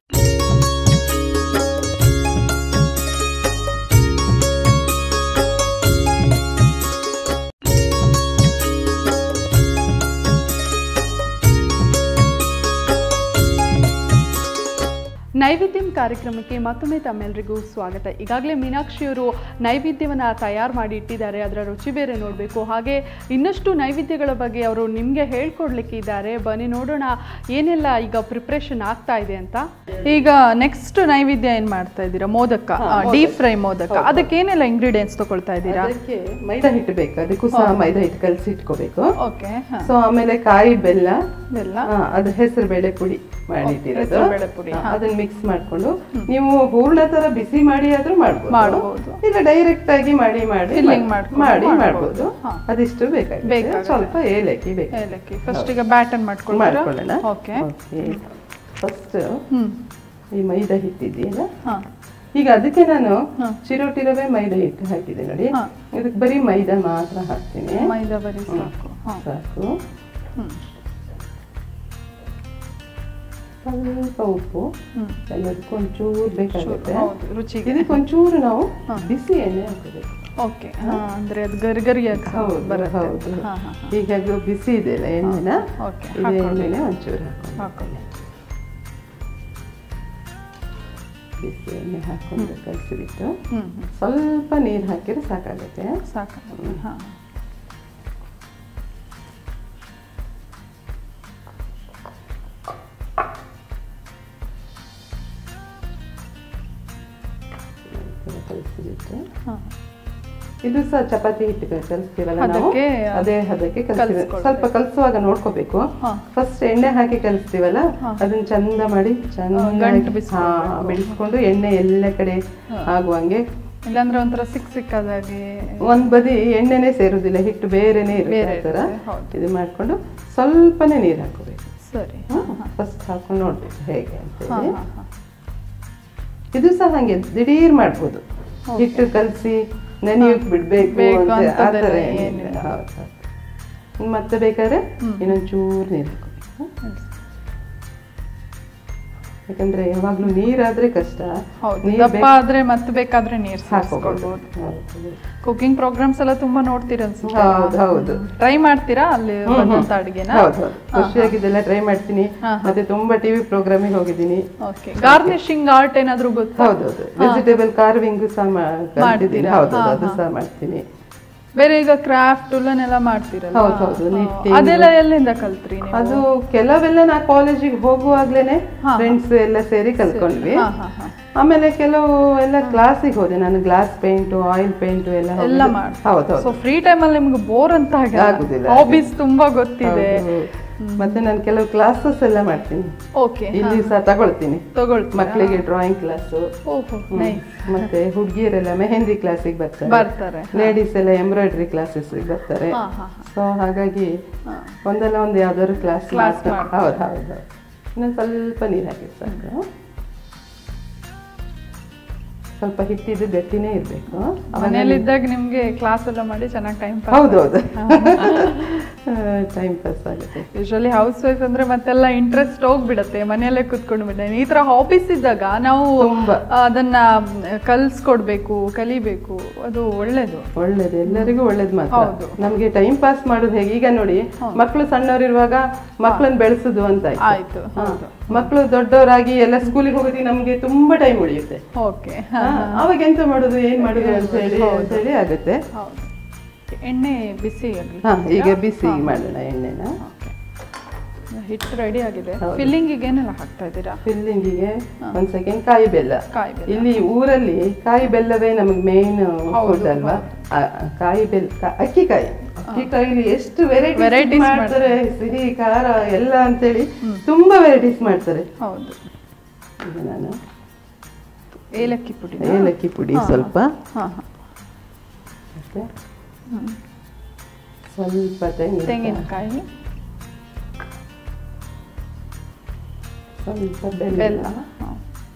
[SPEAKER 1] ನೈವೇದ್ಯಂ ಕಾರ್ಯಕ್ರಮಕ್ಕೆ ಮತ್ತೊಮ್ಮೆ ತಮ್ಮೆಲ್ಲರಿಗೂ ಸ್ವಾಗತ ಈಗಾಗಲೇ ಮೀನಾಕ್ಷಿಯವರು ನೈವೇದ್ಯವನ್ನು ತಯಾರು ಮಾಡಿ ಇಟ್ಟಿದ್ದಾರೆ ಅದರ ರುಚಿ ಬೇರೆ ನೋಡಬೇಕು ಹಾಗೆ ಇನ್ನಷ್ಟು ನೈವೇದ್ಯಗಳ ಬಗ್ಗೆ ಅವರು ನಿಮಗೆ ಹೇಳ್ಕೊಡ್ಲಿಕ್ಕೆ ಇದ್ದಾರೆ ಬನ್ನಿ ನೋಡೋಣ ಏನೆಲ್ಲ ಈಗ ಪ್ರಿಪ್ರೇಷನ್ ಆಗ್ತಾ ಇದೆ ಅಂತ ಈಗ ನೆಕ್ಸ್ಟ್ ನೈವೇದ್ಯ ಏನು ಮಾಡ್ತಾ ಇದ್ದೀರಾ ಮೋದಕ ಡೀಪ್ ಫ್ರೈ ಮೋದಕ ಅದಕ್ಕೆ ಏನೆಲ್ಲ ಇಂಗ್ರೀಡಿಯೆಂಟ್ಸ್ ತಗೊಳ್ತಾ ಇದ್ದೀರಾ
[SPEAKER 2] ಅದಕ್ಕೆ ಮೈದಾ ಹಿಟ್ಟು ಬೇಕು ಅದಕ್ಕೂ ಸಹ ಮೈದಾ ಹಿಟ್ಟು ಕಲಸಿ ಇಟ್ಕೋಬೇಕು
[SPEAKER 1] ಓಕೆ
[SPEAKER 2] ಸೊ ಆಮೇಲೆ ಕಾಯಿ ಬೆಲ್ಲ
[SPEAKER 1] ಬೆಲ್ಲ
[SPEAKER 2] ಆ, ಅದು ಹೆಸರು ಬೇಳೆ ಪುಡಿ ಮಾಡಿಟ್ಟಿರೋದು
[SPEAKER 1] ಹೆಸರುಬೇಳೆ ಪುಡಿ,
[SPEAKER 2] ಆ, ಅದನ್ನ ಮಿಕ್ಸ್ ಮಾಡ್ಕೊಂಡು ನೀವು ಹೂರ್ಣ ತರ ಬಿಸಿ ಮಾಡಿ ಆದ್ರೂ ಮಾಡ್ಬೋದು
[SPEAKER 1] ಮಾಡ್ಬೋದು.
[SPEAKER 2] ಇಲ್ಲ ಡೈರೆಕ್ಟ್ ಆಗಿ ಮಾಡಿ ಮಾಡಿ
[SPEAKER 1] Filling
[SPEAKER 2] ಮಾಡ್-
[SPEAKER 1] ಮಾಡ್ಕೊಂಡು
[SPEAKER 2] ಮಾಡಿ
[SPEAKER 1] ಮಾಡ್ಬೋದು.
[SPEAKER 2] ಮಾಡ್ಬೋದು
[SPEAKER 1] ಹಾ.
[SPEAKER 2] ಅದಿಷ್ಟು ಬೇಕಾಗುತ್ತೆ
[SPEAKER 1] ಬೇಕಾಗುತ್ತೆ.
[SPEAKER 2] ಸ್ವಲ್ಪ ಏಲಕ್ಕಿ ಬೇಕು
[SPEAKER 1] ಏಲಕ್ಕಿ ಫಸ್ಟ್ ಈಗ ಬ್ಯಾಟನ್ ಮಾಡ್ಕೊಳ್ತೀರಾ
[SPEAKER 2] ಮಾಡ್ಕೊಳ್ಳೋಣ
[SPEAKER 1] ಓಕೆ
[SPEAKER 2] ಫಸ್ಟ್
[SPEAKER 1] ಹ್ಮ್
[SPEAKER 2] ಈ ಮೈದಾ ಹಿಟ್ಟಿದೆಯಲ್ಲ
[SPEAKER 1] ಹಾ
[SPEAKER 2] ಈಗ ಅದಕ್ಕೆ ನಾನು
[SPEAKER 1] ಹಾ.
[SPEAKER 2] ಚಿರೋಟಿ ರವೆ ಮೈದಾ ಹಿಟ್ಟು ಹಾಕಿದೆ ನೋಡಿ
[SPEAKER 1] ಹಾ.
[SPEAKER 2] ಇದಕ್ಕೆ ಬರೀ ಮೈದಾ ಮಾತ್ರ ಹಾಕ್ತೀನಿ
[SPEAKER 1] ಮೈದಾ ಬರೀ ಸಾಕು ಹಾ
[SPEAKER 2] ಸಾಕು
[SPEAKER 1] ಹ್ಮ್
[SPEAKER 2] ಸ್ವಲ್ಪ ಉಪ್ಪು
[SPEAKER 1] ಹ್ಮ್
[SPEAKER 2] ಎಲ್ಲದಕ್ಕೂ ಒಂಚೂರು ಬೇಕಾಗುತ್ತೆ
[SPEAKER 1] ಹೌದು ರುಚಿಗೆ
[SPEAKER 2] ಇದಕ್ಕೆ ಒಂಚೂರು ನಾವು ಬಿಸಿ ಎಣ್ಣೆ ಹಾಕಬೇಕು
[SPEAKER 1] ಓಕೆ ಹಾ ಅಂದ್ರೆ ಅದು ಗರಿಗರಿ
[SPEAKER 2] ಹೌದು
[SPEAKER 1] ಬರುತ್ತೆ
[SPEAKER 2] ಹೌದು
[SPEAKER 1] ಹಾ ಹಾ ಹಾ
[SPEAKER 2] ಈಗ ಅದು ಬಿಸಿ ಇದೆಯಲ್ಲ ಎಣ್ಣೆನ
[SPEAKER 1] ಓಕೆ
[SPEAKER 2] ಇದೇ ಎಣ್ಣೆನೆ ಒಂಚೂರು ಹಾಕೊಂಡು
[SPEAKER 1] ಹಾಕೊಳ್ಳಿ
[SPEAKER 2] ಬಿಸಿ ಎಣ್ಣೆ ಹಾಕೊಂಡು ಕಲಸಿಬಿಟ್ಟು
[SPEAKER 1] ಹ್ಮ್ ಹ್ಮ್
[SPEAKER 2] ಸ್ವಲ್ಪ ನೀರು ಹಾಕಿದ್ರೆ ಸಾಕಾಗುತ್ತೆ
[SPEAKER 1] ಸಾಕು ಹಾ
[SPEAKER 2] ಕಲಿಸ್ಬಿಟ್ಟು
[SPEAKER 1] ಹಾ
[SPEAKER 2] ಇದು ಸಹ ಚಪಾತಿ ಹಿಟ್ಟು ಕಲಿಸ್ತೀವಲ್ಲ ನಾವು
[SPEAKER 1] ಅದಕ್ಕೆ
[SPEAKER 2] ಅದೇ ಹದಕ್ಕೆ ಕಲಿಸ್ತೀವಿ
[SPEAKER 1] ಕಲಿಸ್ಕೊಳ್ಬೇಕು.
[SPEAKER 2] ಸ್ವಲ್ಪ ಕಲಿಸುವಾಗ ನೋಡ್ಕೋಬೇಕು
[SPEAKER 1] ಹಾ.
[SPEAKER 2] ಫಸ್ಟ್ ಎಣ್ಣೆ ಹಾಕಿ ಕಲಿಸ್ತೀವಲ್ಲ ಅದನ್ನ ಚಂದ ಮಾಡಿ
[SPEAKER 1] ಗಂಟು
[SPEAKER 2] ಚೆನ್ನಾಗಿ
[SPEAKER 1] ಬಿಸ್ಕೊಳ್ಬೇಕು.
[SPEAKER 2] ಹಾ, ಬಿಡಿಸ್ಕೊಂಡು ಎಣ್ಣೆ ಎಲ್ಲ ಕಡೆ ಆಗುವಂಗೆ
[SPEAKER 1] ಇಲ್ಲಾಂದ್ರೆ ಒಂಥರ ಸಿಕ್ ಸಿಕ್ಕದಾಗಿ
[SPEAKER 2] ಒಂದ್ ಬದಿ ಎಣ್ಣೆನೆ ಸೇರುದಿಲ್ಲ ಹಿಟ್ಟು ಬೇರೆನೆ ಇರುತ್ತೆ
[SPEAKER 1] ಬೇರೆ
[SPEAKER 2] ಆ ಥರ
[SPEAKER 1] ಇರುತ್ತೆ, ಹೌದು.
[SPEAKER 2] ಇದು ಮಾಡ್ಕೊಂಡು ಸ್ವಲ್ಪನೇ ನೀರು ಹಾಕೋಬೇಕು
[SPEAKER 1] ಸರಿ
[SPEAKER 2] ಫಸ್ಟ್ ಹಾಕೊಂಡು ನೋಡ್ಬೇಕು ಹೇಗೆ ಅಂತ
[SPEAKER 1] ಹಾ
[SPEAKER 2] ಹೇಳಿ
[SPEAKER 1] ಹಾ ಹಾ
[SPEAKER 2] ಇದು ಸಹ ಹಂಗೆ ದಿಢೀರ್ ಮಾಡ್ಬೋದು ಹಿಟ್ಟು ಕಲಸಿ ನೆನೆಯೋಕ್ ಬಿಡ್ಬೇಕು
[SPEAKER 1] ಬೇಕು
[SPEAKER 2] ಅಂತ ಆ
[SPEAKER 1] ಅಂತದೆಲ್ಲ
[SPEAKER 2] ಥರ
[SPEAKER 1] ಏನಿಲ್ಲ.
[SPEAKER 2] ಏನಿಲ್ಲ ಹೌದು, ಹೌದು. ಮತ್ತೆ ಬೇಕಾದ್ರೆ ಇನ್ನೊಂದ್ ಚೂರು ನೀರು ಹಾಕೋಬೇಕು ಯಾಕಂದ್ರೆ ಯಾವಾಗ್ಲೂ ನೀರಾದ್ರೆ ಕಷ್ಟ
[SPEAKER 1] ಹೌದು
[SPEAKER 2] ನೀರ್
[SPEAKER 1] ದಪ್ಪ ಆದ್ರೆ ಮತ್ತೆ ಬೇಕಾದ್ರೆ ನೀರು
[SPEAKER 2] ಹಾಕೋಬಹುದು
[SPEAKER 1] ಹಾಕೊಳ್ಬೋದು ಕುಕಿಂಗ್ ಪ್ರೋಗ್ರಾಮ್ಸ್ ಎಲ್ಲ ತುಂಬಾ ನೋಡ್ತೀರ ಅನ್ಸುತ್ತೆ
[SPEAKER 2] ಹೌದು ಹೌದು
[SPEAKER 1] ಟ್ರೈ ಮಾಡ್ತೀರಾ ಅಲ್ಲಿ ಬಂದಂತ ಅಡುಗೆನ
[SPEAKER 2] ಹೌದು ಹೌದು ಖುಷಿಯಾಗಿದ್ದೆಲ್ಲ ಟ್ರೈ ಮಾಡ್ತೀನಿ ಮತ್ತೆ ತುಂಬಾ ಟಿವಿ ಪ್ರೋಗ್ರಾಮಿಗೆ ಹೋಗಿದ್ದೀನಿ
[SPEAKER 1] ಓಕೆ ಗಾರ್ನಿಶಿಂಗ್ ಆರ್ಟ್ ಏನಾದ್ರೂ ಗೊತ್ತಾ
[SPEAKER 2] ಹೌದೌದು ವೆಜಿಟೇಬಲ್ ಕಾರ್ವಿಂಗ್ ಸಹ ಮಾ- ಕಲ್ತಿದ್ದೀನಿ
[SPEAKER 1] ಮಾಡ್ತೀರಾ?
[SPEAKER 2] ಹೌದು
[SPEAKER 1] ಹಾ,
[SPEAKER 2] ಅದು
[SPEAKER 1] ಹಾ.
[SPEAKER 2] ಸಹ ಮಾಡ್ತೀನಿ
[SPEAKER 3] ಬೇರೆ ಈಗ ಕ್ರಾಫ್ಟ್ ಉಲ್ಲನೆಲ್ಲ ಮಾಡ್ತೀರಲ್ಲ
[SPEAKER 2] ಹೌದು, ಹೌದು,
[SPEAKER 3] ಆ,
[SPEAKER 2] knitting.
[SPEAKER 3] ಅದೆಲ್ಲ ಎಲ್ಲಿಂದ ಕಲ್ತ್ರಿ ನೀವು
[SPEAKER 2] ಅದು ಕೆಲವೆಲ್ಲ ನಾ ಕಾಲೇಜಿಗೆ ಹೋಗುವಾಗ್ಲೇನೆ ಫ್ರೆಂಡ್ಸ್ ಎಲ್ಲ ಸೇರಿ ಕಲ್ತ್ಕೊಂಡ್ವಿ
[SPEAKER 3] ಹಾ ಹಾ ಹಾ
[SPEAKER 2] ಆಮೇಲೆ ಕೆಲವು ಎಲ್ಲ ಕ್ಲಾಸಿಗೆ ಹೋದೆ ನಾನು ಗ್ಲಾಸ್ ಪೇಂಟ್ ಆಯಿಲ್ ಪೇಂಟ್ ಎಲ್ಲ
[SPEAKER 3] ಎಲ್ಲ
[SPEAKER 2] ಹೋಗಿದ್ದೆ.
[SPEAKER 3] ಮಾಡಿ
[SPEAKER 2] ಹೌದು ಹೌದು
[SPEAKER 3] ಸೊ ಫ್ರೀ ಟೈಮಲ್ಲಿ ನಿಮ್ಗೆ ಬೋರ್ ಅಂತ
[SPEAKER 2] ಆಗುದಿಲ್ಲ,
[SPEAKER 3] ಹಾಬೀಸ್ ತುಂಬಾ ಗೊತ್ತಿದೆ
[SPEAKER 2] ಹೌದು. ಮತ್ತೆ ನಾನು ಕೆಲವು ಕ್ಲಾಸಸ್ ಎಲ್ಲ ಮಾಡ್ತೀನಿ
[SPEAKER 3] ಓಕೆ
[SPEAKER 2] ಇಲ್ಲಿ ಸಹ ತಗೊಳ್ತೀನಿ
[SPEAKER 3] ತಗೊಳ್ತೀರಾ
[SPEAKER 2] ಮಕ್ಕಳಿಗೆ ಡ್ರಾಯಿಂಗ್ ಕ್ಲಾಸು
[SPEAKER 3] ಓಹೋ ನೈಸ್
[SPEAKER 2] ಮತ್ತೆ ಹುಡುಗಿಯರೆಲ್ಲ ಮೆಹಂದಿ ಕ್ಲಾಸಿಗೆ ಬರ್ತಾರೆ
[SPEAKER 3] ಬರ್ತಾರೆ
[SPEAKER 2] ಲೇಡೀಸ್ ಎಲ್ಲ ಎಂಬ್ರಾಯ್ಡ್ರಿ ಕ್ಲಾಸಸ್ ಬರ್ತಾರೆ
[SPEAKER 3] ಹಾ ಹಾ
[SPEAKER 2] ಸೊ ಹಾಗಾಗಿ ಒಂದಲ್ಲ ಒಂದು ಯಾವ್ದಾದ್ರು ಕ್ಲಾಸ್
[SPEAKER 3] Class
[SPEAKER 2] ಹೌದು ಹೌದು ಇನ್ನೊಂದು ಸ್ವಲ್ಪ ನೀರು ಹಾಕಿ ಸಾಕು ಸ್ವಲ್ಪ ಹಿಟ್ಟಿದ್ದು ಗಟ್ಟಿನೇ ಇರಬೇಕು
[SPEAKER 3] ಮನೇಲಿದ್ದಾಗ ನಿಮ್ಗೆ ಕ್ಲಾಸ್ ಎಲ್ಲ ಮಾಡಿ ಚೆನ್ನಾಗಿ ಟೈಮ್ ಪಾಸ್
[SPEAKER 2] ಹೌದೌದು ಟೈಮ್ ಪಾಸ್ ಆಗುತ್ತೆ
[SPEAKER 3] ಯೂಶಲಿ ಹೌಸ್ ವೈಫ್ ಅಂದ್ರೆ ಮತ್ತೆಲ್ಲ ಇಂಟ್ರೆಸ್ಟ್ ಹೋಗ್ಬಿಡತ್ತೆ ಮನೆಯಲ್ಲೇ ಕುತ್ಕೊಂಡು ಬಿಟ್ಟೆ ಈ ತರ ಹಾಬೀಸ್ ಇದ್ದಾಗ ನಾವು
[SPEAKER 2] ತುಂಬಾ.
[SPEAKER 3] ಆ, ಅದನ್ನ ಕಲ್ಸ್ಕೊಡ್ಬೇಕು ಕಲಿಬೇಕು ಅದು ಒಳ್ಳೇದು
[SPEAKER 2] ಒಳ್ಳೇದು ಎಲ್ಲರಿಗೂ ಒಳ್ಳೇದು ಮಾತ್ರ
[SPEAKER 3] ಹೌದು.
[SPEAKER 2] ನಮ್ಗೆ ಟೈಮ್ ಪಾಸ್ ಮಾಡೋದು ಹೇಗೆ ಈಗ ನೋಡಿ ಮಕ್ಕಳು ಸಣ್ಣವರಿರುವಾಗ ಮಕ್ಕಳನ್ನ ಬೆಳೆಸುದು ಅಂತ ಆಯ್ತು.
[SPEAKER 3] ಆಯ್ತು
[SPEAKER 2] ಹಾ. ಮಕ್ಕಳು ದೊಡ್ಡವರಾಗಿ ಎಲ್ಲ ಸ್ಕೂಲಿಗೆ ಹೋಗೋದಿಗೆ ನಮ್ಗೆ ತುಂಬಾ ಟೈಮ್ ಉಳಿಯುತ್ತೆ
[SPEAKER 3] ಓಕೆ
[SPEAKER 2] ಹಾ, ಅವಾಗ ಎಂತ ಮಾಡುದು ಏನ್ ಮಾಡುದು ಅಂತ ಹೇಳಿ ಅಂತ ಹೇಳಿ ಆಗುತ್ತೆ
[SPEAKER 3] ಹೌದು ಎಣ್ಣೆ ಬಿಸಿ ಆಗಲಿ
[SPEAKER 2] ಹಾ ಈಗ ಬಿಸಿ ಮಾಡೋಣ ಎಣ್ಣೆನ
[SPEAKER 3] ಹಿಟ್ಟು ರೆಡಿ ಆಗಿದೆ ಫಿಲ್ಲಿಂಗಿಗೆ ಏನೆಲ್ಲ ಹಾಕ್ತಾ ಇದ್ದೀರಾ
[SPEAKER 2] ಫಿಲ್ಲಿಂಗಿಗೆ ಒಂದ್ ಸೆಕೆಂಡ್ ಕಾಯಿ ಬೆಲ್ಲ
[SPEAKER 3] ಕಾಯಿ ಬೆಲ್ಲ.
[SPEAKER 2] ಇಲ್ಲಿ ಊರಲ್ಲಿ ಕಾಯಿ ಬೆಲ್ಲವೇ ನಮಗೆ ಮೇನ್ ಫುಡ್ ಅಲ್ವಾ ಆ, ಕಾಯಿ ಬೆಲ್ಲ ಕಾ- ಅಕ್ಕಿ ಕಾಯಿ ಅಕ್ಕಿ ಕಾಯಿಲಿ ಎಷ್ಟು ವೆರೈಟೀಸ್
[SPEAKER 3] Varieties
[SPEAKER 2] ಮಾಡ್ತಾರೆ ಸಿಹಿ ಖಾರ ಎಲ್ಲ ಅಂತೇಳಿ ತುಂಬಾ ವೆರೈಟೀಸ್ ಮಾಡ್ತಾರೆ
[SPEAKER 3] ಹೌದು
[SPEAKER 2] ಈಗ ನಾನು
[SPEAKER 3] ಏಲಕ್ಕಿ ಪುಡಿ
[SPEAKER 2] ಏಲಕ್ಕಿ ಪುಡಿ ಸ್ವಲ್ಪ
[SPEAKER 3] ಹಾ ಹಾ
[SPEAKER 2] ಮತ್ತೆ ಸ್ವಲ್ಪ ತೆಂಗಿನ
[SPEAKER 3] ತೆಂಗಿನಕಾಯಿ
[SPEAKER 2] ಸ್ವಲ್ಪ
[SPEAKER 3] ಬೆಲ್ಲ
[SPEAKER 2] ಬೆಲ್ಲ
[SPEAKER 3] ಹಾ.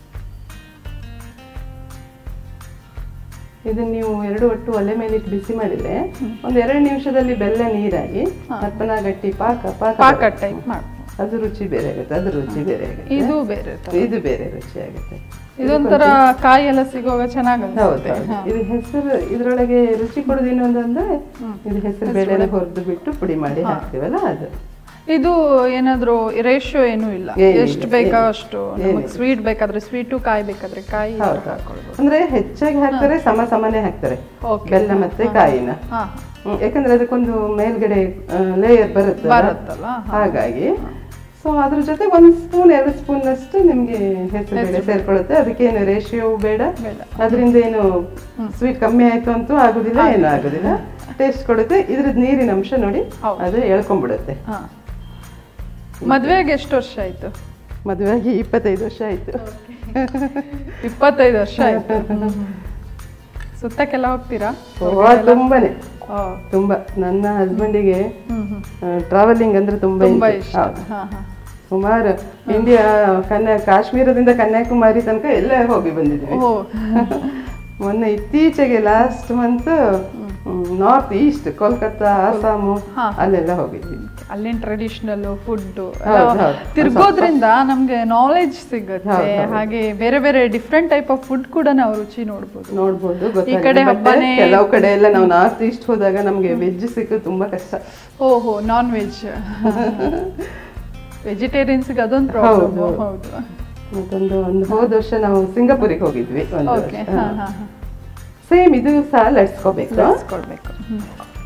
[SPEAKER 2] ಇದನ್ನ ನೀವು ಎರಡು ಒಟ್ಟು ಒಲೆ ಮೇಲೆ ಇಟ್ಟು ಬಿಸಿ ಮಾಡಿದ್ರೆ ಒಂದ್ ಎರಡು ನಿಮಿಷದಲ್ಲಿ ಬೆಲ್ಲ ನೀರಾಗಿ ಅಪ್ಪನ ಗಟ್ಟಿ ಪಾಕ ಪಾಕ
[SPEAKER 3] ಪಾಕ
[SPEAKER 2] ಬರುತ್ತೆ.
[SPEAKER 3] ಟೈಪ್ ಮಾಡಿ
[SPEAKER 2] ಅದು ರುಚಿ ಬೇರೆ ಆಗುತ್ತೆ ಅದು ರುಚಿ ಬೇರೆ ಆಗುತ್ತೆ
[SPEAKER 3] ಇದು ಬೇರೆ ತರ.
[SPEAKER 2] ಇದು ಬೇರೆ ರುಚಿ ಆಗುತ್ತೆ
[SPEAKER 3] ಇದೊಂಥರ ಕಾಯಿ ಎಲ್ಲ ಸಿಗುವಾಗ ಚೆನ್ನಾಗಿ
[SPEAKER 2] ಹೌದು ಇದು ಹೆಸರು ಇದ್ರೊಳಗೆ ರುಚಿ ಕೊಡೋದು ಇನ್ನೊಂದು ಅಂದ್ರೆ ಇದು ಹೆಸರು ಬೇಳೆ ಹುರಿದು ಬಿಟ್ಟು ಪುಡಿ ಮಾಡಿ ಹಾಕ್ತೀವಲ್ಲ ಅದು
[SPEAKER 3] ಇದು ಏನಾದ್ರು ರೇಷಿಯೋ ಏನೂ ಇಲ್ಲ
[SPEAKER 2] ಏನಿಲ್ಲ,
[SPEAKER 3] ಎಷ್ಟು ಬೇಕಾ
[SPEAKER 2] ಏನಿಲ್ಲ.
[SPEAKER 3] ಅಷ್ಟು ನಮಗೆ ಸ್ವೀಟ್ ಬೇಕಾದ್ರೆ ಸ್ವೀಟು ಕಾಯಿ ಬೇಕಾದ್ರೆ ಕಾಯಿ ಈ ತರ
[SPEAKER 2] ಹೌದು
[SPEAKER 3] ಹಾಕೊಳ್ಬೋದು
[SPEAKER 2] ಅಂದ್ರೆ ಹೆಚ್ಚಾಗಿ ಹಾಕ್ತಾರೆ ಸಮ ಸಮನೆ ಹಾಕ್ತಾರೆ
[SPEAKER 3] Okay.
[SPEAKER 2] ಬೆಲ್ಲ ಮತ್ತೆ ಕಾಯಿನ
[SPEAKER 3] ಹಾ
[SPEAKER 2] ಹ್ಮ್, ಯಾಕಂದ್ರೆ ಅದಕ್ಕೊಂದು ಮೇಲ್ಗಡೆ ಲೇಯರ್ ಬರುತ್ತೆ
[SPEAKER 3] ಬರುತ್ತಲ್ಲ
[SPEAKER 2] ಹಾಗಾಗಿ ಸೊ ಅದ್ರ ಜೊತೆ ಒಂದ್ ಸ್ಪೂನ್ ಎರಡು ಸ್ಪೂನ್ ಅಷ್ಟು ನಿಮ್ಗೆ ಹೆಸರು ಬೇಳೆ ಸೇರ್ಕೊಳ್ಳುತ್ತೆ ಅದಕ್ಕೇನು ರೇಷಿಯೋ ಬೇಡ
[SPEAKER 3] ಬೇಡ.
[SPEAKER 2] ಅದರಿಂದ ಏನು ಸ್ವೀಟ್ ಕಮ್ಮಿ ಆಯ್ತು ಅಂತೂ ಆಗುದಿಲ್ಲ ಏನು ಆಗುದಿಲ್ಲ ಟೇಸ್ಟ್ ಕೊಡುತ್ತೆ ಇದ್ರದ್ದು ನೀರಿನ ಅಂಶ ನೋಡಿ
[SPEAKER 3] ಹೌದು.
[SPEAKER 2] ಅದು ಎಳ್ಕೊಂಡ್ಬಿಡುತ್ತೆ
[SPEAKER 3] ಹಾ ಮದ್ವೆಗೆ ಎಷ್ಟು ವರ್ಷ ಆಯ್ತು
[SPEAKER 2] ಮದುವೆಯಾಗಿ ಇಪ್ಪತ್ತೈದು ವರ್ಷ ಆಯ್ತು
[SPEAKER 3] ಇಪ್ಪತ್ತೈದು ವರ್ಷ ಆಯ್ತು ಸುತ್ತಕ್ಕೆಲ್ಲ ಹೋಗ್ತೀರಾ
[SPEAKER 2] ಓ, ತುಂಬಾನೇ
[SPEAKER 3] ಓ,
[SPEAKER 2] ತುಂಬಾ ನನ್ನ ಹಸ್ಬೆಂಡಿಗೆ
[SPEAKER 3] ಹ್ಮ್ ಹ್ಮ್
[SPEAKER 2] ಟ್ರಾವೆಲಿಂಗ್ ಅಂದ್ರೆ ತುಂಬಾ
[SPEAKER 3] ತುಂಬಾ
[SPEAKER 2] interest.
[SPEAKER 3] ಇಷ್ಟ
[SPEAKER 2] ಹೌದು.
[SPEAKER 3] ಹಾ ಹಾ
[SPEAKER 2] ಸುಮಾರು ಇಂಡಿಯಾ ಕನ್ಯಾ ಕಾಶ್ಮೀರದಿಂದ ಕನ್ಯಾಕುಮಾರಿ ತನಕ ಎಲ್ಲ ಹೋಗಿ ಬಂದಿದ್ವಿ
[SPEAKER 3] ಓ
[SPEAKER 2] ಮೊನ್ನೆ ಇತ್ತೀಚೆಗೆ last month north east Kolkata Assam
[SPEAKER 3] ಹಾ.
[SPEAKER 2] ಅಲ್ಲೆಲ್ಲ ಹೋಗಿದ್ವಿ
[SPEAKER 3] ಅಲ್ಲಿನ ಟ್ರೆಡಿಷನಲ್ ಫುಡ್
[SPEAKER 2] ಹೌದು, ಹೌದು.
[SPEAKER 3] ತಿರ್ಗೋದ್ರಿಂದ ನಮ್ಗೆ ನಾಲೆಜ್ ಸಿಗುತ್ತೆ
[SPEAKER 2] ಹೌದು, ಹೌದು.
[SPEAKER 3] ಹಾಗೆ ಬೇರೆ ಬೇರೆ ಡಿಫ್ರೆಂಟ್ ಟೈಪ್ ಆಫ್ ಫುಡ್ ಕೂಡ ನಾವು ರುಚಿ ನೋಡ್ಬೋದು
[SPEAKER 2] ನೋಡ್ಬೋದು
[SPEAKER 3] ಈ
[SPEAKER 2] ಗೊತ್ತಾಗುತ್ತೆ.
[SPEAKER 3] ಕಡೆ
[SPEAKER 2] But
[SPEAKER 3] ಹಬ್ಬನೇ-
[SPEAKER 2] ಕೆಲವು ಕಡೆ ಎಲ್ಲ ನಾವು ನಾರ್ತ್ ಈಸ್ಟ್ ಹೋದಾಗ ನಮ್ಗೆ ವೆಜ್ ಸಿಕ್ಕೋದು ತುಂಬಾ ಕಷ್ಟ
[SPEAKER 3] ಓಹೋ ನಾನ್ ವೆಜ್ ವೆಜಿಟೇರಿಯನ್ಸ್ಗೆ ಅದೊಂದು ಪ್ರಾಬ್ಲಮ್
[SPEAKER 2] ಹೌದು.
[SPEAKER 3] ಹೌದು
[SPEAKER 2] ಮತ್ತೊಂದು ಒಂದು ಹೋದ ವರ್ಷ ನಾವು ಸಿಂಗಾಪುರಿಗೆ ಹೋಗಿದ್ವಿ ಒಂದು
[SPEAKER 3] ಓಕೆ ಹಾ ಹಾ ಹಾ
[SPEAKER 2] ಸೇಮ್ ಇದು ಸಹ ಲಟ್ಸ್ಕೋಬೇಕು
[SPEAKER 3] ಲಟ್ಸ್ಕೊಳ್ಬೇಕು ಹ್ಮ್.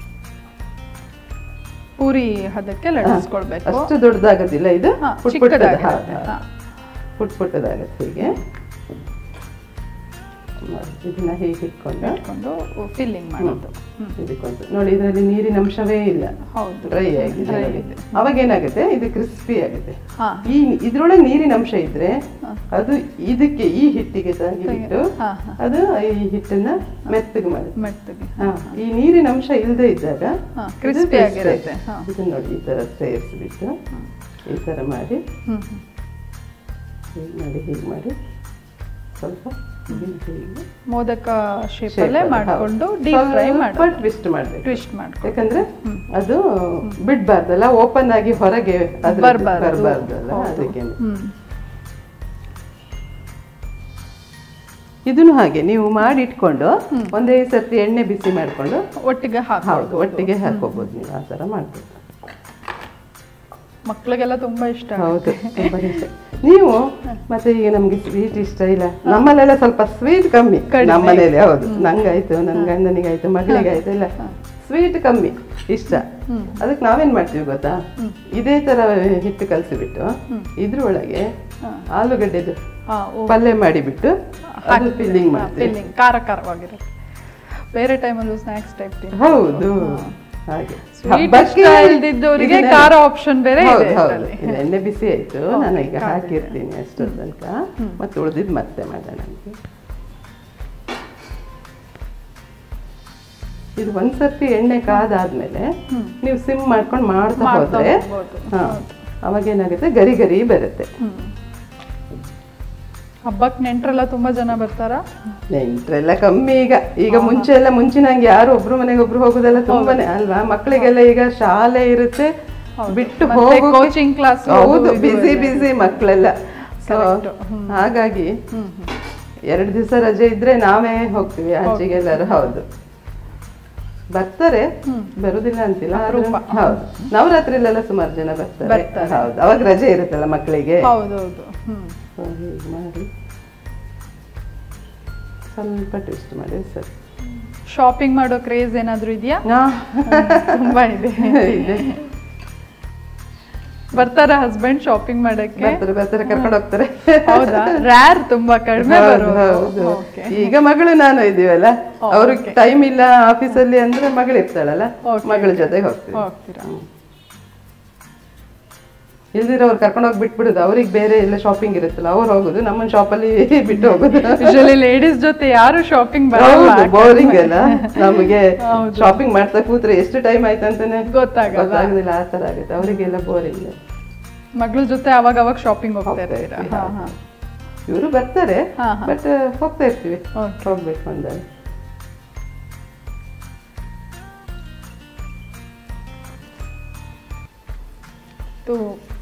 [SPEAKER 3] ಪೂರಿ ಹದಕ್ಕೆ ಲಟ್ಟಿಸ್ಕೊಳ್ಬೇಕು
[SPEAKER 2] ಅಷ್ಟು ದೊಡ್ಡದಾಗೋದಿಲ್ಲ ಇದು
[SPEAKER 3] ಹಾ,
[SPEAKER 2] ಪುಟ್ ಪುಟ್ಟದ
[SPEAKER 3] ಚಿಕ್ಕದಾಗಿರುತ್ತೆ. ಹಾ.
[SPEAKER 2] ಪುಟ್ ಪುಟ್ಟದಾಗುತ್ತೆ ಹೀಗೆ ಇದನ್ನ ಹೀಗೆ ಇಟ್ಕೊಂಡು
[SPEAKER 3] ಇಟ್ಕೊಂಡು ಫಿಲ್ಲಿಂಗ್ ಮಾಡೋದು ಹ್ಮ್.
[SPEAKER 2] ಇದಕ್ಕೊಂದು ನೋಡಿ ಇದರಲ್ಲಿ ನೀರಿನ ಅಂಶವೇ ಇಲ್ಲ
[SPEAKER 3] ಹೌದು
[SPEAKER 2] ಡ್ರೈ ಆಗಿದೆ
[SPEAKER 3] Dry
[SPEAKER 2] ನೋಡಿ.
[SPEAKER 3] ಇದೆ.
[SPEAKER 2] ಅವಾಗ ಏನಾಗುತ್ತೆ ಇದು ಕ್ರಿಸ್ಪಿ ಆಗುತ್ತೆ
[SPEAKER 3] ಹಾ
[SPEAKER 2] ಈ ಇದ್ರೊಳಗೆ ನೀರಿನ ಅಂಶ ಇದ್ರೆ ಅದು ಇದಕ್ಕೆ ಈ ಹಿಟ್ಟಿಗೆ ತಾಗಿಬಿಟ್ಟು
[SPEAKER 3] ಹಾ, ಹಾ.
[SPEAKER 2] ಅದು ಈ ಹಿಟ್ಟನ್ನ ಮೆತ್ತಗೆ ಮಾಡುತ್ತೆ
[SPEAKER 3] ಮೆತ್ತಗೆ
[SPEAKER 2] ಹಾ, ಈ ನೀರಿನ ಅಂಶ ಇಲ್ಲದೆ ಇದ್ದಾಗ
[SPEAKER 3] ಹಾ,
[SPEAKER 2] ಇದು
[SPEAKER 3] crispy
[SPEAKER 2] best
[SPEAKER 3] ಆಗಿರುತ್ತೆ.
[SPEAKER 2] ಆಗುತ್ತೆ.
[SPEAKER 3] ಹಾ.
[SPEAKER 2] ಇದು ನೋಡಿ ಈ ತರ ಸೇರಿಸ್ಬಿಟ್ಟು ಈ ತರ ಮಾಡಿ
[SPEAKER 3] ಹ್ಮ್ ಹ್ಮ್.
[SPEAKER 2] ಹೀಗೆ ಮಾಡಿ ಹೀಗೆ ಮಾಡಿ ಸ್ವಲ್ಪ ಹೀಗೆ ಹೀಗೆ
[SPEAKER 3] ಮೋದಕ ಶೇಪ್
[SPEAKER 2] shape
[SPEAKER 3] ಅಲ್ಲೇ
[SPEAKER 2] ಅಲ್ಲಿ,
[SPEAKER 3] ಮಾಡ್ಕೊಂಡು
[SPEAKER 2] ಹೌದು.
[SPEAKER 3] ಡೀಪ್ ಫ್ರೈ
[SPEAKER 2] ಸ್ವಲ್ಪ
[SPEAKER 3] ಮಾಡಿ
[SPEAKER 2] ಟ್ವಿಸ್ಟ್ ಮಾಡ್ಬೇಕು
[SPEAKER 3] ಟ್ವಿಸ್ಟ್ ಮಾಡ್ಕೊಂಡು
[SPEAKER 2] ಯಾಕಂದ್ರೆ ಅದು ಬಿಡ್ಬಾರ್ದಲ್ಲ ಓಪನ್ ಆಗಿ ಹೊರಗೆ ಅದ್ರದ್ದು
[SPEAKER 3] ಬರ್ಬಾರ್ದು.
[SPEAKER 2] ಬರ್ಬಾರ್ದಲ್ಲ
[SPEAKER 3] ಹೌದು.
[SPEAKER 2] ಅದಕ್ಕೆ
[SPEAKER 3] ಹ್ಮ್
[SPEAKER 2] ಇದನ್ನು ಹಾಗೆ ನೀವು ಮಾಡಿ ಇಟ್ಕೊಂಡು ಒಂದೇ ಸರ್ತಿ ಎಣ್ಣೆ ಬಿಸಿ ಮಾಡ್ಕೊಂಡು
[SPEAKER 3] ಒಟ್ಟಿಗೆ ಹಾಕಿ
[SPEAKER 2] ಹೌದು ಒಟ್ಟಿಗೆ ಹಾಕೋಬಹುದು ನೀವು ಆ ತರ ಮಾಡ್ಬೋದು
[SPEAKER 3] ಮಕ್ಳಿಗೆಲ್ಲ ತುಂಬಾ ಇಷ್ಟ
[SPEAKER 2] ಹೌದು ತುಂಬಾ ಇಷ್ಟ. ನೀವು ಮತ್ತೆ ಈಗ ನಮ್ಗೆ ಸ್ವೀಟ್ ಇಷ್ಟ ಇಲ್ಲ ನಮ್ಮಲ್ಲೆಲ್ಲ ಸ್ವಲ್ಪ ಸ್ವೀಟ್ ಕಮ್ಮಿ
[SPEAKER 3] ಕಡಿಮೆ.
[SPEAKER 2] ನಮ್ಮನೇಲಿ ಹೌದು ನಂಗಾಯ್ತು ನನ್ನ ಗಂಡನಿಗಾಯ್ತು ಮಗಳಿಗಾಯ್ತು ಎಲ್ಲ ಸ್ವೀಟ್ ಕಮ್ಮಿ ಇಷ್ಟ ಅದಕ್ಕೆ ನಾವೇನ್ ಮಾಡ್ತೀವಿ ಗೊತ್ತಾ ಇದೇ ತರ ಹಿಟ್ಟು ಕಲಸಿಬಿಟ್ಟು ಇದ್ರೊಳಗೆ ಆಲೂಗಡ್ಡೆದು
[SPEAKER 3] ಹಾ ಓ
[SPEAKER 2] ಪಲ್ಯ ಮಾಡಿಬಿಟ್ಟು ಅದು ಫಿಲ್ಲಿಂಗ್ ಮಾಡ್ತೀವಿ
[SPEAKER 3] ಫೀಲಿಂಗ್ ಖಾರ ಖಾರವಾಗಿರುತ್ತೆ ಬೇರೆ ಟೈಮಲ್ಲೂ ಸ್ನ್ಯಾಕ್ಸ್ ಟೈಪ್
[SPEAKER 2] ಹೌದು ಹಾಗೆ
[SPEAKER 3] Sweet
[SPEAKER 2] ಹಬ್ಬಕ್ಕೆ
[SPEAKER 3] ಇಷ್ಟ ಇಲ್ದಿದ್ದವ್ರಿಗೆ
[SPEAKER 2] ಇದನ್ನೆಲ್ಲ-
[SPEAKER 3] ಖಾರ option ಬೇರೆ ಇದೆ
[SPEAKER 2] ಹೌದು, ಹೌದು.
[SPEAKER 3] ಇದ್ರಲ್ಲಿ.
[SPEAKER 2] ಇದು ಎಣ್ಣೆ ಬಿಸಿ ಆಯ್ತು ನಾನು ಈಗ ಹಾಕಿರ್ತೀನಿ ಅಷ್ಟರ ತನಕ ಮತ್ತೆ ಉಳಿದಿದ್ದು ಮತ್ತೆ ಮಾಡೋಣ ಅಂತ ಇದು ಒಂದ್ಸರ್ತಿ ಎಣ್ಣೆ ಕಾದಾದ್ಮೇಲೆ ನೀವು ಸಿಮ್ ಮಾಡ್ಕೊಂಡು ಮಾಡ್ತಾ
[SPEAKER 3] ಮಾಡ್ತಾ
[SPEAKER 2] ಹೋದ್ರೆ
[SPEAKER 3] ಹೋಗ್ಬೋದು.
[SPEAKER 2] ಹಾ ಅವಾಗ ಏನಾಗುತ್ತೆ ಗರಿ ಗರಿ ಬರುತ್ತೆ
[SPEAKER 3] ಹಬ್ಬಕ್ಕೆ ನೆಂಟ್ರೆಲ್ಲ ತುಂಬಾ ಜನ ಬರ್ತಾರಾ
[SPEAKER 2] ನೆಂಟ್ರೆಲ್ಲ ಕಮ್ಮಿ ಈಗ ಈಗ ಮುಂಚೆ ಎಲ್ಲ ಮುಂಚಿನಂಗೆ ಯಾರು ಒಬ್ರು ಮನೆಗೆ ಒಬ್ರು ಹೋಗುದೆಲ್ಲ ತುಂಬಾನೇ ಅಲ್ವಾ ಮಕ್ಕಳಿಗೆಲ್ಲ ಈಗ ಶಾಲೆ ಇರುತ್ತೆ ಬಿಟ್ಟು
[SPEAKER 3] ಮತ್ತೆ
[SPEAKER 2] ಹೋಗು
[SPEAKER 3] coaching class
[SPEAKER 2] ಹೌದು
[SPEAKER 3] ಅದು ಇದು
[SPEAKER 2] ಬಿಸಿ ಬಿಸಿ ಮಕ್ಕಳೆಲ್ಲ ಸೊ ಹಾಗಾಗಿ ಎರಡು ದಿವಸ ರಜೆ ಇದ್ರೆ ನಾವೇ ಹೋಗ್ತೀವಿ ಆಚೆಗೆಲ್ಲರೂ ಹೌದು ಬರ್ತಾರೆ ಬರುದಿಲ್ಲ ಅಂತಿಲ್ಲ ಆದ್ರೆ- ಹೌದು ನವರಾತ್ರಿಲೆಲ್ಲ ಸುಮಾರು ಜನ ಬರ್ತಾರೆ ಹೌದು ಅವಾಗ ರಜೆ ಇರುತ್ತಲ್ಲ ಮಕ್ಕಳಿಗೆ
[SPEAKER 3] ಹೌದೌದು ಹ್ಮ್
[SPEAKER 2] ಸೊ ಹೀಗೆ ಮಾಡಿ ಸ್ವಲ್ಪ ಟ್ವಿಸ್ಟ್ ಮಾಡಿ ಸರಿ
[SPEAKER 3] ಶಾಪಿಂಗ್ ಮಾಡೋ ಕ್ರೇಜ್ ಏನಾದ್ರೂ ಇದೆಯಾ
[SPEAKER 2] ಹಾ.
[SPEAKER 3] ತುಂಬಾ ಇದೆ
[SPEAKER 2] ಇದೆ.
[SPEAKER 3] ಬರ್ತಾರ ಹಸ್ಬೆಂಡ್ ಶಾಪಿಂಗ್ ಮಾಡಕ್ಕೆ
[SPEAKER 2] ಬರ್ತಾರೆ ಬರ್ತಾರೆ ಕರ್ಕೊಂಡು ಹೋಗ್ತಾರೆ
[SPEAKER 3] ಹೌದಾ ರ್ಯಾರ್ ತುಂಬಾ ಕಡಿಮೆ
[SPEAKER 2] ಹೌದು,
[SPEAKER 3] ಬರೋದು
[SPEAKER 2] ಹೌದು.
[SPEAKER 3] Okay.
[SPEAKER 2] ಈಗ ಮಗಳು ನಾನು ಇದೀವಲ್ಲ ಅವ್ರಿಗೆ ಟೈಮ್ ಇಲ್ಲ ಆಫೀಸಲ್ಲಿ ಅಂದ್ರೆ ಮಗಳು ಇರ್ತಾಳಲ್ಲ ಮಗಳ ಜೊತೆಗೆ ಹೋಗ್ತೀವಿ
[SPEAKER 3] ಹೋಗ್ತೀರಾ
[SPEAKER 2] ಇಲ್ದಿರ ಅವ್ರು ಕರ್ಕೊಂಡು ಹೋಗಿ ಬಿಟ್ಬಿಡುದು ಅವ್ರಿಗೆ ಬೇರೆ ಎಲ್ಲ ಶಾಪಿಂಗ್ ಇರುತ್ತಲ್ಲ ಅವ್ರು ಹೋಗುದು ನಮ್ಮನ್ನ ಶಾಪಲ್ಲಿ ಬಿಟ್ಟು ಹೋಗುದು
[SPEAKER 3] ಯೂಶಲಿ ಲೇಡೀಸ್ ಜೊತೆ ಯಾರು ಶಾಪಿಂಗ್ ಬರಲ್ಲ
[SPEAKER 2] ಹೌದು ಬೋರಿಂಗ್ ಅಲ್ಲ ನಮಗೆ
[SPEAKER 3] ಹೌದು.
[SPEAKER 2] ಶಾಪಿಂಗ್ ಮಾಡ್ತಾ ಕೂತ್ರೆ ಎಷ್ಟು ಟೈಮ್ ಆಯ್ತಂತಾನೆ
[SPEAKER 3] ಗೊತ್ತಾಗಲ್ಲ.
[SPEAKER 2] ಗೊತ್ತಾಗುದಿಲ್ಲ ಆ ತರ ಆಗುತ್ತೆ ಅವರಿಗೆಲ್ಲ ಬೋರಿಂಗ್
[SPEAKER 3] ಮಗಳ ಜೊತೆ ಅವಾಗ ಅವಾಗ ಶಾಪಿಂಗ್ ಹೋಗ್ತಾ
[SPEAKER 2] ಹೋಗ್ತಾ
[SPEAKER 3] ಇರ್ತೀರಾ
[SPEAKER 2] ಇರ್ತೀವಿ,
[SPEAKER 3] ಹಾ
[SPEAKER 2] ಹೌದು.
[SPEAKER 3] ಹಾ
[SPEAKER 2] ಇವರು ಬರ್ತಾರೆ
[SPEAKER 3] ಹಾ, ಹಾ.
[SPEAKER 2] ಬಟ್ ಹೋಗ್ತಾ ಇರ್ತೀವಿ
[SPEAKER 3] Okay.
[SPEAKER 2] ಹೋಗ್ಬೇಕು ಅಂದಾಗ
[SPEAKER 3] ಇದು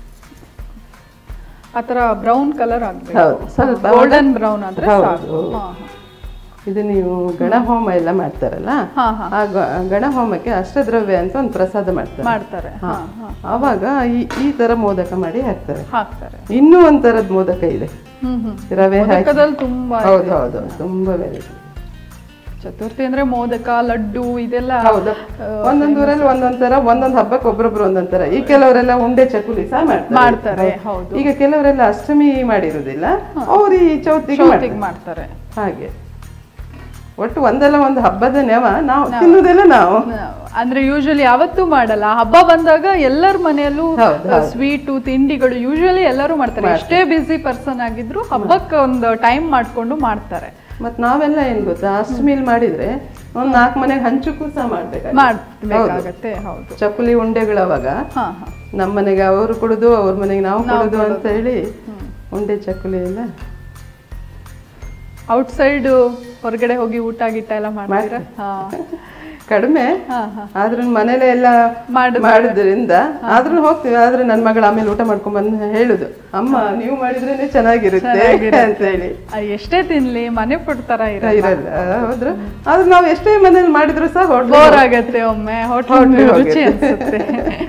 [SPEAKER 3] ಆತರ ಬ್ರೌನ್ ಕಲರ್ ಆಗ್ಬೇಕು
[SPEAKER 2] ಹೌದು, ಸ್ವಲ್ಪ
[SPEAKER 3] ಗೋಲ್ಡನ್ ಬ್ರೌನ್ ಆದ್ರೆ
[SPEAKER 2] ಹೌದು.
[SPEAKER 3] ಸಾಕು ಹಾ,
[SPEAKER 2] ಇದು ನೀವು ಗಣ ಹೋಮ ಎಲ್ಲ ಮಾಡ್ತಾರಲ್ಲ
[SPEAKER 3] ಹಾ ಹಾ
[SPEAKER 2] ಆ ಗ- ಗಣ ಹೋಮಕ್ಕೆ ಅಷ್ಟದ್ರವ್ಯ ಅಂತ ಒಂದು ಪ್ರಸಾದ ಮಾಡ್ತಾರೆ
[SPEAKER 3] ಮಾಡ್ತಾರೆ ಹಾ ಹಾ
[SPEAKER 2] ಆವಾಗ ಈ ಈ ತರ ಮೋದಕ ಮಾಡಿ ಹಾಕ್ತಾರೆ
[SPEAKER 3] ಹಾಕ್ತಾರೆ
[SPEAKER 2] ಇನ್ನೂ ಒಂಥರದ ಮೋದಕ ಇದೆ
[SPEAKER 3] ಹ್ಮ್ ಹ್ಮ್
[SPEAKER 2] ರವೆ ಹಾಕಿ
[SPEAKER 3] ಮೋದಕದಲ್ಲಿ ತುಂಬಾ
[SPEAKER 2] ಹೌದು ಹೌದು ತುಂಬಾ ವೆರೈಟಿ
[SPEAKER 3] ಚತುರ್ಥಿ ಅಂದ್ರೆ ಮೋದಕ ಲಡ್ಡು ಇದೆಲ್ಲ
[SPEAKER 2] ಹೌದು ಒಂದೊಂದ್ ಊರಲ್ಲಿ ಒಂದೊಂದ್ ತರ ಒಂದೊಂದ್ ಹಬ್ಬಕ್ಕೆ ಒಬ್ರೊಬ್ರು ಒಂದೊಂದ್ ತರ ಈ ಕೆಲವರೆಲ್ಲ ಉಂಡೆ ಚಕುಲಿ ಸಹ ಮಾಡ್ತಾರೆ
[SPEAKER 3] ಮಾಡ್ತಾರೆ ಹೌದು
[SPEAKER 2] ಈಗ ಕೆಲವರೆಲ್ಲ ಅಷ್ಟಮಿ ಮಾಡಿರುವುದಿಲ್ಲ ಅವ್ರು ಈ ಚೌತಿಗೆ
[SPEAKER 3] ಚೌತಿಗೆ
[SPEAKER 2] ಮಾಡ್ತಾರೆ.
[SPEAKER 3] ಮಾಡ್ತಾರೆ
[SPEAKER 2] ಹಾಗೆ ಒಟ್ಟು ಒಂದಲ್ಲ ಒಂದು ಹಬ್ಬದ ನೆವ ನಾವು ತಿನ್ನುವುದೆಲ್ಲ ನಾವು
[SPEAKER 3] ಅಂದ್ರೆ ಯೂಶಲಿ ಯಾವತ್ತೂ ಮಾಡಲ್ಲ ಹಬ್ಬ ಬಂದಾಗ ಎಲ್ಲರ ಮನೆಯಲ್ಲೂ
[SPEAKER 2] ಹೌದು, ಹೌದು.
[SPEAKER 3] ಸ್ವೀಟು ತಿಂಡಿಗಳು ಯೂಶಲಿ ಎಲ್ಲರೂ ಮಾಡ್ತಾರೆ ಎಷ್ಟೇ ಬಿಸಿ ಪರ್ಸನ್ ಆಗಿದ್ರು ಹಬ್ಬಕ್ಕೆ ಒಂದು ಟೈಮ್ ಮಾಡ್ಕೊಂಡು ಮಾಡ್ತಾರೆ
[SPEAKER 2] ಮತ್ ನಾವೆಲ್ಲ ಏನ್ ಗೊತ್ತಾ ಅಷ್ಟಮಿಲ್ ಮಾಡಿದ್ರೆ ಒಂದ್ ನಾಲ್ಕು ಮನೆಗೆ ಹಂಚಕ್ಕೂ ಸಹ ಮಾಡ್ಬೇಕು
[SPEAKER 3] ಮಾಡ್ಬೇಕಾಗತ್ತೆ ಹೌದು
[SPEAKER 2] ಚಕ್ಕುಲಿ ಉಂಡೆಗಳು ಅವಾಗ
[SPEAKER 3] ಹಾ ಹಾ
[SPEAKER 2] ನಮ್ಮ ಮನೆಗೆ ಅವರು ಕೊಡುದು ಅವ್ರ ಮನೆಗೆ ನಾವು ಕೊಡುದು ಅಂತ ಹೇಳಿ ಉಂಡೆ ಚಕ್ಕುಲಿ ಎಲ್ಲ
[SPEAKER 3] ಔಟ್ಸೈಡ್ ಹೊರಗಡೆ ಹೋಗಿ ಊಟ ಗೀಟ ಎಲ್ಲ ಮಾಡ್ತೀರಾ ಹಾ
[SPEAKER 2] ಕಡಿಮೆ
[SPEAKER 3] ಹಾ ಹಾ
[SPEAKER 2] ಆದ್ರೂ ಮನೇಲೆ ಎಲ್ಲ
[SPEAKER 3] ಮಾಡಿದ್ರೆ-
[SPEAKER 2] ಮಾಡೋದ್ರಿಂದ ಆದ್ರೂ ಹೋಗ್ತೀವಿ ಆದ್ರೆ ನನ್ ಮಗಳು ಆಮೇಲೆ ಊಟ ಮಾಡ್ಕೊಂಡ್ ಬಂದು ಹೇಳುದು ಅಮ್ಮ ನೀವು ಮಾಡಿದ್ರೇನೆ ಚೆನ್ನಾಗಿರುತ್ತೆ ಅಂತ ಹೇಳಿ
[SPEAKER 3] ಆ, ಎಷ್ಟೇ ತಿನ್ಲಿ ಮನೆ ಫುಡ್ ತರ ಇರಲ್ಲ
[SPEAKER 2] ಇರಲ್ಲ ಹೌದ್ರ ಆದ್ರೆ ನಾವು ಎಷ್ಟೇ ಮನೇಲಿ ಮಾಡಿದ್ರು ಸಹ ಹೋಟ್ಲ್
[SPEAKER 3] ಬೋರ್ ಆಗತ್ತೆ ಒಮ್ಮೆ ಹೋಟ್ಲ್
[SPEAKER 2] Hotel
[SPEAKER 3] ರುಚಿ
[SPEAKER 2] ಹೋಗುತ್ತೆ.
[SPEAKER 3] ಅನ್ಸುತ್ತೆ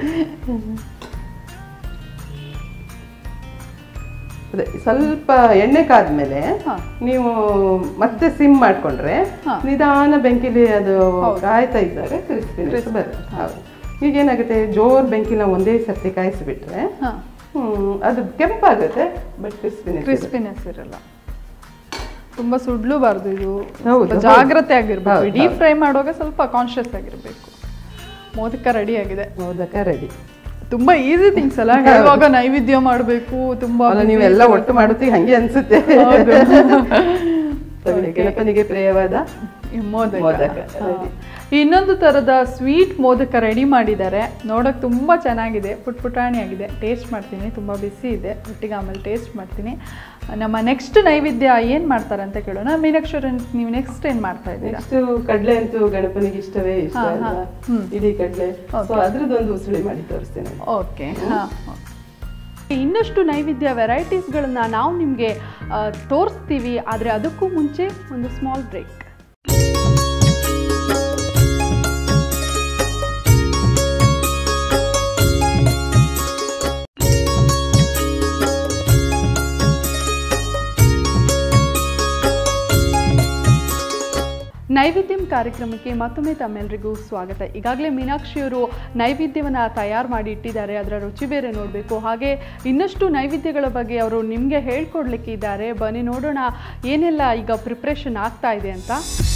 [SPEAKER 2] ಅದೇ ಸ್ವಲ್ಪ ಎಣ್ಣೆ ಕಾದ್ಮೇಲೆ
[SPEAKER 3] ಹಾ.
[SPEAKER 2] ನೀವು ಮತ್ತೆ ಸಿಮ್ ಮಾಡ್ಕೊಂಡ್ರೆ
[SPEAKER 3] ಹಾ.
[SPEAKER 2] ನಿಧಾನ ಬೆಂಕಿಲಿ ಅದು ಕಾಯ್ತಾ ಇದ್ದಾಗ ಕ್ರಿಸ್ಪಿನೆಸ್ ಬರುತ್ತೆ ಹೌದು ಈಗ ಏನಾಗುತ್ತೆ ಜೋರ್ ಬೆಂಕಿನ ಒಂದೇ ಸರ್ತಿ ಕಾಯಿಸಿಬಿಟ್ರೆ
[SPEAKER 3] ಹಾ
[SPEAKER 2] ಹ್ಮ್ ಅದು ಕೆಂಪಾಗುತ್ತೆ ಬಟ್ ಕ್ರಿಸ್ಪಿನೆಸ್
[SPEAKER 3] ಕ್ರಿಸ್ಪಿನೆಸ್ ಇರಲ್ಲ ತುಂಬಾ ಸುಡ್ಲೂಬಾರ್ದು ಇದು
[SPEAKER 2] ಹೌದು,
[SPEAKER 3] ಸ್ವಲ್ಪ
[SPEAKER 2] ಹೌದು.
[SPEAKER 3] ಜಾಗ್ರತೆ ಆಗಿರ್ಬೇಕು
[SPEAKER 2] ಹೌದು,
[SPEAKER 3] ಡೀಪ್ ಫ್ರೈ ಮಾಡುವಾಗ ಸ್ವಲ್ಪ ಕಾನ್ಶಿಯಸ್ ಆಗಿರ್ಬೇಕು ಮೋದಕ ರೆಡಿ ಆಗಿದೆ
[SPEAKER 2] ಮೋದಕ ರೆಡಿ
[SPEAKER 3] ತುಂಬಾ ಈಸಿ ಥಿಂಗ್ಸ್ ಅಲ್ಲ ಹೇಳುವಾಗ ನೈವೇದ್ಯ ಮಾಡಬೇಕು ತುಂಬಾ
[SPEAKER 2] ಅಲ್ಲ
[SPEAKER 3] busy
[SPEAKER 2] ನೀವೆಲ್ಲ ಒಟ್ಟು ಮಾಡುತ್ತೀಗ ಹಂಗೆ ಅನ್ಸುತ್ತೆ
[SPEAKER 3] ಹೌದು.
[SPEAKER 2] ತಗೊಳ್ಳಿ, ಗಣಪನಿಗೆ ಪ್ರಿಯವಾದ
[SPEAKER 3] ಈ ಮೋದಕ
[SPEAKER 2] ಮೋದಕ,
[SPEAKER 3] ಹಾ.
[SPEAKER 2] ready.
[SPEAKER 3] ಇನ್ನೊಂದು ತರದ ಸ್ವೀಟ್ ಮೋದಕ ರೆಡಿ ಮಾಡಿದ್ದಾರೆ ನೋಡಕ್ ತುಂಬಾ ಚೆನ್ನಾಗಿದೆ ಪುಟ್ ಪುಟಾಣಿ ಆಗಿದೆ ಟೇಸ್ಟ್ ಮಾಡ್ತೀನಿ ತುಂಬಾ ಬಿಸಿ ಇದೆ ಒಟ್ಟಿಗೆ ಆಮೇಲೆ ಟೇಸ್ಟ್ ಮಾಡ್ತೀನಿ ನಮ್ಮ ನೆಕ್ಸ್ಟ್ ನೈವೇದ್ಯ ಏನ್ ಮಾಡ್ತಾರೆ ಅಂತ ಕೇಳೋಣ ಮೀನಾಕ್ಷರ ನೀವು ನೆಕ್ಸ್ಟ್ ಏನ್ ಮಾಡ್ತಾ ಇದ್ದೀರಾ
[SPEAKER 2] ನೆಕ್ಸ್ಟ್ ಕಡ್ಲೆ ಅಂತೂ ಗಣಪನಿಗೆ ಇಷ್ಟವೇ ಇಷ್ಟ
[SPEAKER 3] ಹಾ, ಹಾ.
[SPEAKER 2] ಅಲ್ವಾ?
[SPEAKER 3] ಹ್ಮ್.
[SPEAKER 2] ಇಡೀ ಕಡ್ಲೆ ಸೊ
[SPEAKER 3] Okay.
[SPEAKER 2] ಅದ್ರದ್ದೊಂದು ಉಸುಳಿ ಮಾಡಿ ತೋರಿಸ್ತೇನೆ
[SPEAKER 3] ಓಕೆ ಹಾ
[SPEAKER 1] ಇನ್ನಷ್ಟು ನೈವೇದ್ಯ ವೆರೈಟೀಸ್ಗಳನ್ನ ನಾವು ನಿಮಗೆ ತೋರಿಸ್ತೀವಿ ಆದರೆ ಅದಕ್ಕೂ ಮುಂಚೆ ಒಂದು ಸ್ಮಾಲ್ ಬ್ರೇಕ್
[SPEAKER 3] ನೈವೇದ್ಯಂ ಕಾರ್ಯಕ್ರಮಕ್ಕೆ ಮತ್ತೊಮ್ಮೆ ತಮ್ಮೆಲ್ಲರಿಗೂ ಸ್ವಾಗತ ಈಗಾಗಲೇ ಮೀನಾಕ್ಷಿಯವರು ನೈವೇದ್ಯವನ್ನು ತಯಾರು ಮಾಡಿ ಇಟ್ಟಿದ್ದಾರೆ ಅದರ ರುಚಿ ಬೇರೆ ನೋಡಬೇಕು ಹಾಗೆ ಇನ್ನಷ್ಟು ನೈವೇದ್ಯಗಳ ಬಗ್ಗೆ ಅವರು ನಿಮಗೆ ಹೇಳ್ಕೊಡ್ಲಿಕ್ಕೆ ಇದ್ದಾರೆ ಬನ್ನಿ ನೋಡೋಣ ಏನೆಲ್ಲ ಈಗ ಪ್ರಿಪ್ರೇಷನ್ ಆಗ್ತಾ ಇದೆ ಅಂತ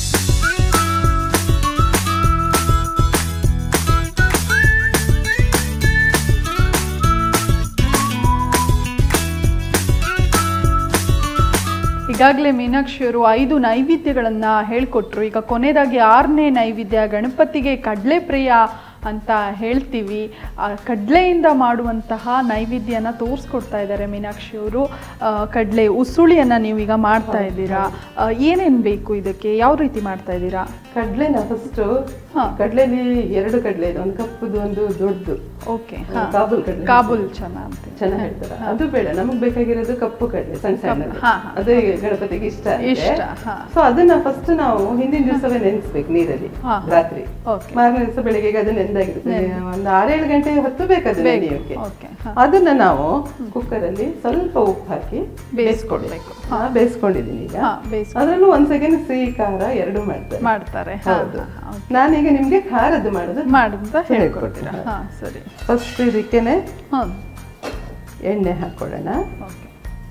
[SPEAKER 3] ಈಗಾಗಲೇ ಮೀನಾಕ್ಷಿಯವರು ಐದು ನೈವೇದ್ಯಗಳನ್ನು ಹೇಳ್ಕೊಟ್ರು ಈಗ ಕೊನೆಯದಾಗಿ ಆರನೇ ನೈವೇದ್ಯ ಗಣಪತಿಗೆ ಕಡಲೆ ಪ್ರಿಯ ಅಂತ ಹೇಳ್ತೀವಿ ಆ ಕಡಲೆಯಿಂದ ಮಾಡುವಂತಹ ನೈವೇದ್ಯನ ತೋರಿಸ್ಕೊಡ್ತಾ ಇದ್ದಾರೆ ಮೀನಾಕ್ಷಿಯವರು ಕಡಲೆ ಉಸುಳಿಯನ್ನು ನೀವೀಗ ಮಾಡ್ತಾ ಇದ್ದೀರಾ ಏನೇನು ಬೇಕು ಇದಕ್ಕೆ ಯಾವ ರೀತಿ ಮಾಡ್ತಾ ಇದ್ದೀರಾ
[SPEAKER 2] ಕಡ್ಲೆನ ಫಸ್ಟ್
[SPEAKER 3] ಹಾ.
[SPEAKER 2] ಕಡ್ಲೆಲಿ ಎರಡು ಕಡ್ಲೆ ಇದೆ ಒಂದು ಕಪ್ಪುದು ಒಂದು ದೊಡ್ಡದು
[SPEAKER 3] ಓಕೆ
[SPEAKER 2] ಕಾಬೂಲ್ ಕಡ್ಲೆ
[SPEAKER 3] ಕಾಬೂಲ್ ಚನ ಅಂತ
[SPEAKER 2] ಚೆನ್ನಾಗಿ ಹೇಳ್ತಾರೆ ಅದು ಬೇಡ ನಮಗ್ ಬೇಕಾಗಿರೋದು ಕಪ್ಪು ಕಡ್ಲೆ ಸಣ್ಣ ಸಣ್ಣದು
[SPEAKER 3] ಹಾ, ಹಾ.
[SPEAKER 2] ಅದೇ ಗಣಪತಿಗೆ ಇಷ್ಟ
[SPEAKER 3] ಇಷ್ಟ, ಹಾ.
[SPEAKER 2] ಸೊ ಅದನ್ನ ಫಸ್ಟ್ ನಾವು ಹಿಂದಿನ ದಿವಸವೇ ನೆನೆಸ್ಬೇಕು ನೀರಲ್ಲಿ
[SPEAKER 3] ಹಾ.
[SPEAKER 2] ರಾತ್ರಿ
[SPEAKER 3] ಓಕೆ
[SPEAKER 2] ಮಾರನೇ ದಿವಸ ಬೆಳಿಗ್ಗೆ ಅದು ನೆಂದಾಗಿರುತ್ತೆ ಒಂದು ಆರೇಳು ಗಂಟೆ ಹೊತ್ತು ಬೇಕಾದ್ರೆ ನೆನೆಯೋಕೆ
[SPEAKER 3] ಓಕೆ
[SPEAKER 2] ಅದನ್ನ ನಾವು ಕುಕ್ಕರ್ ಅಲ್ಲಿ ಸ್ವಲ್ಪ ಉಪ್ಪು ಹಾಕಿ
[SPEAKER 3] ಬೇಯಿಸ್ಕೊಡ್ಬೇಕು
[SPEAKER 2] ಹಾ, ಬೇಯಿಸ್ಕೊಂಡಿದ್ದೀನಿ ಈಗ
[SPEAKER 3] ಹಾ ಬೇಯಿಸ್
[SPEAKER 2] ಅದ್ರಲ್ಲೂ ಒಂದ್ ಸೆಕೆಂಡ್ ಸಿಹಿ ಖಾರ ಎರಡು ಮಾಡ್ತಾರೆ
[SPEAKER 3] ಮಾಡ್ತಾರೆ ಹಾ
[SPEAKER 2] ಹೌದು ನಾನೀಗ ನಿಮ್ಗೆ ಖಾರದ್ದು ಮಾಡೋದು
[SPEAKER 3] ಮಾಡಿದ ಹೇಳ್ಕೊಡ್ತೀರಾ ಹಾ ಸರಿ
[SPEAKER 2] ಫಸ್ಟ್ ಇದಕ್ಕೇನೆ
[SPEAKER 3] ಹಾಂ
[SPEAKER 2] ಎಣ್ಣೆ ಹಾಕೊಳ್ಳೋಣ
[SPEAKER 3] ಓಕೆ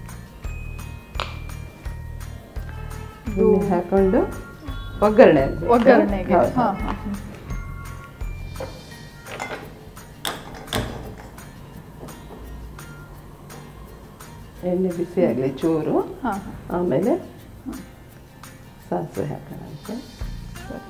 [SPEAKER 2] ಎಣ್ಣೆ ಹಾಕೊಂಡು ಒಗ್ಗರಣೆ ಹಾಕ್ಬೇಕು.
[SPEAKER 3] ಒಗ್ಗರಣೆಗೆ
[SPEAKER 2] ಹೌದು.
[SPEAKER 3] ಹಾಂ ಹಾಂ
[SPEAKER 2] ಎಣ್ಣೆ ಬಿಸಿ ಆಗಲಿ ಚೂರು
[SPEAKER 3] ಹಾಂ
[SPEAKER 2] ಆಮೇಲೆ ಸಾಸಿವೆ ಹಾಕೋಣ ಅಂತ
[SPEAKER 3] ಸರಿ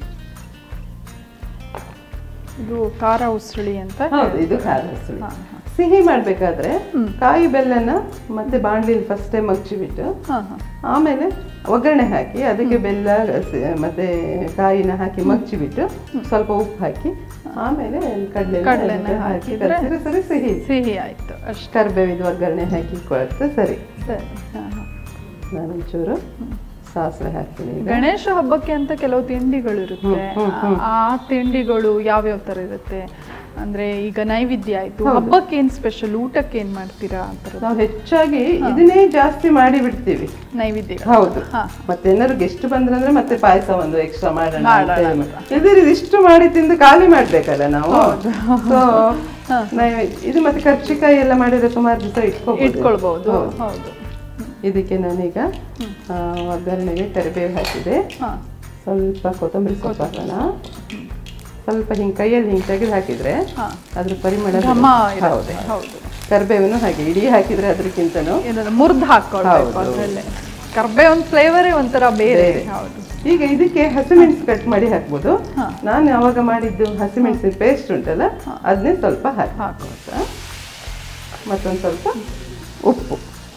[SPEAKER 3] ಇದು ಖಾರ ಉಸುಳಿ ಅಂತ
[SPEAKER 2] ಹೌದು ಇದು ಖಾರ ಹಸುಳಿ
[SPEAKER 3] ಹಾಂ ಹಾಂ
[SPEAKER 2] ಸಿಹಿ ಮಾಡ್ಬೇಕಾದ್ರೆ ಕಾಯಿ ಬೆಲ್ಲನ ಮತ್ತೆ ಬಾಣಲಿಲಿ ಫಸ್ಟೇ ಮಗ್ಚಿಬಿಟ್ಟು
[SPEAKER 3] ಹಾಂ ಹಾಂ
[SPEAKER 2] ಆಮೇಲೆ ಒಗ್ಗರಣೆ ಹಾಕಿ ಅದಕ್ಕೆ ಬೆಲ್ಲ ಸ- ಮತ್ತೆ ಕಾಯಿನ ಹಾಕಿ ಮಗ್ಚಿಬಿಟ್ಟು ಸ್ವಲ್ಪ ಉಪ್ಪು ಹಾಕಿ ಆಮೇಲೆ ಕಡಲೆ
[SPEAKER 3] ಕಡ್ಲೆನ
[SPEAKER 2] ಹಾಕಿ
[SPEAKER 3] ಹಾಕಿದ್ರೆ
[SPEAKER 2] ಕಲಸಿದ್ರೆ ಸರಿ ಸಿಹಿ
[SPEAKER 3] ಸಿಹಿ ಆಯಿತು ಅಷ್ಟು
[SPEAKER 2] ಕರ್ಬೇವಿದು ಒಗ್ಗರಣೆ ಹಾಕಿ ಕೊಡುತ್ತೆ ಸರಿ
[SPEAKER 3] ಸರಿ ಹಾಂ ಹಾಂ
[SPEAKER 2] ನಾನೊಂಚೂರು ಸಾಸಿವೆ ಹಾಕ್ತೀನಿ ಈಗ
[SPEAKER 3] ಗಣೇಶ ಹಬ್ಬಕ್ಕೆ ಅಂತ ಕೆಲವು ತಿಂಡಿಗಳು ಇರುತ್ತೆ ಆ- ಆ ತಿಂಡಿಗಳು ಯಾವ್ಯಾವ ಥರ ಇರುತ್ತೆ ಅಂದ್ರೆ ಈಗ ನೈವೇದ್ಯ ಆಯ್ತು ಹಬ್ಬಕ್ಕೆ ಏನ್ ಸ್ಪೆಷಲ್ ಊಟಕ್ಕೆ ಏನ್ ಮಾಡ್ತೀರಾ ಆ ಥರದ್ದು
[SPEAKER 2] ನಾವು ಹೆಚ್ಚಾಗಿ ಇದನ್ನೇ ಜಾಸ್ತಿ ಮಾಡಿ ಬಿಡ್ತೀವಿ
[SPEAKER 3] ನೈವೇದ್ಯ
[SPEAKER 2] ಹೌದು
[SPEAKER 3] ಹಾ.
[SPEAKER 2] ಮತ್ತೆ ಏನಾದ್ರು ಗೆಸ್ಟ್ ಬಂದ್ರಂದ್ರೆ ಮತ್ತೆ ಪಾಯಸ ಒಂದು ಎಕ್ಸ್ಟ್ರಾ ಮಾಡೋಣ
[SPEAKER 3] ಮಾಡೋಣ
[SPEAKER 2] ಅಂತ ಹೇಳಿ. ಇದ್ರ ಇದಿಷ್ಟು ಮಾಡಿ ತಿಂದು ಖಾಲಿ ಮಾಡ್ಬೇಕಲ್ಲ ನಾವು ಸೊ ಇದು ಮತ್ತೆ ಕರ್ಚಿಕಾಯಿ ಎಲ್ಲ ಮಾಡಿದ್ರೆ ಸುಮಾರು ದಿವಸ ಇಟ್ಕೋಬಹುದು
[SPEAKER 3] ಇಟ್ಕೊಳ್ಬಹುದು ಹೌದು
[SPEAKER 2] ಇದಕ್ಕೆ ನಾನೀಗ ಆ, ಒಗ್ಗರಣೆಗೆ ಕರಿಬೇವು ಹಾಕಿದೆ
[SPEAKER 3] ಹಾ
[SPEAKER 2] ಸ್ವಲ್ಪ ಕೊತ್ತಂಬರಿ ಸೊಪ್ಪು ಹಾಕೋಣ ಸ್ವಲ್ಪ ಹಿಂಗೆ ಕೈಯಲ್ಲಿ ಹಿಂಗೆ ತೆಗೆದು ಹಾಕಿದ್ರೆ
[SPEAKER 3] ಹಾ.
[SPEAKER 2] ಅದ್ರ ಪರಿಮಳ
[SPEAKER 3] ಘಮ
[SPEAKER 2] ಹೌದು
[SPEAKER 3] ಇರುತ್ತೆ ಹೌದು
[SPEAKER 2] ಕರಿಬೇವನ್ನು ಹಾಗೆ ಇಡೀ ಹಾಕಿದ್ರೆ ಅದಕ್ಕಿಂತನೂ
[SPEAKER 3] ಏನಾದ್ರು ಮುರ್ದು ಹಾಕೊಳ್ಬೇಕು
[SPEAKER 2] ಹೌದು.
[SPEAKER 3] ಅದ್ರಲ್ಲೇ ಕರ್ಬೇ ಒಂದು ಫ್ಲೇವರೇ ಒಂಥರ ಬೇರೆ
[SPEAKER 2] ಬೇರೆ.
[SPEAKER 3] ಹೌದು
[SPEAKER 2] ಈಗ ಇದಕ್ಕೆ ಹಸಿಮೆಣಸು ಕಟ್ ಮಾಡಿ ಹಾಕ್ಬೋದು
[SPEAKER 3] ಹಾ.
[SPEAKER 2] ನಾನು ಯಾವಾಗ ಮಾಡಿದ್ದು ಹಸಿಮೆಣಸಿನ ಪೇಸ್ಟ್ ಉಂಟಲ್ಲ ಅದನ್ನೇ ಸ್ವಲ್ಪ ಹಾಕಿ
[SPEAKER 3] ಹಾಕು
[SPEAKER 2] ಮತ್ತೊಂದು ಸ್ವಲ್ಪ ಉಪ್ಪು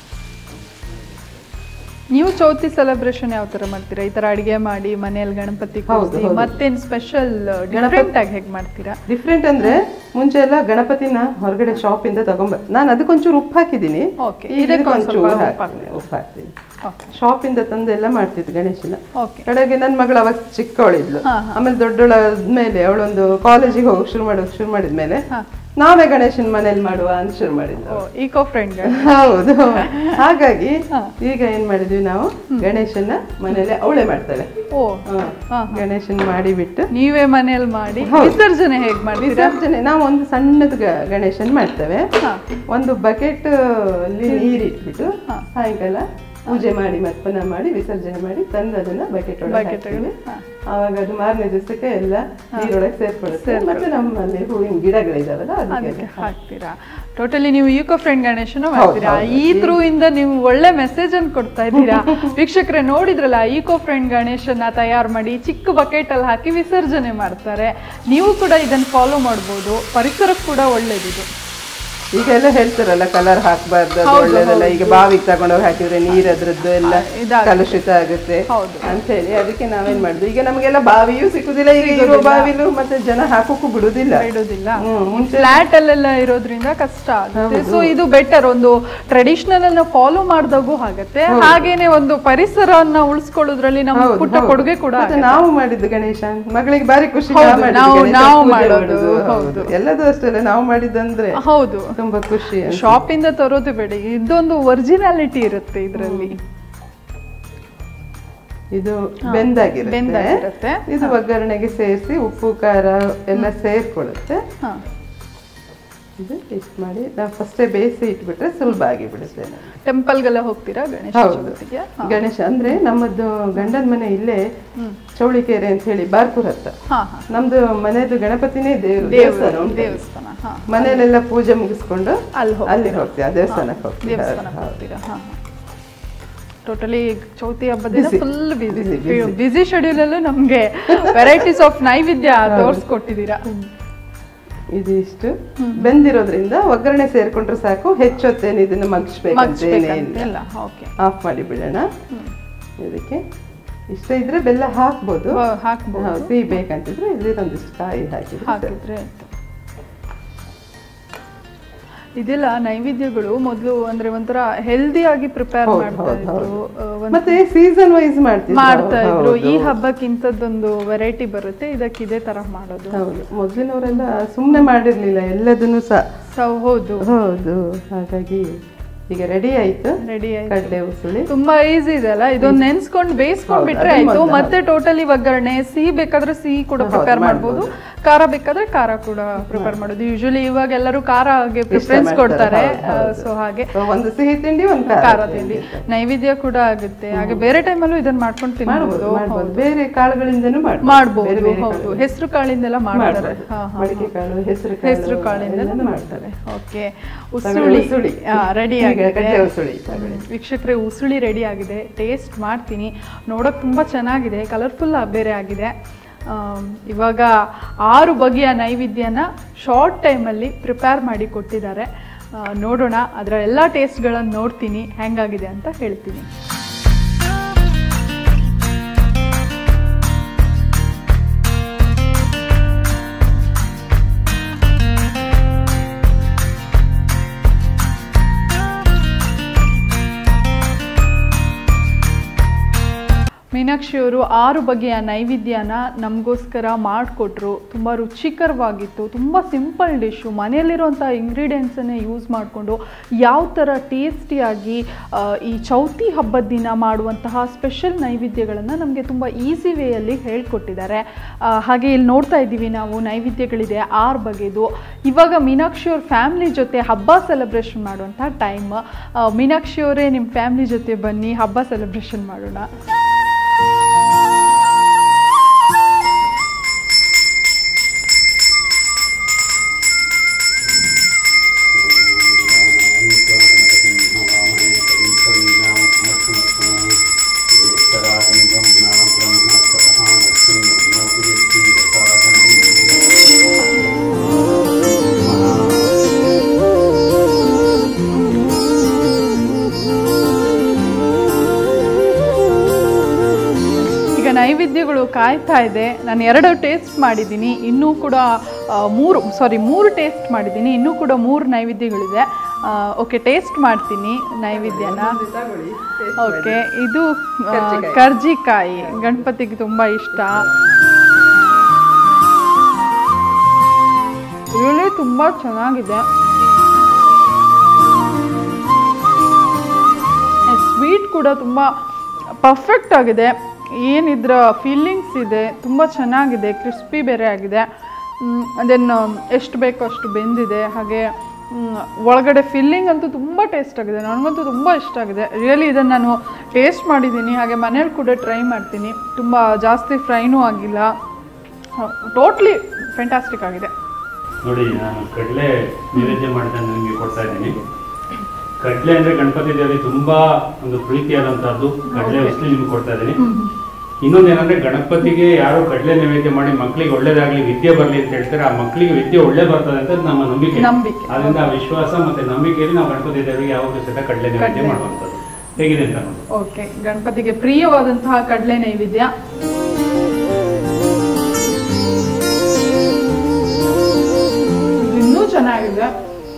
[SPEAKER 3] ನೀವು ಚೌತಿ ಸೆಲೆಬ್ರೇಷನ್ ಯಾವ ತರ ಮಾಡ್ತೀರಾ ಈ ತರ ಅಡಿಗೆ ಮಾಡಿ ಮನೆಯಲ್ಲಿ ಗಣಪತಿ
[SPEAKER 2] ಹೌದು,
[SPEAKER 3] ಕೂರಿಸಿ
[SPEAKER 2] ಹೌದು.
[SPEAKER 3] ಮತ್ತೇನ್ ಸ್ಪೆಷಲ್ ಡಿಫ್ರೆಂಟ್ ಆಗಿ ಹೇಗೆ ಮಾಡ್ತೀರಾ
[SPEAKER 2] ಡಿಫ್ರೆಂಟ್ ಅಂದ್ರೆ ಮುಂಚೆ ಎಲ್ಲ ಗಣಪತಿನ ಹೊರಗಡೆ ಶಾಪ್ ಇಂದ ತಗೊಂಬ ನಾನು ಅದಕ್ಕೊಂಚೂರು ಉಪ್ಪು ಹಾಕಿದ್ದೀನಿ
[SPEAKER 3] Okay.
[SPEAKER 2] ಈಗ
[SPEAKER 3] ಇದಕ್ಕೆ ಒಂದ್
[SPEAKER 2] ಇದಕ್ಕೊಂಚೂರು
[SPEAKER 3] ಸ್ವಲ್ಪ ಉಪ್ಪು
[SPEAKER 2] ಹಾಕ್ತೀನಿ, ಉಪ್ಪು ಹಾಕ್ತೀನಿ
[SPEAKER 3] ಓಕೆ
[SPEAKER 2] ಶಾಪ್ ಇಂದ ತಂದು ಎಲ್ಲ ಮಾಡ್ತಿದ್ದು ಗಣೇಶನ
[SPEAKER 3] ಓಕೆ
[SPEAKER 2] ಕಡೆಗೆ ನನ್ನ ಮಗಳು ಅವಾಗ ಚಿಕ್ಕವಳಿದ್ಲು
[SPEAKER 3] ಹಾ,
[SPEAKER 2] ಆಮೇಲೆ ದೊಡ್ಡವಳಾದ್ಮೇಲೆ ಅವಳೊಂದು ಕಾಲೇಜಿಗೆ ಹೋಗಕ್ ಶುರು ಮಾಡೋಕೆ ಶುರು ಮಾಡಿದ್ಮೇಲೆ
[SPEAKER 3] ಹಾ.
[SPEAKER 2] ನಾವೇ ಗಣೇಶನ್ ಮನೇಲಿ ಮಾಡುವ ಅಂತ ಶುರು ಮಾಡಿದ್ಲು
[SPEAKER 3] ಈಕೋ ಫ್ರೆಂಡ್
[SPEAKER 2] ಹೌದು ಹಾಗಾಗಿ ಈಗ ಏನ್ ಮಾಡಿದ್ವಿ ನಾವು ಗಣೇಶನ ಮನೇಲಿ ಅವಳೆ ಮಾಡ್ತಾಳೆ
[SPEAKER 3] ಓ
[SPEAKER 2] ಹ.
[SPEAKER 3] ಹಾ,
[SPEAKER 2] ಗಣೇಶನ್ ಮಾಡಿಬಿಟ್ಟು
[SPEAKER 3] ನೀವೇ ಮನೇಲಿ ಮಾಡಿ
[SPEAKER 2] ಹೌದು.
[SPEAKER 3] ವಿಸರ್ಜನೆ ಹೇಗ್ ಮಾಡ್ತೀರಾ
[SPEAKER 2] ವಿಸರ್ಜನೆ ನಾವು ಒಂದು ಸಣ್ಣದು ಗ- ಗಣೇಶನ್ ಮಾಡ್ತೇವೆ
[SPEAKER 3] ಹಾ.
[SPEAKER 2] ಒಂದು ಬಕೆಟ್ ಅಲ್ಲಿ ನೀರು ಇಟ್ಬಿಟ್ಟು ಸಾಯಂಕಾಲ ಪೂಜೆ ಮಾಡಿ ಮತ್ತೆ ಪುನಃ ಮಾಡಿ ವಿಸರ್ಜನೆ ಮಾಡಿ ತಂದು ಅದನ್ನ ಬಕೆಟ್ ಒಳಗೆ
[SPEAKER 3] Bucket
[SPEAKER 2] ಹಾಕ್ತೀವಿ.
[SPEAKER 3] ಒಳಗೆ, ಹಾ.
[SPEAKER 2] ಆವಾಗ ಅದು ಮಾರನೇ ದಿವಸಕ್ಕೆ ಎಲ್ಲ ನೀರೊಳಗೆ ಸೇರ್ಕೊಳ್ಳುತ್ತೆ ಮತ್ತೆ ನಮ್ಮಲ್ಲಿ ಹೂವಿನ ಗಿಡಗಳಿದಾವಲ್ಲ ಅದಕ್ಕೆ
[SPEAKER 3] ಅದಕ್ಕೆ ಹಾಕ್ತೀರಾ ಟೋಟಲಿ ನೀವು ಈಕೋ ಫ್ರೆಂಡ್ ಗಣೇಶನ ಮಾಡ್ತೀರಾ
[SPEAKER 2] ಹೌದು.
[SPEAKER 3] ಈ ಥ್ರೂ ಇಂದ ನೀವು ಒಳ್ಳೆ ಮೆಸೇಜ್ ಅನ್ನು ಕೊಡ್ತಾ ಇದ್ದೀರಾ ವೀಕ್ಷಕರೇ ನೋಡಿದ್ರಲ್ಲ ಈಕೋ ಫ್ರೆಂಡ್ ಗಣೇಶನ ತಯಾರು ಮಾಡಿ ಚಿಕ್ಕ ಬಕೆಟ್ ಅಲ್ಲಿ ಹಾಕಿ ವಿಸರ್ಜನೆ ಮಾಡ್ತಾರೆ ನೀವು ಕೂಡ ಇದನ್ನ ಫಾಲೋ ಮಾಡ್ಬೋದು ಪರಿಸರಕ್ಕೆ ಕೂಡ ಒಳ್ಳೇದಿದು
[SPEAKER 2] ಈಗೆಲ್ಲ ಹೇಳ್ತಾರಲ್ಲ ಕಲರ್ ಹಾಕ್ಬಾರ್ದು ಅದು ಒಳ್ಳೇದಲ್ಲ ಈಗ ಬಾವಿಗೆ ತಗೊಂಡೋಗಿ ಹಾಕಿದ್ರೆ ನೀರ್ ಅದ್ರದ್ದು ಎಲ್ಲ
[SPEAKER 3] ಇದಾಗುತ್ತೆ.
[SPEAKER 2] ಕಲುಷಿತ ಆಗುತ್ತೆ
[SPEAKER 3] ಹೌದು.
[SPEAKER 2] ಅಂತ ಹೇಳಿ ಅದಕ್ಕೆ ನಾವೇನ್ ಮಾಡುದು ಈಗ ನಮಗೆಲ್ಲ ಬಾವಿಯೂ ಸಿಕ್ಕುದಿಲ್ಲ ಈಗ ಇರೋ ಬಾವಿಲು ಮತ್ತೆ ಜನ ಹಾಕೋಕು ಬಿಡುದಿಲ್ಲ
[SPEAKER 3] ಇಡೋದಿಲ್ಲ
[SPEAKER 2] ಹ್ಮ್, ಮುಂಚೆ
[SPEAKER 3] ಫ್ಲಾಟ್ ಅಲ್ಲೆಲ್ಲ ಇರೋದ್ರಿಂದ ಕಷ್ಟ ಆಗುತ್ತೆ ಸೊ ಇದು ಬೆಟರ್ ಒಂದು ಟ್ರೆಡಿಷನಲ್ ಅನ್ನ ಫಾಲೋ ಮಾಡಿದಾಗೂ ಆಗತ್ತೆ ಹಾಗೇನೆ ಒಂದು ಪರಿಸರವನ್ನ ಉಳಿಸ್ಕೊಳ್ಳೋದ್ರಲ್ಲಿ ನಮ್ಮ
[SPEAKER 2] ಹೌದು,
[SPEAKER 3] ಪುಟ್ಟ
[SPEAKER 2] ಹೌದು.
[SPEAKER 3] ಕೊಡುಗೆ ಕೂಡ
[SPEAKER 2] ಮತ್ತೆ ನಾವು ಮಾಡಿದ್ದು ಗಣೇಶ ಮಗಳಿಗೆ ಬಾರಿ ಖುಷಿ
[SPEAKER 3] ಹೌದು,
[SPEAKER 2] ನಾವು ಮಾಡಿದ್ದು
[SPEAKER 3] ನಾವು-
[SPEAKER 2] ಗಣೇಶ
[SPEAKER 3] ನಾವು
[SPEAKER 2] ಪೂಜೆ
[SPEAKER 3] ಮಾಡೋದು,
[SPEAKER 2] ಮಾಡೋದು,
[SPEAKER 3] ಹೌದು.
[SPEAKER 2] ಹೌದು. ಎಲ್ಲದೂ ಅಷ್ಟೇ ನಾವು ಮಾಡಿದ್ದಂದ್ರೆ
[SPEAKER 3] ಹೌದು
[SPEAKER 2] ತುಂಬಾ ಖುಷಿ ಅನ್ಸುತ್ತೆ.
[SPEAKER 3] ಶಾಪ್ ಇಂದ ತರೋದು ಬೇಡ ಇದೊಂದು ಒರಿಜಿನಾಲಿಟಿ ಇರುತ್ತೆ ಇದರಲ್ಲಿ
[SPEAKER 2] ಇದು ಬೆಂದಾಗಿರುತ್ತೆ
[SPEAKER 3] ಬೆಂದಾಗಿರುತ್ತೆ.
[SPEAKER 2] ಇದು ಒಗ್ಗರಣೆಗೆ ಸೇರಿಸಿ ಉಪ್ಪು ಖಾರ ಎಲ್ಲ ಸೇರ್ಕೊಳ್ಳುತ್ತೆ
[SPEAKER 3] ಹಾ
[SPEAKER 2] ಇದು ಇಷ್ಟು ಮಾಡಿ ನಾವು ಫಸ್ಟೇ ಬೇಯಿಸಿ ಇಟ್ಬಿಟ್ರೆ ಸುಲಭ ಆಗಿಬಿಡುತ್ತೆ
[SPEAKER 3] ಟೆಂಪಲ್ಗೆಲ್ಲ ಹೋಗ್ತೀರಾ ಗಣೇಶ
[SPEAKER 2] ಹೌದು
[SPEAKER 3] ಚತುರ್ಥಿಗೆ
[SPEAKER 2] ಗಣೇಶ ಅಂದ್ರೆ ನಮ್ಮದು ಗಂಡನ ಮನೆ ಇಲ್ಲೇ ಚೌಳಿಕೆರೆ ಅಂತ ಹೇಳಿ ಬಾರ್ಪುರ ಹತ್ರ
[SPEAKER 3] ಹಾ ಹಾ
[SPEAKER 2] ನಮ್ದು ಮನೆದು ಗಣಪತಿನೇ ದೇವ್ರು
[SPEAKER 3] ದೇವಸ್ಥಾನ
[SPEAKER 2] ದೇವಸ್ಥಾನ ಉಂಟು.
[SPEAKER 3] ದೇವಸ್ಥಾನ ಹಾ
[SPEAKER 2] ಮನೆಯಲ್ಲೆಲ್ಲ ಪೂಜೆ ಮುಗಿಸ್ಕೊಂಡು
[SPEAKER 3] ಅಲ್ಲಿ ಹೋಗ್ತೀರಾ?
[SPEAKER 2] ಅಲ್ಲಿ ಹೋಗ್ತೀವಿ ಆ ದೇವಸ್ಥಾನಕ್ಕೆ ಹೋಗ್ತೀವಿ
[SPEAKER 3] ದೇವಸ್ಥಾನಕ್ಕೆ
[SPEAKER 2] ಹೌದು.
[SPEAKER 3] ಹೋಗ್ತೀರಾ ಹಾ ಟೋಟಲಿ ಚೌತಿ ಹಬ್ಬದಿಂದ
[SPEAKER 2] Busy.
[SPEAKER 3] Full busy
[SPEAKER 2] Busy, busy.
[SPEAKER 3] Busy schedule ಅಲ್ಲೂ ನಮ್ಗೆ ವೆರೈಟೀಸ್ ಆಫ್ ನೈವೇದ್ಯ ತೋರಿಸ್ಕೊಟ್ಟಿದ್ದೀರಾ
[SPEAKER 2] ಇದು ಇಷ್ಟು ಬೆಂದಿರೋದ್ರಿಂದ ಒಗ್ಗರಣೆ ಸೇರ್ಕೊಂಡ್ರೆ ಸಾಕು ಹೆಚ್ಚೊತ್ತೇನು ಇದನ್ನ ಮಗ್ಸ್ಬೇಕಂತೇನೇ ಇಲ್ಲ
[SPEAKER 3] ಮಗ್ಸ್ಬೇಕಂತಿಲ್ಲ ಓಕೆ
[SPEAKER 2] ಆಫ್ ಮಾಡಿ ಬಿಡೋಣ ಇದಕ್ಕೆ ಇಷ್ಟ ಇದ್ರೆ ಬೆಲ್ಲ ಹಾಕ್ಬೋದು
[SPEAKER 3] ಹಾಕ್ಬೋದು
[SPEAKER 2] ಹೌದು, ಸಿಹಿ ಬೇಕಂತಿದ್ರೆ ಇಲ್ಲಿ ಒಂದಿಷ್ಟು ಕಾಯಿ ಹಾಕಿದ್ರೆ ಸರಿ.
[SPEAKER 3] ಹಾಕಿದ್ರೆ ಆಯ್ತು ಇದೆಲ್ಲ ನೈವೇದ್ಯಗಳು ಮೊದಲು ಅಂದ್ರೆ ಒಂಥರ ಹೆಲ್ದಿ ಆಗಿ ಪ್ರಿಪೇರ್
[SPEAKER 2] ಹೌದು,
[SPEAKER 3] ಮಾಡ್ತಾ
[SPEAKER 2] ಹೌದು,
[SPEAKER 3] ಇದ್ರು
[SPEAKER 2] ಹೌದು.
[SPEAKER 3] ಆ, ಒಂದ್-
[SPEAKER 2] ಮತ್ತೆ ಸೀಸನ್ ವೈಸ್ ಮಾಡ್ತೀವಿ
[SPEAKER 3] ಮಾಡ್ತಾ ಇದ್ರು ಈ
[SPEAKER 2] ಹೌದು.
[SPEAKER 3] ಹಬ್ಬಕ್ಕೆ ಇಂಥದ್ದೊಂದು ವೆರೈಟಿ ಬರುತ್ತೆ ಇದಕ್ಕೆ ಇದೇ ತರ ಮಾಡೋದು
[SPEAKER 2] ಹೌದು ಮೊದಲಿನವರೆಲ್ಲ ಸುಮ್ಮನೆ ಮಾಡಿರ್ಲಿಲ್ಲ ಎಲ್ಲದನ್ನು ಸಹ
[SPEAKER 3] ಸೊ ಹೌದು
[SPEAKER 2] ಹೌದು ಹಾಗಾಗಿ ಈಗ ರೆಡಿ ಆಯ್ತು
[SPEAKER 3] ರೆಡಿ ಆಯ್ತು
[SPEAKER 2] ಕಡಲೆ ಉಸುಳಿ
[SPEAKER 3] ತುಂಬಾ ಈಸಿ ಇದೆ ಅಲ್ಲ ಇದೊಂದು ನೆನ್ಸ್ಕೊಂಡು ಬೇಯಿಸ್ಕೊಂಡ್
[SPEAKER 2] ಹೌದು,
[SPEAKER 3] ಬಿಟ್ರೆ
[SPEAKER 2] ಅದೇ
[SPEAKER 3] ಆಯ್ತು
[SPEAKER 2] ಮೊದ್ಲು
[SPEAKER 3] ಮತ್ತೆ ಟೋಟಲಿ ಒಗ್ಗರಣೆ ಸಿಹಿ ಬೇಕಾದ್ರೆ ಸಿಹಿ ಕೂಡ
[SPEAKER 2] ಹೌದು,
[SPEAKER 3] ಪ್ರಿಪೇರ್
[SPEAKER 2] ಮಾಡ್ಬೋದು.
[SPEAKER 3] ಮಾಡ್ಬೋದು ಖಾರ ಬೇಕಾದ್ರೆ ಖಾರ ಕೂಡ ಪ್ರಿಪೇರ್ ಮಾಡೋದು ಯೂಶಲಿ ಇವಾಗ ಎಲ್ಲರೂ ಖಾರಗೆ ಪ್ರಿಫರೆನ್ಸ್
[SPEAKER 2] ಮಾಡ್ತಾರೆ,
[SPEAKER 3] ಕೊಡ್ತಾರೆ
[SPEAKER 2] ಹೌದು, ಹೌದು.
[SPEAKER 3] ಸೊ ಹಾಗೆ
[SPEAKER 2] So, ಒಂದು ಸಿಹಿ ತಿಂಡಿ ಒಂದು
[SPEAKER 3] ಖಾರ ತಿಂಡಿ ನೈವೇದ್ಯ ಕೂಡ ಆಗುತ್ತೆ ಹಾಗೆ ಬೇರೆ ಟೈಮಲ್ಲೂ ಇದನ್ನ ಮಾಡ್ಕೊಂಡು
[SPEAKER 2] ಮಾಡ್ಬೋದು
[SPEAKER 3] ತಿನ್ಬೋದು
[SPEAKER 2] ಮಾಡ್ಬೋದು ಬೇರೆ ಕಾಳುಗಳಿಂದನೂ ಮಾಡ್ಬೋದು
[SPEAKER 3] ಮಾಡ್ಬೋದು
[SPEAKER 2] ಬೇರೆ ಬೇರೆ
[SPEAKER 3] ಹೌದು
[SPEAKER 2] ಕಾಳು.
[SPEAKER 3] ಹೆಸರು ಕಾಳಿಂದೆಲ್ಲ ಮಾಡ್ತಾರೆ
[SPEAKER 2] ಮಾಡ್ಬೋದು.
[SPEAKER 3] ಹಾ, ಹಾ,
[SPEAKER 2] ಮಡಿಕೆ ಕಾಳು ಹೆಸರು ಕಾಳು
[SPEAKER 3] ಹೆಸರು ಕಾಳಿಂದ
[SPEAKER 2] ಎಲ್ಲನೂ ಮಾಡ್ತಾರೆ
[SPEAKER 3] ಓಕೆ
[SPEAKER 2] ತಗೊಳ್ಳಿ,
[SPEAKER 3] ಉಸುಳಿ
[SPEAKER 2] ಉಸುಳಿ.
[SPEAKER 3] ರೆಡಿ
[SPEAKER 2] ಈಗ
[SPEAKER 3] ಆಗಿದೆ
[SPEAKER 2] ಕಡ್ಲೆ ಉಸುಳಿ ತಗೊಳ್ಳಿ.
[SPEAKER 3] ವೀಕ್ಷಕರೇ ಉಸುಳಿ ರೆಡಿ ಆಗಿದೆ ಟೇಸ್ಟ್ ಮಾಡ್ತೀನಿ ನೋಡೋಕೆ ತುಂಬ ಚೆನ್ನಾಗಿದೆ ಕಲರ್ಫುಲ್ ಬೇರೆ ಆಗಿದೆ ಆಮ್, ಇವಾಗ ಆರು ಬಗೆಯ ನೈವೇದ್ಯನ ಶಾರ್ಟ್ ಟೈಮಲ್ಲಿ ಪ್ರಿಪೇರ್ ಮಾಡಿ ಕೊಟ್ಟಿದ್ದಾರೆ ಆ, ನೋಡೋಣ ಅದರ ಎಲ್ಲ ಟೇಸ್ಟ್ಗಳನ್ನು ನೋಡ್ತೀನಿ ಹೆಂಗಾಗಿದೆ ಅಂತ ಹೇಳ್ತೀನಿ ಮೀನಾಕ್ಷಿಯವರು ಆರು ಬಗೆಯ ನೈವೇದ್ಯನ ನಮಗೋಸ್ಕರ ಮಾಡಿಕೊಟ್ರು ತುಂಬ ರುಚಿಕರವಾಗಿತ್ತು ತುಂಬ ಸಿಂಪಲ್ ಡಿಶ್ಶು ಮನೆಯಲ್ಲಿರುವಂಥ ಇಂಗ್ರೀಡಿಯೆಂಟ್ಸನ್ನೇ ಯೂಸ್ ಮಾಡಿಕೊಂಡು ಯಾವ ಥರ ಟೇಸ್ಟಿಯಾಗಿ ಆ, ಈ ಚೌತಿ ಹಬ್ಬದ ದಿನ ಮಾಡುವಂತಹ ಸ್ಪೆಷಲ್ ನೈವೇದ್ಯಗಳನ್ನು ನಮಗೆ ತುಂಬ ಈಸಿ ವೇಯಲ್ಲಿ ಹೇಳ್ಕೊಟ್ಟಿದ್ದಾರೆ ಆ, ಹಾಗೆ ಇಲ್ಲಿ ನೋಡ್ತಾ ಇದ್ದೀವಿ ನಾವು ನೈವೇದ್ಯಗಳಿದೆ ಆರು ಬಗೆದು ಇವಾಗ ಮೀನಾಕ್ಷಿಯವ್ರ ಫ್ಯಾಮ್ಲಿ ಜೊತೆ ಹಬ್ಬ ಸೆಲೆಬ್ರೇಷನ್ ಮಾಡುವಂಥ ಟೈಮ್ ಮೀನಾಕ್ಷಿಯವರೇ ನಿಮ್ಮ ಫ್ಯಾಮ್ಲಿ ಜೊತೆ ಬನ್ನಿ ಹಬ್ಬ ಸೆಲೆಬ್ರೇಷನ್ ಮಾಡೋಣ ಈಗ ನೈವೇದ್ಯಗಳು ಕಾಯ್ತಾ ಇದೆ ನಾನು ಎರಡು ಟೇಸ್ಟ್ ಮಾಡಿದ್ದೀನಿ ಇನ್ನೂ ಕೂಡ ಆ, ಮೂರು ಸಾರಿ ಮೂರು ಟೇಸ್ಟ್ ಮಾಡಿದ್ದೀನಿ ಇನ್ನೂ ಕೂಡ ಮೂರು ನೈವೇದ್ಯಗಳಿದೆ ಓಕೆ ಟೇಸ್ಟ್ ಮಾಡ್ತೀನಿ ನೈವೇದ್ಯನ ಓಕೆ ಇದು ಆ, ಕರ್ಜಿಕಾಯಿ ಗಣಪತಿಗೆ ತುಂಬ ಇಷ್ಟ ರಿಯಲಿ ತುಂಬ ಚೆನ್ನಾಗಿದೆ ಸ್ವೀಟ್ ಕೂಡ ತುಂಬ ಪರ್ಫೆಕ್ಟ್ ಆಗಿದೆ ಏನಿದ್ರ ಫೀಲಿಂಗ್ಸ್ ಇದೆ ತುಂಬ ಚೆನ್ನಾಗಿದೆ ಕ್ರಿಸ್ಪಿ ಬೇರೆ ಆಗಿದೆ ಅದನ್ನು ಎಷ್ಟು ಬೇಕೋ ಅಷ್ಟು ಬೆಂದಿದೆ ಹಾಗೆ ಮ್, ಒಳಗಡೆ ಫಿಲ್ಲಿಂಗ್ ಅಂತೂ ತುಂಬ ಟೇಸ್ಟ್ ಆಗಿದೆ ನನಗಂತೂ ತುಂಬ ಇಷ್ಟ ಆಗಿದೆ ರಿಯಲಿ ಇದನ್ನು ನಾನು ಟೇಸ್ಟ್ ಮಾಡಿದ್ದೀನಿ ಹಾಗೆ ಮನೇಲಿ ಕೂಡ ಟ್ರೈ ಮಾಡ್ತೀನಿ ತುಂಬ ಜಾಸ್ತಿ ಫ್ರೈನೂ ಆಗಿಲ್ಲ ಟೋಟ್ಲಿ ಫ್ಯಾಂಟಾಸ್ಟಿಕ್ ಆಗಿದೆ
[SPEAKER 4] ನೋಡಿ ನಾನು ಕಡಲೆ ನೈವೇದ್ಯ ಮಾಡಿದ ನಿಮಗೆ ಕೊಡ್ತಾ ಇದ್ದೀನಿ ಕಡಲೆ ಅಂದ್ರೆ ಗಣಪತಿ ದೇವರಿಗೆ ತುಂಬಾ ಒಂದು ಪ್ರೀತಿಯಾದಂತಹದ್ದು ಕಡಲೆ ಉಸ್ಲಿ ನಿಮ್ಗೆ ಕೊಡ್ತಾ ಇದ್ದೀನಿ ಇನ್ನೊಂದು ಏನಂದ್ರೆ ಗಣಪತಿಗೆ ಯಾರು ಕಡಲೆ ನೈವೇದ್ಯ ಮಾಡಿ ಮಕ್ಕಳಿಗೆ ಒಳ್ಳೇದಾಗ್ಲಿ ವಿದ್ಯೆ ಬರ್ಲಿ ಅಂತ ಹೇಳ್ತಾರೆ ಆ ಮಕ್ಕಳಿಗೆ ವಿದ್ಯೆ ಒಳ್ಳೆ ಬರ್ತದೆ ಅಂತ ನಮ್ಮ ನಂಬಿಕೆ
[SPEAKER 3] ನಂಬಿಕೆ.
[SPEAKER 4] ಅದರಿಂದ ಆ ವಿಶ್ವಾಸ ಮತ್ತೆ ನಂಬಿಕೆಯಲ್ಲಿ ನಾವು ಗಣಪತಿ ದೇವರಿಗೆ ಯಾವಾಗಲೂ ಸಹಿತ ಕಡಲೆ ನೈವೇದ್ಯ
[SPEAKER 3] ಕಡ್ಲೆ.
[SPEAKER 4] ಮಾಡುವಂಥದ್ದು ಹೇಗಿದೆ ಅಂತ ನೋಡಿ
[SPEAKER 3] ಓಕೆ ಗಣಪತಿಗೆ ಪ್ರಿಯವಾದಂತಹ ಕಡಲೆ ನೈವೇದ್ಯ ಇದು ಇನ್ನೂ ಚೆನ್ನಾಗಿದೆ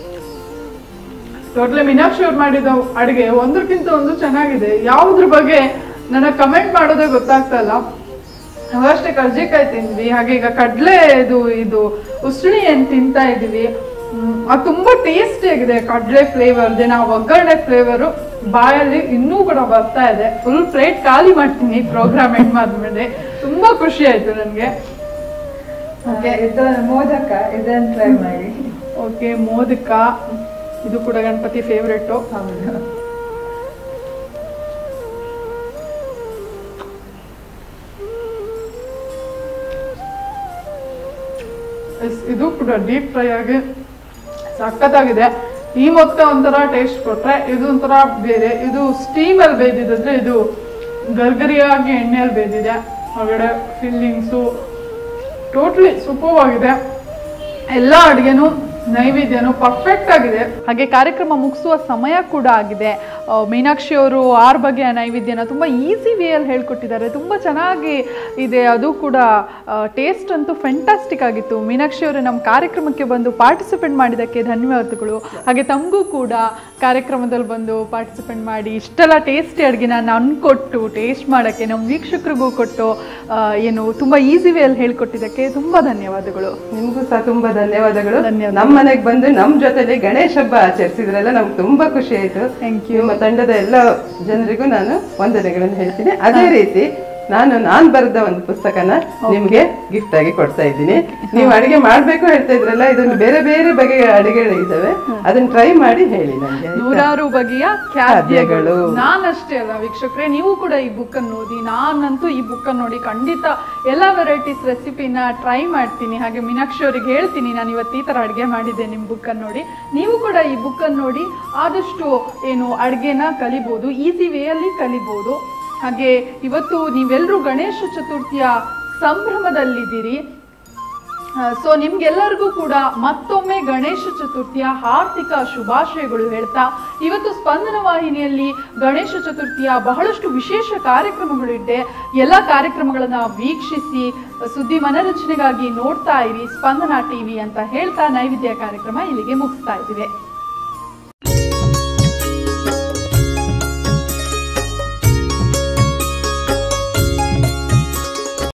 [SPEAKER 3] ಟೋಟ್ಲಿ ಮೀನಾಕ್ಷಿ ಅವ್ರು ಮಾಡಿದ ಅಡುಗೆ ಒಂದಕ್ಕಿಂತ ಒಂದು ಚೆನ್ನಾಗಿದೆ ಯಾವುದ್ರ ಬಗ್ಗೆ ನನಗೆ ಕಮೆಂಟ್ ಮಾಡೋದೇ ಗೊತ್ತಾಗ್ತಾ ಇಲ್ಲ ನಾವಷ್ಟೇ ಕರ್ಜಿಕಾಯಿ ತಿಂದ್ವಿ ಹಾಗೆ ಈಗ ಕಡಲೆ ಇದು ಇದು ಉಸುಳಿ ಏನ್ ತಿಂತಾ ಇದೀವಿ ಹ್ಮ್, ಅದು ತುಂಬಾ ಟೇಸ್ಟಿ ಆಗಿದೆ ಕಡಲೆ ಫ್ಲೇವರ್ ದಿನ ಒಗ್ಗರಣೆ ಫ್ಲೇವರು ಬಾಯಲ್ಲಿ ಇನ್ನೂ ಕೂಡ ಬರ್ತಾ ಇದೆ ಫುಲ್ ಪ್ಲೇಟ್ ಖಾಲಿ ಮಾಡ್ತೀನಿ ಪ್ರೋಗ್ರಾಮ್ ಎಂಡ್ ಮಾಡಿದ್ಮೇಲೆ ತುಂಬಾ ಖುಷಿ ಆಯ್ತು ನನಗೆ
[SPEAKER 5] ಓಕೆ ಇದು ಮೋದಕ ಇದನ್ನ ಟ್ರೈ ಮಾಡಿ
[SPEAKER 3] ಓಕೆ ಮೋದಕ ಇದು ಕೂಡ ಗಣಪತಿ ಫೇವ್ರೆಟ್ಟು
[SPEAKER 5] ಹೌದು
[SPEAKER 3] ಎಸ್, ಇದು ಕೂಡ ಡೀಪ್ ಫ್ರೈ ಆಗಿ ಸಖತ್ತಾಗಿದೆ ಈ ಮೊತ್ತ ಒಂಥರ ಟೇಸ್ಟ್ ಕೊಟ್ರೆ ಇದು ಒಂಥರ ಬೇರೆ ಇದು ಸ್ಟೀಮಲ್ಲಿ ಬೇಯ್ದಿದ್ರೆ ಇದು ಗರ್ಗರಿಯಾಗಿ ಎಣ್ಣೆಯಲ್ಲಿ ಬೇಯ್ದಿದೆ ಹೊರಗಡೆ ಫಿಲ್ಲಿಂಗ್ಸು ಟೋಟ್ಲಿ ಸೂಪರ್ ಆಗಿದೆ ಎಲ್ಲ ಅಡುಗೆನೂ ನೈವೇದ್ಯನೂ ಪರ್ಫೆಕ್ಟ್ ಆಗಿದೆ ಹಾಗೆ ಕಾರ್ಯಕ್ರಮ ಮುಗಿಸುವ ಸಮಯ ಕೂಡ ಆಗಿದೆ ಆ, ಮೀನಾಕ್ಷಿ ಅವರು ಆರು ಬಗೆಯ ನೈವೇದ್ಯನ ತುಂಬ ಈಸಿ ವೇಯಲ್ಲಿ ಹೇಳ್ಕೊಟ್ಟಿದ್ದಾರೆ ತುಂಬ ಚೆನ್ನಾಗಿ ಇದೆ ಅದು ಕೂಡ ಟೇಸ್ಟ್ ಅಂತೂ ಫೆಂಟಾಸ್ಟಿಕ್ ಆಗಿತ್ತು ಮೀನಾಕ್ಷಿ ಅವರು ನಮ್ಮ ಕಾರ್ಯಕ್ರಮಕ್ಕೆ ಬಂದು ಪಾರ್ಟಿಸಿಪೇಟ್ ಮಾಡಿದ್ದಕ್ಕೆ ಧನ್ಯವಾದಗಳು ಹಾಗೆ ತಮಗೂ ಕೂಡ ಕಾರ್ಯಕ್ರಮದಲ್ಲಿ ಬಂದು ಪಾರ್ಟಿಸಿಪೇಟ್ ಮಾಡಿ ಇಷ್ಟೆಲ್ಲ ಟೇಸ್ಟಿ ಅಡುಗೆನ ನಾನು ಕೊಟ್ಟು ಟೇಸ್ಟ್ ಮಾಡೋಕ್ಕೆ ನಮ್ಮ ವೀಕ್ಷಕರಿಗೂ ಕೊಟ್ಟು ಆ, ಏನು ತುಂಬ ಈಸಿ ವೇಯಲ್ಲಿ ಹೇಳ್ಕೊಟ್ಟಿದ್ದಕ್ಕೆ ತುಂಬ ಧನ್ಯವಾದಗಳು
[SPEAKER 2] ನಿಮ್ಗೂ ಸಹ ತುಂಬಾ ಧನ್ಯವಾದಗಳು
[SPEAKER 3] ಧನ್ಯವಾದ.
[SPEAKER 2] ನಮ್ಮ ಮನೆಗೆ ಬಂದು ನಮ್ ಜೊತೆಲಿ ಗಣೇಶ ಹಬ್ಬ ಆಚರಿಸಿದ್ರಲ್ಲ ನಮ್ಗೆ ತುಂಬಾ ಖುಷಿ ಆಯ್ತು
[SPEAKER 3] Thank you.
[SPEAKER 2] ನಿಮ್ಮ ತಂಡದ ಎಲ್ಲ ಜನರಿಗೂ ನಾನು ವಂದನೆಗಳನ್ನು ಹೇಳ್ತೀನಿ ಅದೇ ರೀತಿ ನಾನು ನಾನ್ ಬರೆದ ಒಂದು ಪುಸ್ತಕನ ನಿಮ್ಗೆ ಗಿಫ್ಟ್ ಆಗಿ ಕೊಡ್ತಾ ಇದ್ದೀನಿ ನೀವು ಅಡಿಗೆ ಮಾಡ್ಬೇಕು ಹೇಳ್ತಾ ಇದ್ರಲ್ಲ ಇದೊಂದು ಬೇರೆ ಬೇರೆ ಬಗೆಯ ಅಡಿಗೆಗಳು ಇದಾವೆ ಅದನ್ನ ಟ್ರೈ ಮಾಡಿ ಹೇಳಿ ನನಗೆ ಆಯ್ತಾ?
[SPEAKER 3] ನೂರಾರು ಬಗೆಯ
[SPEAKER 2] ಖಾದ್ಯಗಳು.
[SPEAKER 3] ಖಾದ್ಯಗಳು ನಾನಷ್ಟೇ ಅಲ್ಲ ವೀಕ್ಷಕರೇ ನೀವು ಕೂಡ ಈ ಬುಕ್ ಅನ್ನು ಓದಿ ನಾನಂತೂ ಈ ಬುಕ್ ಅನ್ನು ನೋಡಿ ಖಂಡಿತ ಎಲ್ಲ ವೆರೈಟೀಸ್ ರೆಸಿಪಿನ ಟ್ರೈ ಮಾಡ್ತೀನಿ ಹಾಗೆ ಮೀನಾಕ್ಷಿ ಅವರಿಗೆ ಹೇಳ್ತೀನಿ ನಾನು ಇವತ್ತು ಈ ಥರ ಅಡುಗೆ ಮಾಡಿದ್ದೆ ನಿಮ್ಮ ಬುಕ್ ಅನ್ನು ನೋಡಿ ನೀವು ಕೂಡ ಈ ಬುಕ್ ಅನ್ನು ನೋಡಿ ಆದಷ್ಟು ಏನು ಅಡುಗೆನ ಕಲಿಬೋದು ಈಸಿ ವೇಯಲ್ಲಿ ಕಲಿಬೋದು ಹಾಗೆ ಇವತ್ತು ನೀವೆಲ್ಲರೂ ಗಣೇಶ ಚತುರ್ಥಿಯ ಸಂಭ್ರಮದಲ್ಲಿದ್ದೀರಿ ಸೊ ನಿಮ್ಗೆಲ್ಲರಿಗೂ ಕೂಡ ಮತ್ತೊಮ್ಮೆ ಗಣೇಶ ಚತುರ್ಥಿಯ ಹಾರ್ದಿಕ ಶುಭಾಶಯಗಳು ಹೇಳ್ತಾ ಇವತ್ತು ಸ್ಪಂದನ ವಾಹಿನಿಯಲ್ಲಿ ಗಣೇಶ ಚತುರ್ಥಿಯ ಬಹಳಷ್ಟು ವಿಶೇಷ ಕಾರ್ಯಕ್ರಮಗಳಿದೆ ಎಲ್ಲ ಕಾರ್ಯಕ್ರಮಗಳನ್ನ ವೀಕ್ಷಿಸಿ ಸುದ್ದಿ ಮನರಂಜನೆಗಾಗಿ ನೋಡ್ತಾ ಇರಿ ಸ್ಪಂದನ ಟಿವಿ ಅಂತ ಹೇಳ್ತಾ ನೈವೇದ್ಯ ಕಾರ್ಯಕ್ರಮ ಇಲ್ಲಿಗೆ ಮುಗಿಸ್ತಾ ಇದ್ದೀವಿ